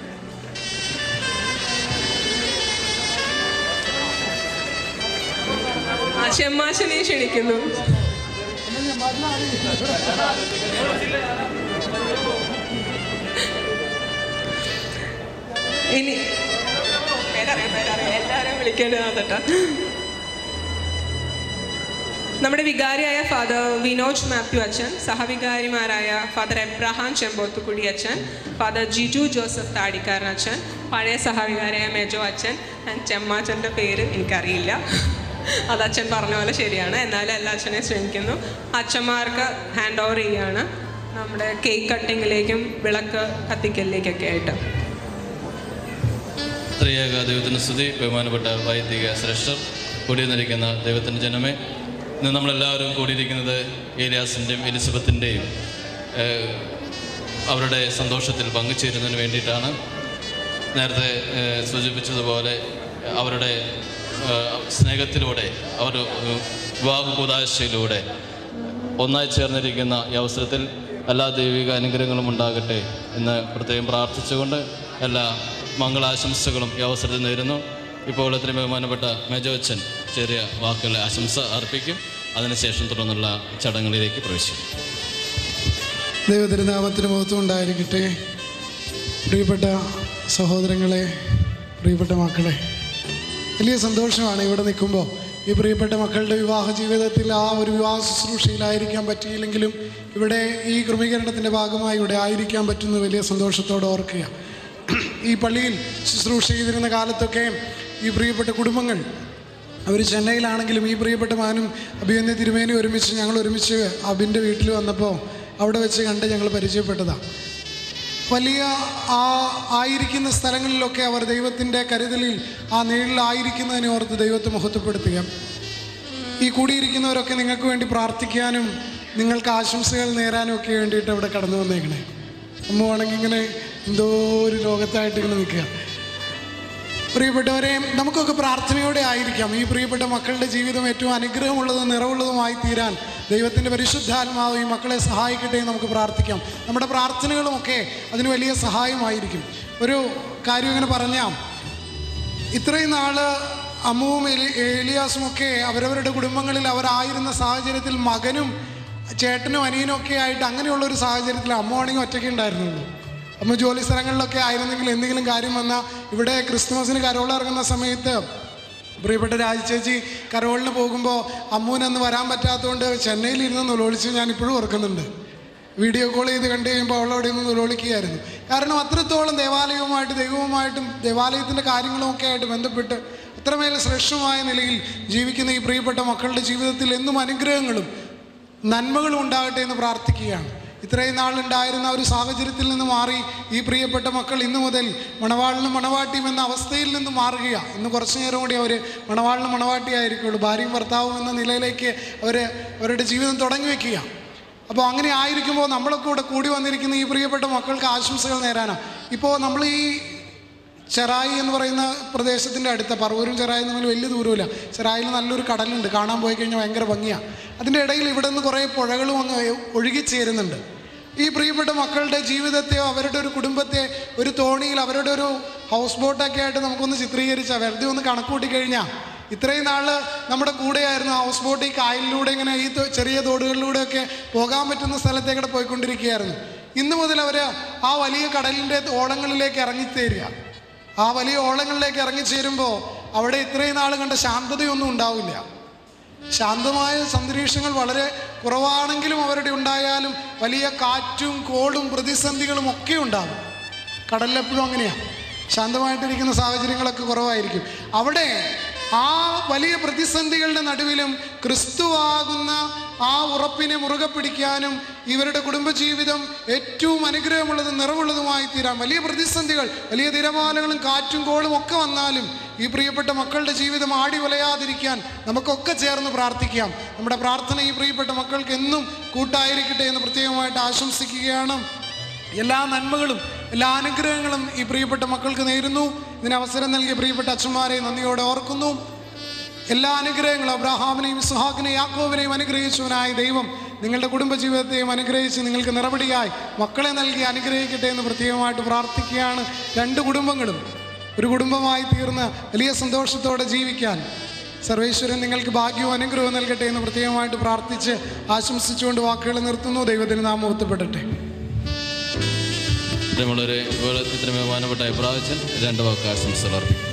ആ ചെമ്മാശനെയും ക്ഷണിക്കുന്നു ഇനി പേരറിയാം പേരറിയാം എല്ലാവരും വിളിക്കേണ്ടതാണ് കേട്ടോ നമ്മുടെ വികാരിയായ ഫാദർ വിനോജ് മാത്യു അച്ഛൻ സഹവികാരിമാരായ ഫാദർ എബ്രഹാം ചെമ്പോത്തുകുടി അച്ഛൻ ഫാദർ ജിജു ജോസഫ് താടിക്കാരൻ അച്ഛൻ പഴയ സഹവികാരിയായ മെജോ അച്ഛൻ ആൻഡ് ചെമ്മാച്ചൻ്റെ പേര് എനിക്കറിയില്ല അത് അച്ഛൻ പറഞ്ഞ പോലെ ശരിയാണ് എന്നാലും എല്ലാ അച്ഛനെയും ശ്രമിക്കുന്നു അച്ഛന്മാർക്ക് ഹാൻഡ് ഓവർ ചെയ്യുകയാണ് നമ്മുടെ കേക്ക് കട്ടിങ്ങിലേക്കും വിളക്ക് കത്തിക്കലിലേക്കൊക്കെ ആയിട്ട് ത്രിയേക ദൈവത്തിന് സ്തുതി ബഹുമാനപ്പെട്ട വൈദിക ശ്രേഷ്ഠർ കൂടിയിരുന്നിരിക്കുന്ന ദൈവത്തിൻ്റെ ജനമേ ഇന്ന് നമ്മളെല്ലാവരും കൂടിയിരിക്കുന്നത് ഏലിയാസിൻ്റെയും എലിസബത്തിൻ്റെയും ഏഹ്, അവരുടെ സന്തോഷത്തിൽ പങ്കുചേരുന്നതിന് വേണ്ടിയിട്ടാണ് നേരത്തെ ഏഹ്, സൂചിപ്പിച്ചതുപോലെ അവരുടെ ഏഹ്, സ്നേഹത്തിലൂടെ അവർ വിവാഹ കൂതാശയിലൂടെ ഒന്നായി ചേർന്നിരിക്കുന്ന ഈ അവസരത്തിൽ എല്ലാ ദൈവിക അനുഗ്രഹങ്ങളും ഉണ്ടാകട്ടെ എന്ന് പ്രത്യേകം പ്രാർത്ഥിച്ചുകൊണ്ട് എല്ലാ മംഗളാശംസകളും ഈ അവസരത്തിൽ നേരുന്നു ഇപ്പോൾ ഇത്രയും ബഹുമാനപ്പെട്ട മേജോച്ചൻ ചെറിയ വാക്കുകൾ ആശംസ അർപ്പിക്കും അതിനുശേഷം തുടർന്നുള്ള ചടങ്ങുകളിലേക്ക് പ്രവേശിക്കും ദൈവതിരുനാമത്തിന് മഹത്വം ഉണ്ടായിരിക്കട്ടെ പ്രിയപ്പെട്ട സഹോദരങ്ങളെ പ്രിയപ്പെട്ട മക്കളെ വലിയ സന്തോഷമാണ് ഇവിടെ നിൽക്കുമ്പോൾ ഈ പ്രിയപ്പെട്ട മക്കളുടെ വിവാഹ ജീവിതത്തിൽ ആ ഒരു വിവാഹ ശുശ്രൂഷയിലായിരിക്കാൻ പറ്റിയില്ലെങ്കിലും ഇവിടെ ഈ ക്രമീകരണത്തിൻ്റെ ഭാഗമായി ഇവിടെ ആയിരിക്കാൻ പറ്റുന്ന വലിയ സന്തോഷത്തോടെ ഓർക്കുക ഈ പള്ളിയിൽ ശുശ്രൂഷ ചെയ്തിരുന്ന കാലത്തൊക്കെ ഈ പ്രിയപ്പെട്ട കുടുംബങ്ങൾ അവർ ചെന്നൈയിലാണെങ്കിലും ഈ പ്രിയപ്പെട്ട മാനും അഭിയന്യ തിരുമേനി ഒരുമിച്ച് ഞങ്ങൾ ഒരുമിച്ച് അബിൻ്റെ വീട്ടിൽ വന്നപ്പോൾ അവിടെ വെച്ച് കണ്ട് ഞങ്ങൾ പരിചയപ്പെട്ടതാണ് വലിയ ആ ആയിരിക്കുന്ന സ്ഥലങ്ങളിലൊക്കെ അവർ ദൈവത്തിൻ്റെ കരുതലിൽ ആ നിഴലിലായിരിക്കുന്നതിനെ ഓർത്ത് ദൈവത്തെ മഹത്വപ്പെടുത്തുക ഈ കൂടിയിരിക്കുന്നവരൊക്കെ നിങ്ങൾക്ക് വേണ്ടി പ്രാർത്ഥിക്കാനും നിങ്ങൾക്ക് ആശംസകൾ നേരാനും ഒക്കെ വേണ്ടിയിട്ട് അവിടെ കടന്നു വന്നേക്കണേ അമ്മ ആണെങ്കിൽ ഇങ്ങനെ എന്തോ ഒരു ലോകത്തായിട്ട് ഇങ്ങനെ നിൽക്കുക പ്രിയപ്പെട്ടവരെ നമുക്കൊക്കെ പ്രാർത്ഥനയോടെ ആയിരിക്കാം ഈ പ്രിയപ്പെട്ട മക്കളുടെ ജീവിതം ഏറ്റവും അനുഗ്രഹമുള്ളതും നിറവുള്ളതുമായി തീരാൻ ദൈവത്തിൻ്റെ പരിശുദ്ധാത്മാവ് ഈ മക്കളെ സഹായിക്കട്ടെ എന്ന് നമുക്ക് പ്രാർത്ഥിക്കാം നമ്മുടെ പ്രാർത്ഥനകളുമൊക്കെ അതിന് വലിയ സഹായമായിരിക്കും ഒരു കാര്യം ഇങ്ങനെ പറഞ്ഞാൽ ഇത്രയും നാള് അമ്മുവും എലി ഏലിയാസും ഒക്കെ അവരവരുടെ കുടുംബങ്ങളിൽ അവരായിരുന്ന സാഹചര്യത്തിൽ മകനും ചേട്ടനും അനിയനും ഒക്കെ ആയിട്ട് അങ്ങനെയുള്ള ഒരു സാഹചര്യത്തിൽ അമ്മ ആണെങ്കിൽ ഒറ്റയ്ക്ക് ഉണ്ടായിരുന്നുള്ളൂ അമ്മ ജോലി സ്ഥലങ്ങളിലൊക്കെ ആയിരുന്നെങ്കിൽ എന്തെങ്കിലും കാര്യം വന്നാൽ ഇവിടെ ക്രിസ്തുമസിന് കരോൾ ഇറങ്ങുന്ന സമയത്ത് പ്രിയപ്പെട്ട രാജചേച്ചി കരോളിന് പോകുമ്പോൾ അമ്മൂനന്ന് വരാൻ പറ്റാത്തതുകൊണ്ട് ചെന്നൈയിൽ ഇരുന്ന് നുലോളിച്ച് ഞാൻ ഇപ്പോഴും ഓർക്കുന്നുണ്ട് വീഡിയോ കോൾ ചെയ്ത് കണ്ടു കഴിയുമ്പോൾ അവളവിടെ നിന്ന് നുലോളിക്കുകയായിരുന്നു കാരണം അത്രത്തോളം ദേവാലയവുമായിട്ട് ദൈവവുമായിട്ടും ദേവാലയത്തിൻ്റെ കാര്യങ്ങളുമൊക്കെ ആയിട്ട് ബന്ധപ്പെട്ട് അത്രമേൽ ശ്രേഷ്ഠമായ നിലയിൽ ജീവിക്കുന്ന ഈ പ്രിയപ്പെട്ട മക്കളുടെ ജീവിതത്തിൽ എന്നും അനുഗ്രഹങ്ങളും നന്മകളും ഉണ്ടാകട്ടെ എന്ന് പ്രാർത്ഥിക്കുകയാണ് ഇത്രയും നാളുണ്ടായിരുന്ന ഒരു സാഹചര്യത്തിൽ നിന്ന് മാറി ഈ പ്രിയപ്പെട്ട മക്കൾ ഇന്നു മുതൽ മണവാളിനും മണവാട്ടിയും എന്ന അവസ്ഥയിൽ നിന്ന് മാറുകയാണ് ഇന്ന് കുറച്ചു നേരം കൂടി അവർ മണവാളിനും മണവാട്ടിയായിരിക്കുള്ളൂ ഭാര്യയും ഭർത്താവും എന്ന നിലയിലേക്ക് അവർ അവരുടെ ജീവിതം തുടങ്ങി വെക്കുക അപ്പോൾ അങ്ങനെ ആയിരിക്കുമ്പോൾ നമ്മളൊക്കെ ഇവിടെ കൂടി വന്നിരിക്കുന്ന ഈ പ്രിയപ്പെട്ട മക്കൾക്ക് ആശംസകൾ നേരാനാണ് ഇപ്പോൾ നമ്മൾ ഈ ചെറായി എന്ന് പറയുന്ന പ്രദേശത്തിൻ്റെ അടുത്ത പറവൂരും ചെറായി തമ്മിൽ വലിയ ദൂരമില്ല ചെറായിൽ നല്ലൊരു കടലുണ്ട് കാണാൻ പോയി കഴിഞ്ഞാൽ ഭയങ്കര ഭംഗിയാണ് അതിൻ്റെ ഇടയിൽ ഇവിടെ നിന്ന് കുറേ പുഴകളും അങ്ങ് ഒഴുകിച്ചേരുന്നുണ്ട് ഈ പ്രിയപ്പെട്ട മക്കളുടെ ജീവിതത്തെയോ അവരുടെ ഒരു കുടുംബത്തെ ഒരു തോണിയിൽ അവരുടെ ഒരു ഹൗസ് ബോട്ടൊക്കെ ആയിട്ട് നമുക്കൊന്ന് ചിത്രീകരിച്ചാൽ വെറുതെ ഒന്ന് കണക്കൂട്ടി കഴിഞ്ഞാൽ ഇത്രയും നാള് നമ്മുടെ കൂടെയായിരുന്നു ഹൗസ് ബോട്ട് ഈ കായലിലൂടെ ഇങ്ങനെ ഈ തോ- ചെറിയ തോടുകളിലൂടെയൊക്കെ പോകാൻ പറ്റുന്ന സ്ഥലത്തേക്കൂടെ പോയിക്കൊണ്ടിരിക്കുകയായിരുന്നു ഇന്ന് മുതൽ അവർ ആ വലിയ കടലിൻ്റെ ഓളങ്ങളിലേക്ക് ഇറങ്ങിത്തേരുക ആ വലിയ ഓളങ്ങളിലേക്ക് ഇറങ്ങിച്ചേരുമ്പോൾ അവിടെ ഇത്രയും നാൾ കണ്ട ശാന്തതയൊന്നും ഉണ്ടാവില്ല ശാന്തമായ അന്തരീക്ഷങ്ങൾ വളരെ കുറവാണെങ്കിലും അവരുടെ ഉണ്ടായാലും വലിയ കാറ്റും കോളും പ്രതിസന്ധികളും ഒക്കെ ഉണ്ടാകും കടലിലെപ്പോഴും അങ്ങനെയാണ് ശാന്തമായിട്ടിരിക്കുന്ന സാഹചര്യങ്ങളൊക്കെ കുറവായിരിക്കും അവിടെ ആ വലിയ പ്രതിസന്ധികളുടെ നടുവിലും ക്രിസ്തുവാകുന്ന ആ ഉറപ്പിനെ മുറുകെ പിടിക്കാനും ഇവരുടെ കുടുംബജീവിതം ഏറ്റവും അനുഗ്രഹമുള്ളതും നിറവുള്ളതുമായി തീരാൻ വലിയ പ്രതിസന്ധികൾ വലിയ തിരമാലകളും കാറ്റും കോളും ഒക്കെ വന്നാലും ഈ പ്രിയപ്പെട്ട മക്കളുടെ ജീവിതം ആടി ഉലയാതിരിക്കാൻ നമുക്കൊക്കെ ചേർന്ന് പ്രാർത്ഥിക്കാം നമ്മുടെ പ്രാർത്ഥന ഈ പ്രിയപ്പെട്ട മക്കൾക്ക് എന്നും കൂട്ടായിരിക്കട്ടെ എന്ന് പ്രത്യേകമായിട്ട് ആശംസിക്കുകയാണ് എല്ലാ നന്മകളും എല്ലാ അനുഗ്രഹങ്ങളും ഈ പ്രിയപ്പെട്ട മക്കൾക്ക് നേരുന്നു ഇതിന് അവസരം നൽകിയ പ്രിയപ്പെട്ട അച്ഛന്മാരെ നന്ദിയോടെ ഓർക്കുന്നു എല്ലാ അനുഗ്രഹങ്ങളും അബ്രാഹാമിനെയും സുഹാക്കിനെയും യാക്കോവിനെയും അനുഗ്രഹിച്ചവനായ ദൈവം നിങ്ങളുടെ കുടുംബജീവിതത്തെയും അനുഗ്രഹിച്ച് നിങ്ങൾക്ക് നിറപടിയായി മക്കളെ നൽകി അനുഗ്രഹിക്കട്ടെ എന്ന് പ്രത്യേകമായിട്ട് പ്രാർത്ഥിക്കുകയാണ് രണ്ട് കുടുംബങ്ങളും ഒരു കുടുംബമായി തീർന്ന് വലിയ സന്തോഷത്തോടെ ജീവിക്കാൻ സർവേശ്വരൻ നിങ്ങൾക്ക് ഭാഗ്യവും അനുഗ്രഹവും നൽകട്ടെ എന്ന് പ്രത്യേകമായിട്ട് പ്രാർത്ഥിച്ച് ആശംസിച്ചുകൊണ്ട് വാക്കുകൾ നിർത്തുന്നു ദൈവത്തിന് നാം ഒത്തുപെടട്ടെ നമ്മളൊരു ഇത്രയും ബഹുമാനപ്പെട്ട അഭിപ്രായച്ചൻ രണ്ട് വാക്ക് ആശംസകൾ അർപ്പിക്കും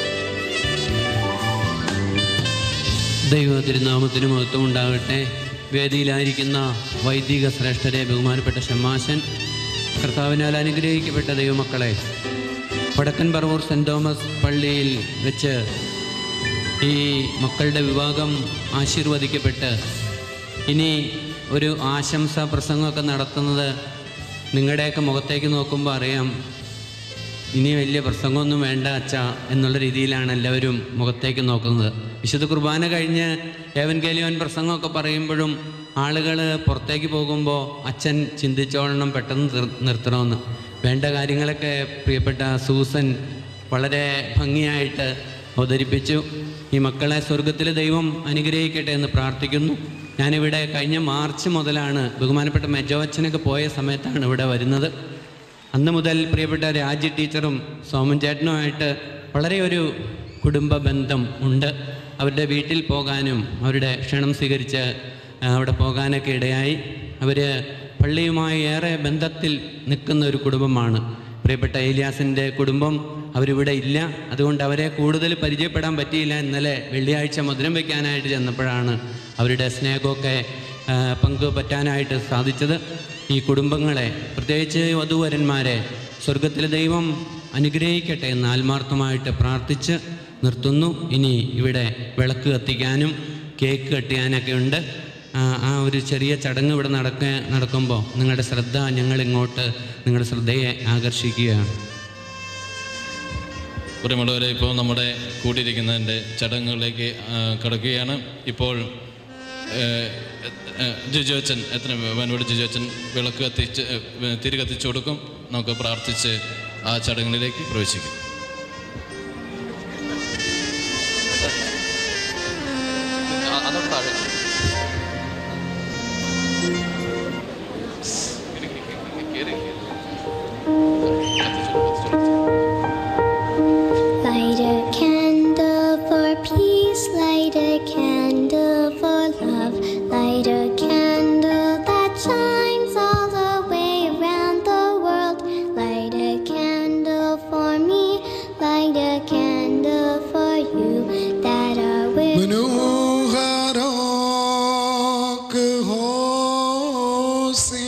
ദൈവ തിരുനാമത്തിന് മഹത്വം ഉണ്ടാകട്ടെ വേദിയിലായിരിക്കുന്ന വൈദിക ശ്രേഷ്ഠരെ ബഹുമാനപ്പെട്ട ഷമ്മാശൻ കർത്താവിനാൽ അനുഗ്രഹിക്കപ്പെട്ട ദൈവമക്കളെ വടക്കൻ പറവൂർ സെൻറ് തോമസ് പള്ളിയിൽ വെച്ച് ഈ മക്കളുടെ വിവാഹം ആശീർവദിക്കപ്പെട്ട് ഇനി ഒരു ആശംസ പ്രസംഗമൊക്കെ നടത്തുന്നത് നിങ്ങളുടെയൊക്കെ മുഖത്തേക്ക് നോക്കുമ്പോൾ അറിയാം ഇനി വലിയ പ്രസംഗമൊന്നും വേണ്ട അച്ഛ എന്നുള്ള രീതിയിലാണ് എല്ലാവരും മുഖത്തേക്ക് നോക്കുന്നത് വിശുദ്ധ കുർബാന കഴിഞ്ഞ് ഏവൻ കേലിയോൻ പ്രസംഗമൊക്കെ പറയുമ്പോഴും ആളുകൾ പുറത്തേക്ക് പോകുമ്പോൾ അച്ഛൻ ചിന്തിച്ചോളണം പെട്ടെന്ന് നിർ- നിർത്തണമെന്ന് വേണ്ട കാര്യങ്ങളൊക്കെ പ്രിയപ്പെട്ട സൂസൻ വളരെ ഭംഗിയായിട്ട് അവതരിപ്പിച്ചു ഈ മക്കളെ സ്വർഗത്തിൽ ദൈവം അനുഗ്രഹിക്കട്ടെ എന്ന് പ്രാർത്ഥിക്കുന്നു ഞാനിവിടെ കഴിഞ്ഞ മാർച്ച് മുതലാണ് ബഹുമാനപ്പെട്ട മെജോച്ചനൊക്കെ പോയ സമയത്താണ് ഇവിടെ വരുന്നത് അന്ന് മുതൽ പ്രിയപ്പെട്ട രാജി ടീച്ചറും സോമൻ ചേട്ടനുമായിട്ട് വളരെ ഒരു കുടുംബ ബന്ധം ഉണ്ട് അവരുടെ വീട്ടിൽ പോകാനും അവരുടെ ക്ഷണം സ്വീകരിച്ച് ആ, അവിടെ പോകാനൊക്കെ ഇടയായി അവർ പള്ളിയുമായി ഏറെ ബന്ധത്തിൽ നിൽക്കുന്ന ഒരു കുടുംബമാണ് പ്രിയപ്പെട്ട ഏലിയാസിൻ്റെ കുടുംബം അവരിവിടെ ഇല്ല അതുകൊണ്ട് അവരെ കൂടുതൽ പരിചയപ്പെടാൻ പറ്റിയില്ല ഇന്നലെ വെള്ളിയാഴ്ച മധുരം വയ്ക്കാനായിട്ട് ചെന്നപ്പോഴാണ് അവരുടെ സ്നേഹമൊക്കെ ആ, പങ്കുപറ്റാനായിട്ട് സാധിച്ചത് ഈ കുടുംബങ്ങളെ പ്രത്യേകിച്ച് വധുവരന്മാരെ സ്വർഗത്തിലെ ദൈവം അനുഗ്രഹിക്കട്ടെ എന്ന് ആത്മാർത്ഥമായിട്ട് പ്രാർത്ഥിച്ച് നിർത്തുന്നു ഇനി ഇവിടെ വിളക്ക് കത്തിക്കാനും കേക്ക് കട്ടിയാനൊക്കെ ഉണ്ട് ആ, ആ ഒരു ചെറിയ ചടങ്ങ് ഇവിടെ നടക്ക നടക്കുമ്പോൾ നിങ്ങളുടെ ശ്രദ്ധ ഞങ്ങളിങ്ങോട്ട് നിങ്ങളുടെ ശ്രദ്ധയെ ആകർഷിക്കുകയാണ് പ്രിയമുള്ളവരെ ഇപ്പോൾ നമ്മുടെ കൂടിയിരിക്കുന്നതിൻ്റെ ചടങ്ങുകളിലേക്ക് ആ, കടക്കുകയാണ് ഇപ്പോൾ ഏഹ്, ഏഹ്, ജിജു അച്ഛൻ എത്ര വനോട് ജിജു അച്ഛൻ വിളക്ക് കത്തിച്ച് ഏഹ്, തിരി കത്തിച്ചു കൊടുക്കും നമുക്ക് പ്രാർത്ഥിച്ച് ആ ചടങ്ങുകളിലേക്ക് പ്രവേശിക്കും Light a candle for peace, light a candle for love, light a candle that shines all the way around the world. Light a candle for me, light a candle for you, that our wish. मनोहरोक हो से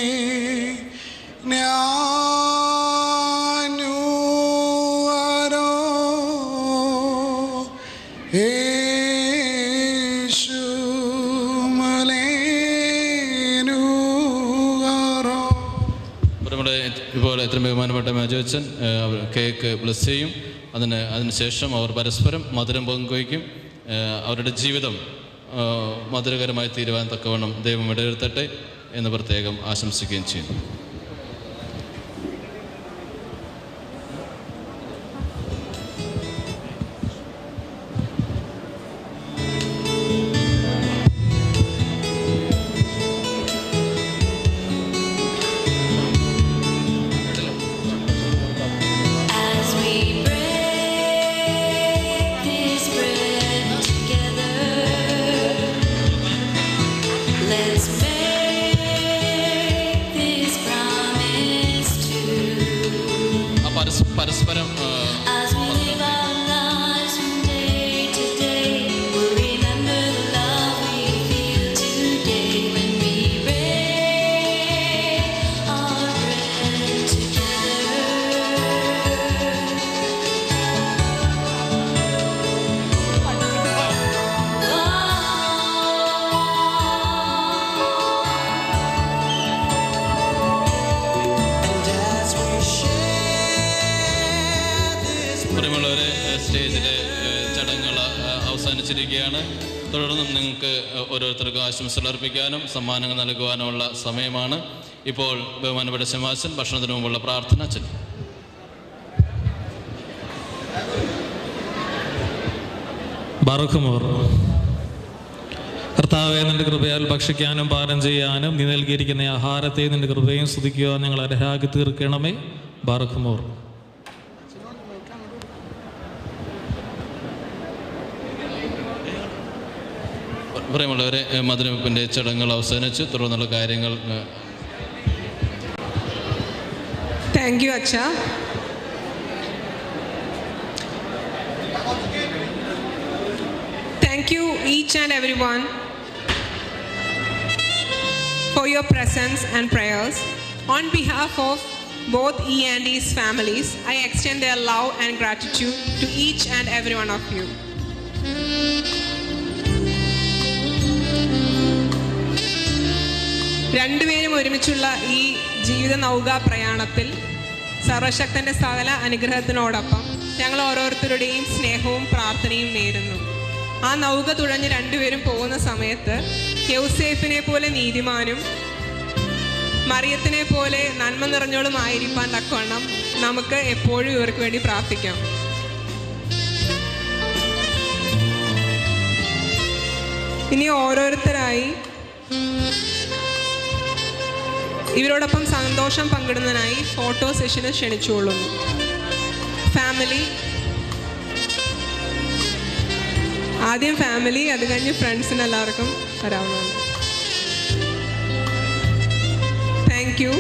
न्यानुअरो യേശു മലേനുഅറോ നമ്മുടെ ഇപ്പോൾ എത്ര ബഹുമാനപ്പെട്ട മാജോച്ചൻ അവർ cake bless ചെയ്യും അതിന് അതിനുശേഷം അവർ പരസ്പരം മധുരം പങ്കുവയ്ക്കും ഏഹ് അവരുടെ ജീവിതം ഏഹ് മധുരകരമായി തീരുവാൻ തക്കവണ്ണം ദൈവം ഇടവരുത്തട്ടെ എന്ന് പ്രത്യേകം ആശംസിക്കുകയും ചെയ്യുന്നു As we break this bread together, let's make this promise true. ആ പരസ് പരസ്പരം ഏഹ് As we live our lives from day to day, we'll remember the love we feel today when we break our bread together. പ്രിയമുള്ളവരെ ഏഹ് സ്റ്റേജിലെ ഏഹ് ചടങ്ങുകൾ ഏഹ് അവസാനിച്ചിരിക്കുകയാണ് തുടർന്നും നിങ്ങൾക്ക് ഏഹ് ഓരോരുത്തർക്കും ആശംസകൾ അർപ്പിക്കാനും സമ്മാനങ്ങൾ നൽകുവാനുമുള്ള സമയമാണ് ഇപ്പോൾ ബഹുമാനപ്പെട്ട ശമാശൻ ഭക്ഷണത്തിന് മുമ്പുള്ള പ്രാർത്ഥന ചൊല്ലും ബറക്കുമോർ കർത്താവെ നിന്റെ കൃപയാൽ ഭക്ഷിക്കാനും പാനം ചെയ്യാനും നീ നൽകിയിരിക്കുന്ന ഈ ആഹാരത്തെ നിന്റെ കൃപയും സ്തുതിക്കുവാൻ ഞങ്ങൾ അർഹരാക്കി തീർക്കണമേ ബറക്കുമോർ പ്രിയമുള്ളവരെ ഏഹ് മധുരവെപ്പിൻ്റെ ചടങ്ങുകൾ അവസാനിച്ച് തുടർന്നുള്ള കാര്യങ്ങൾ ഏഹ് താങ്ക് യു അച്ഛ Thank you, each and everyone, for your presence and prayers. On behalf of both E and E's families, I extend their love and gratitude to each and every one of you. രണ്ടുപേരും ഒരുമിച്ചുള്ള ഈ ജീവിത നൗക പ്രയാണത്തിൽ സർവശക്തന്റെ സകല അനുഗ്രഹത്തിനോടൊപ്പം ഞങ്ങൾ ഓരോരുത്തരുടെയും സ്നേഹവും പ്രാർത്ഥനയും നേരുന്നു ആ നൗക തുഴഞ്ഞ് രണ്ടുപേരും പോകുന്ന സമയത്ത് യൗസേഫിനെ പോലെ നീതിമാനും മറിയത്തിനെ പോലെ നന്മ നിറഞ്ഞോളുമായിരിക്കാൻ തക്കവണ്ണം നമുക്ക് എപ്പോഴും ഇവർക്ക് വേണ്ടി പ്രാർത്ഥിക്കാം ഇനി ഓരോരുത്തരായി ഇവരോടൊപ്പം സന്തോഷം പങ്കിടുന്നതിനായി ഫോട്ടോ സെഷന് ക്ഷണിച്ചുകൊള്ളുന്നു ഫാമിലി ആദ്യം ഫാമിലി അത് കഴിഞ്ഞ് ഫ്രണ്ട്സിന് എല്ലാവർക്കും വരാവുന്നതാണ് താങ്ക് യു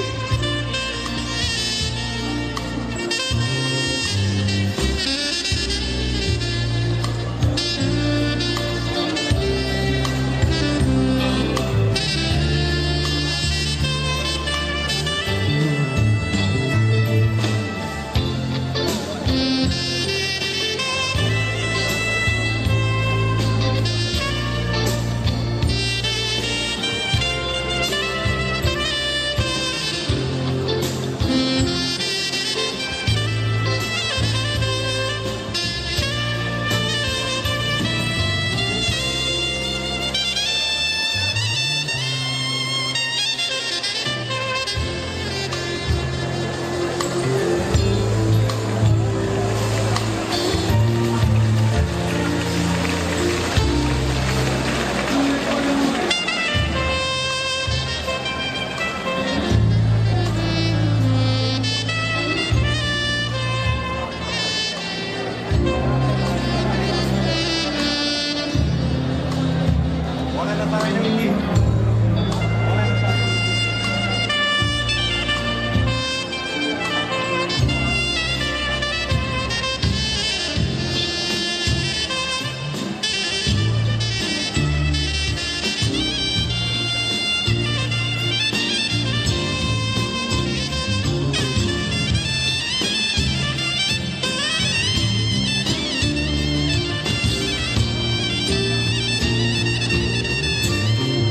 ും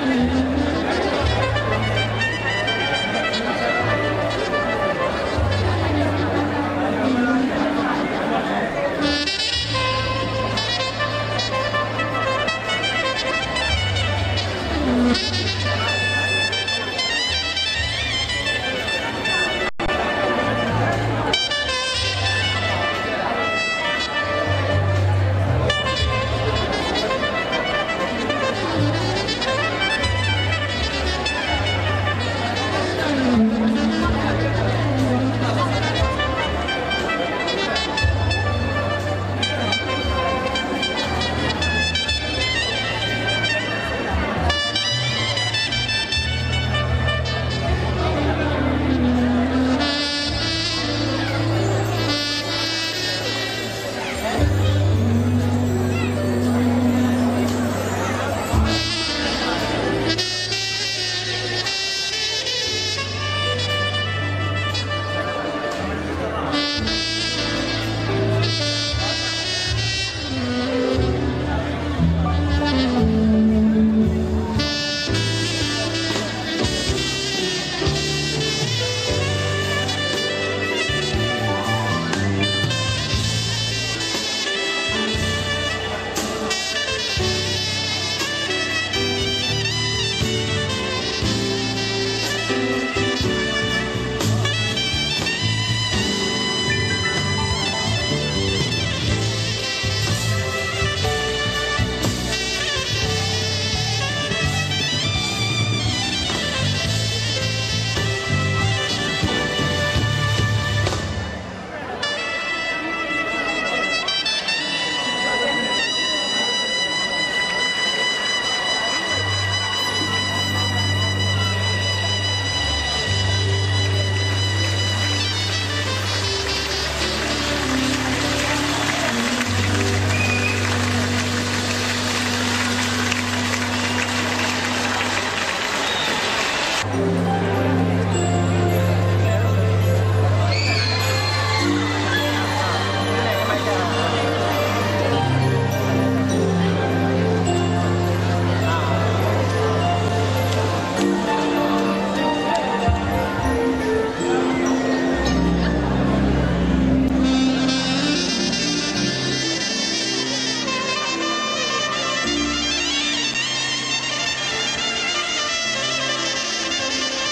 Thank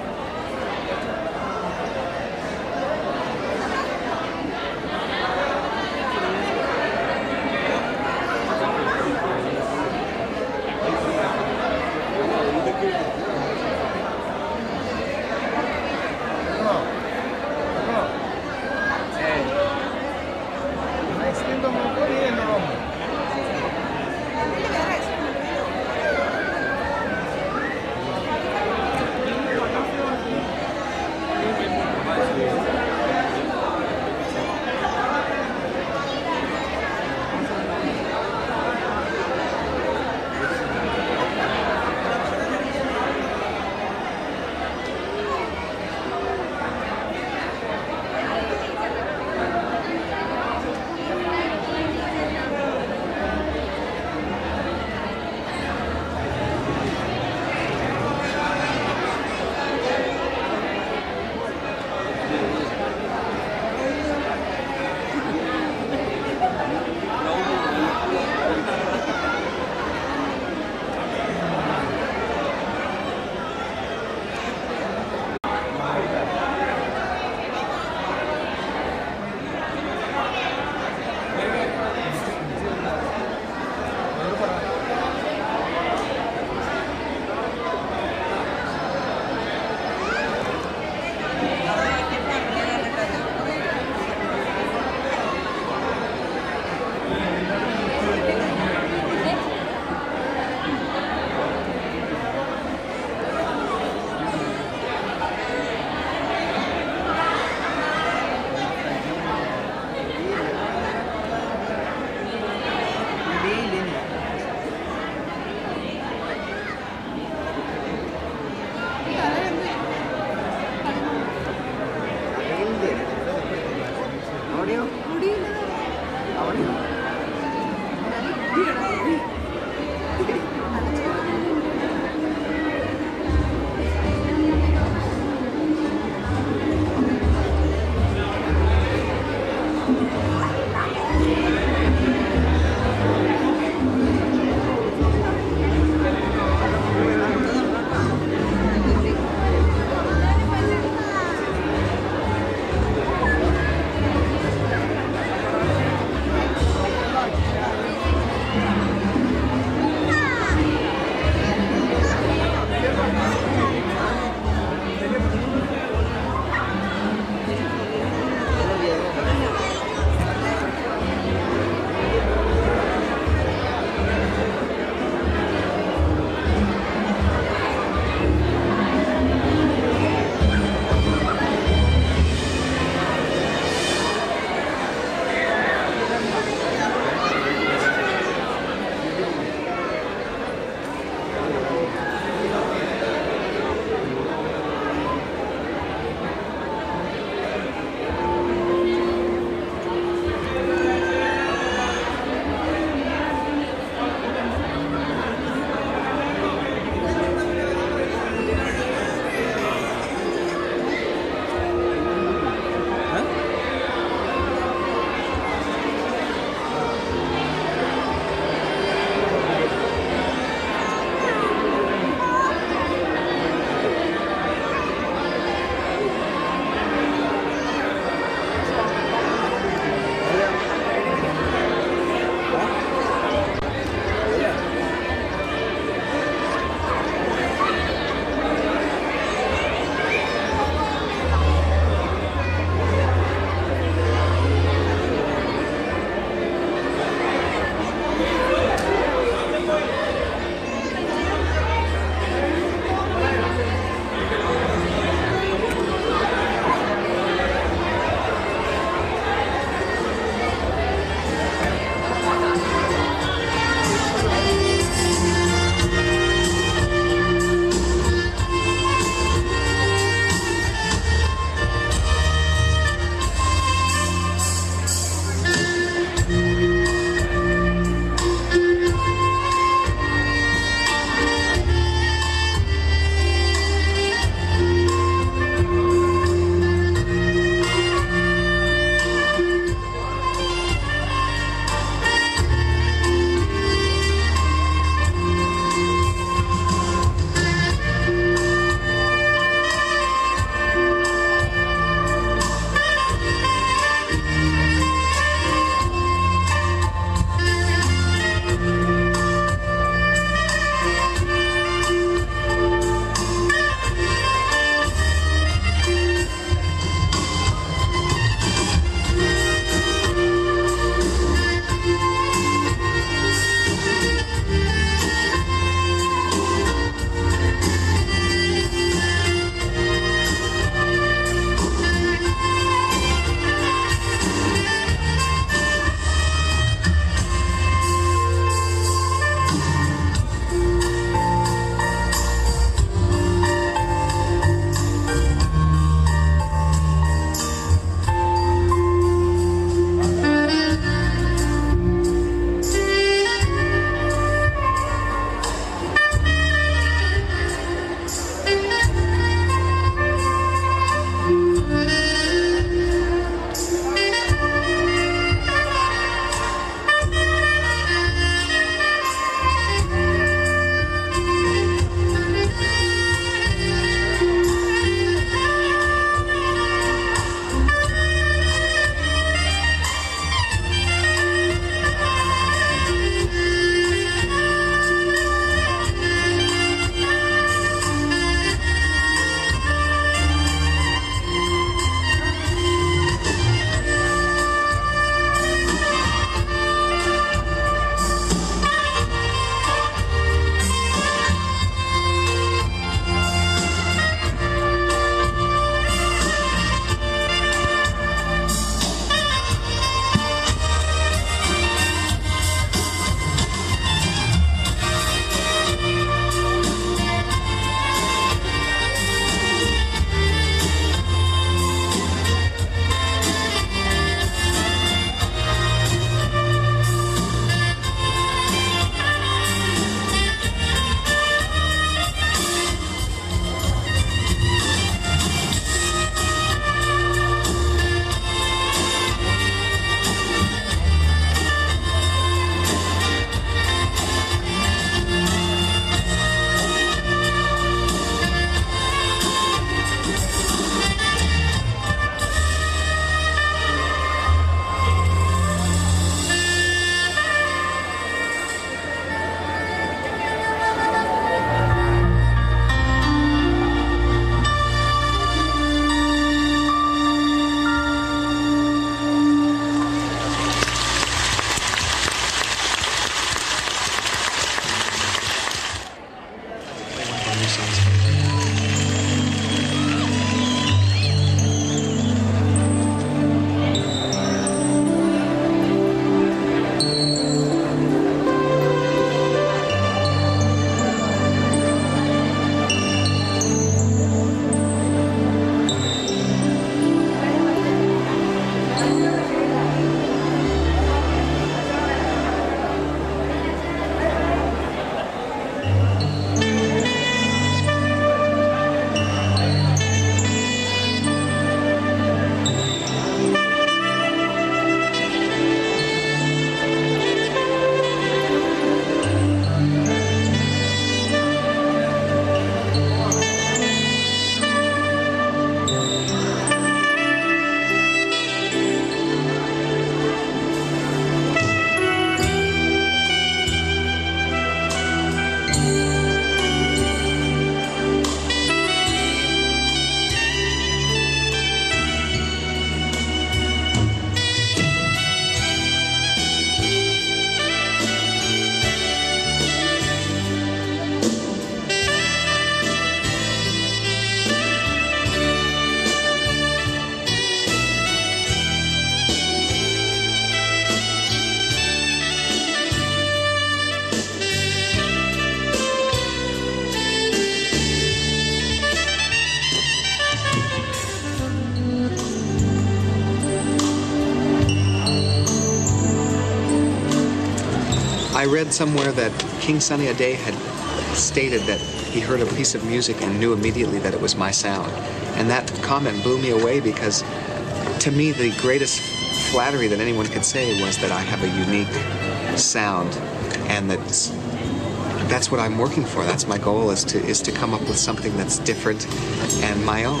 I read somewhere that King Sunny Ade had stated that he heard a piece of music and knew immediately that it was my sound. And that comment blew me away because to me, the greatest flattery that anyone could say was that I have a unique sound and that's that's what I'm working for. That's my goal is to is to come up with something that's different and my own.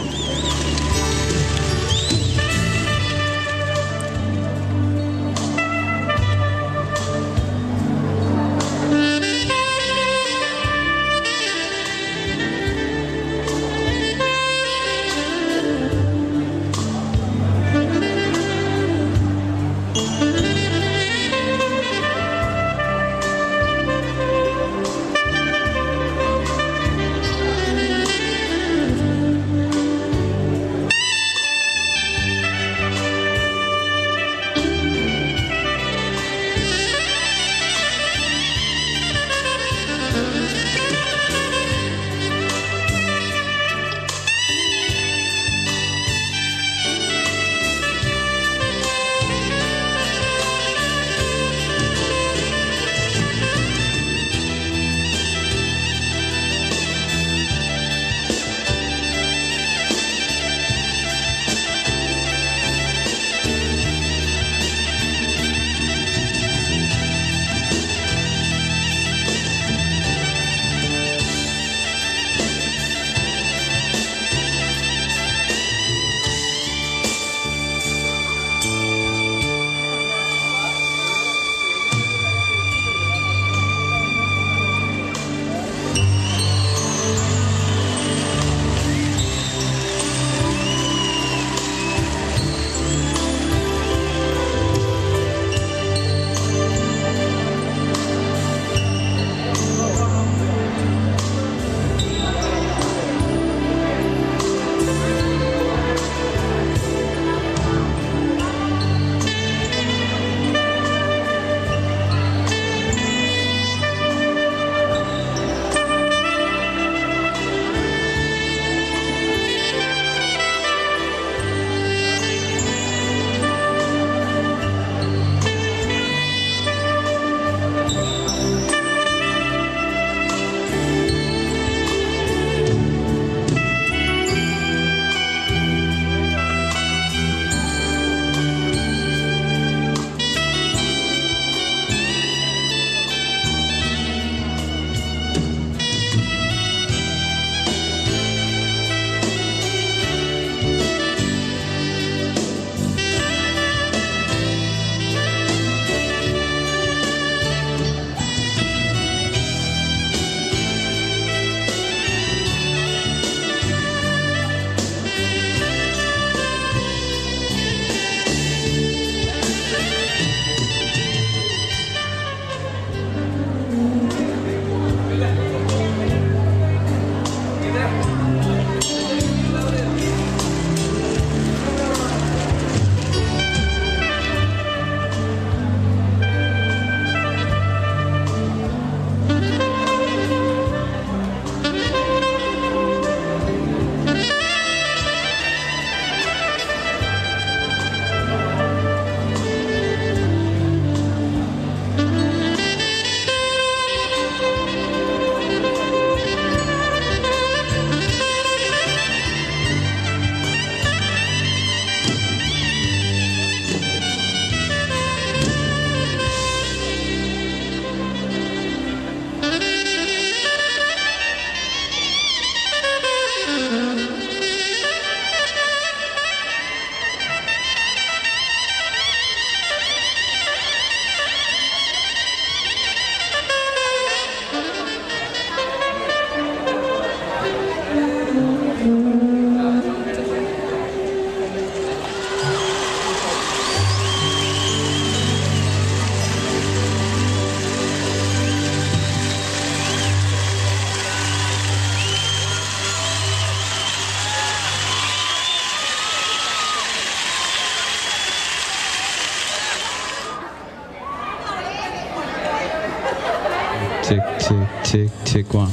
Check check check check one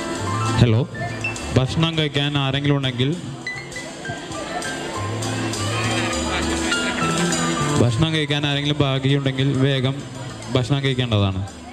hello ഭക്ഷണം കഴിക്കാൻ ആരെങ്കിലും ഉണ്ടെങ്കിൽ ഭക്ഷണം കഴിക്കാൻ ആരെങ്കിലും ഭാഗ്യമുണ്ടെങ്കിൽ വേഗം ഭക്ഷണം കഴിക്കേണ്ടതാണ്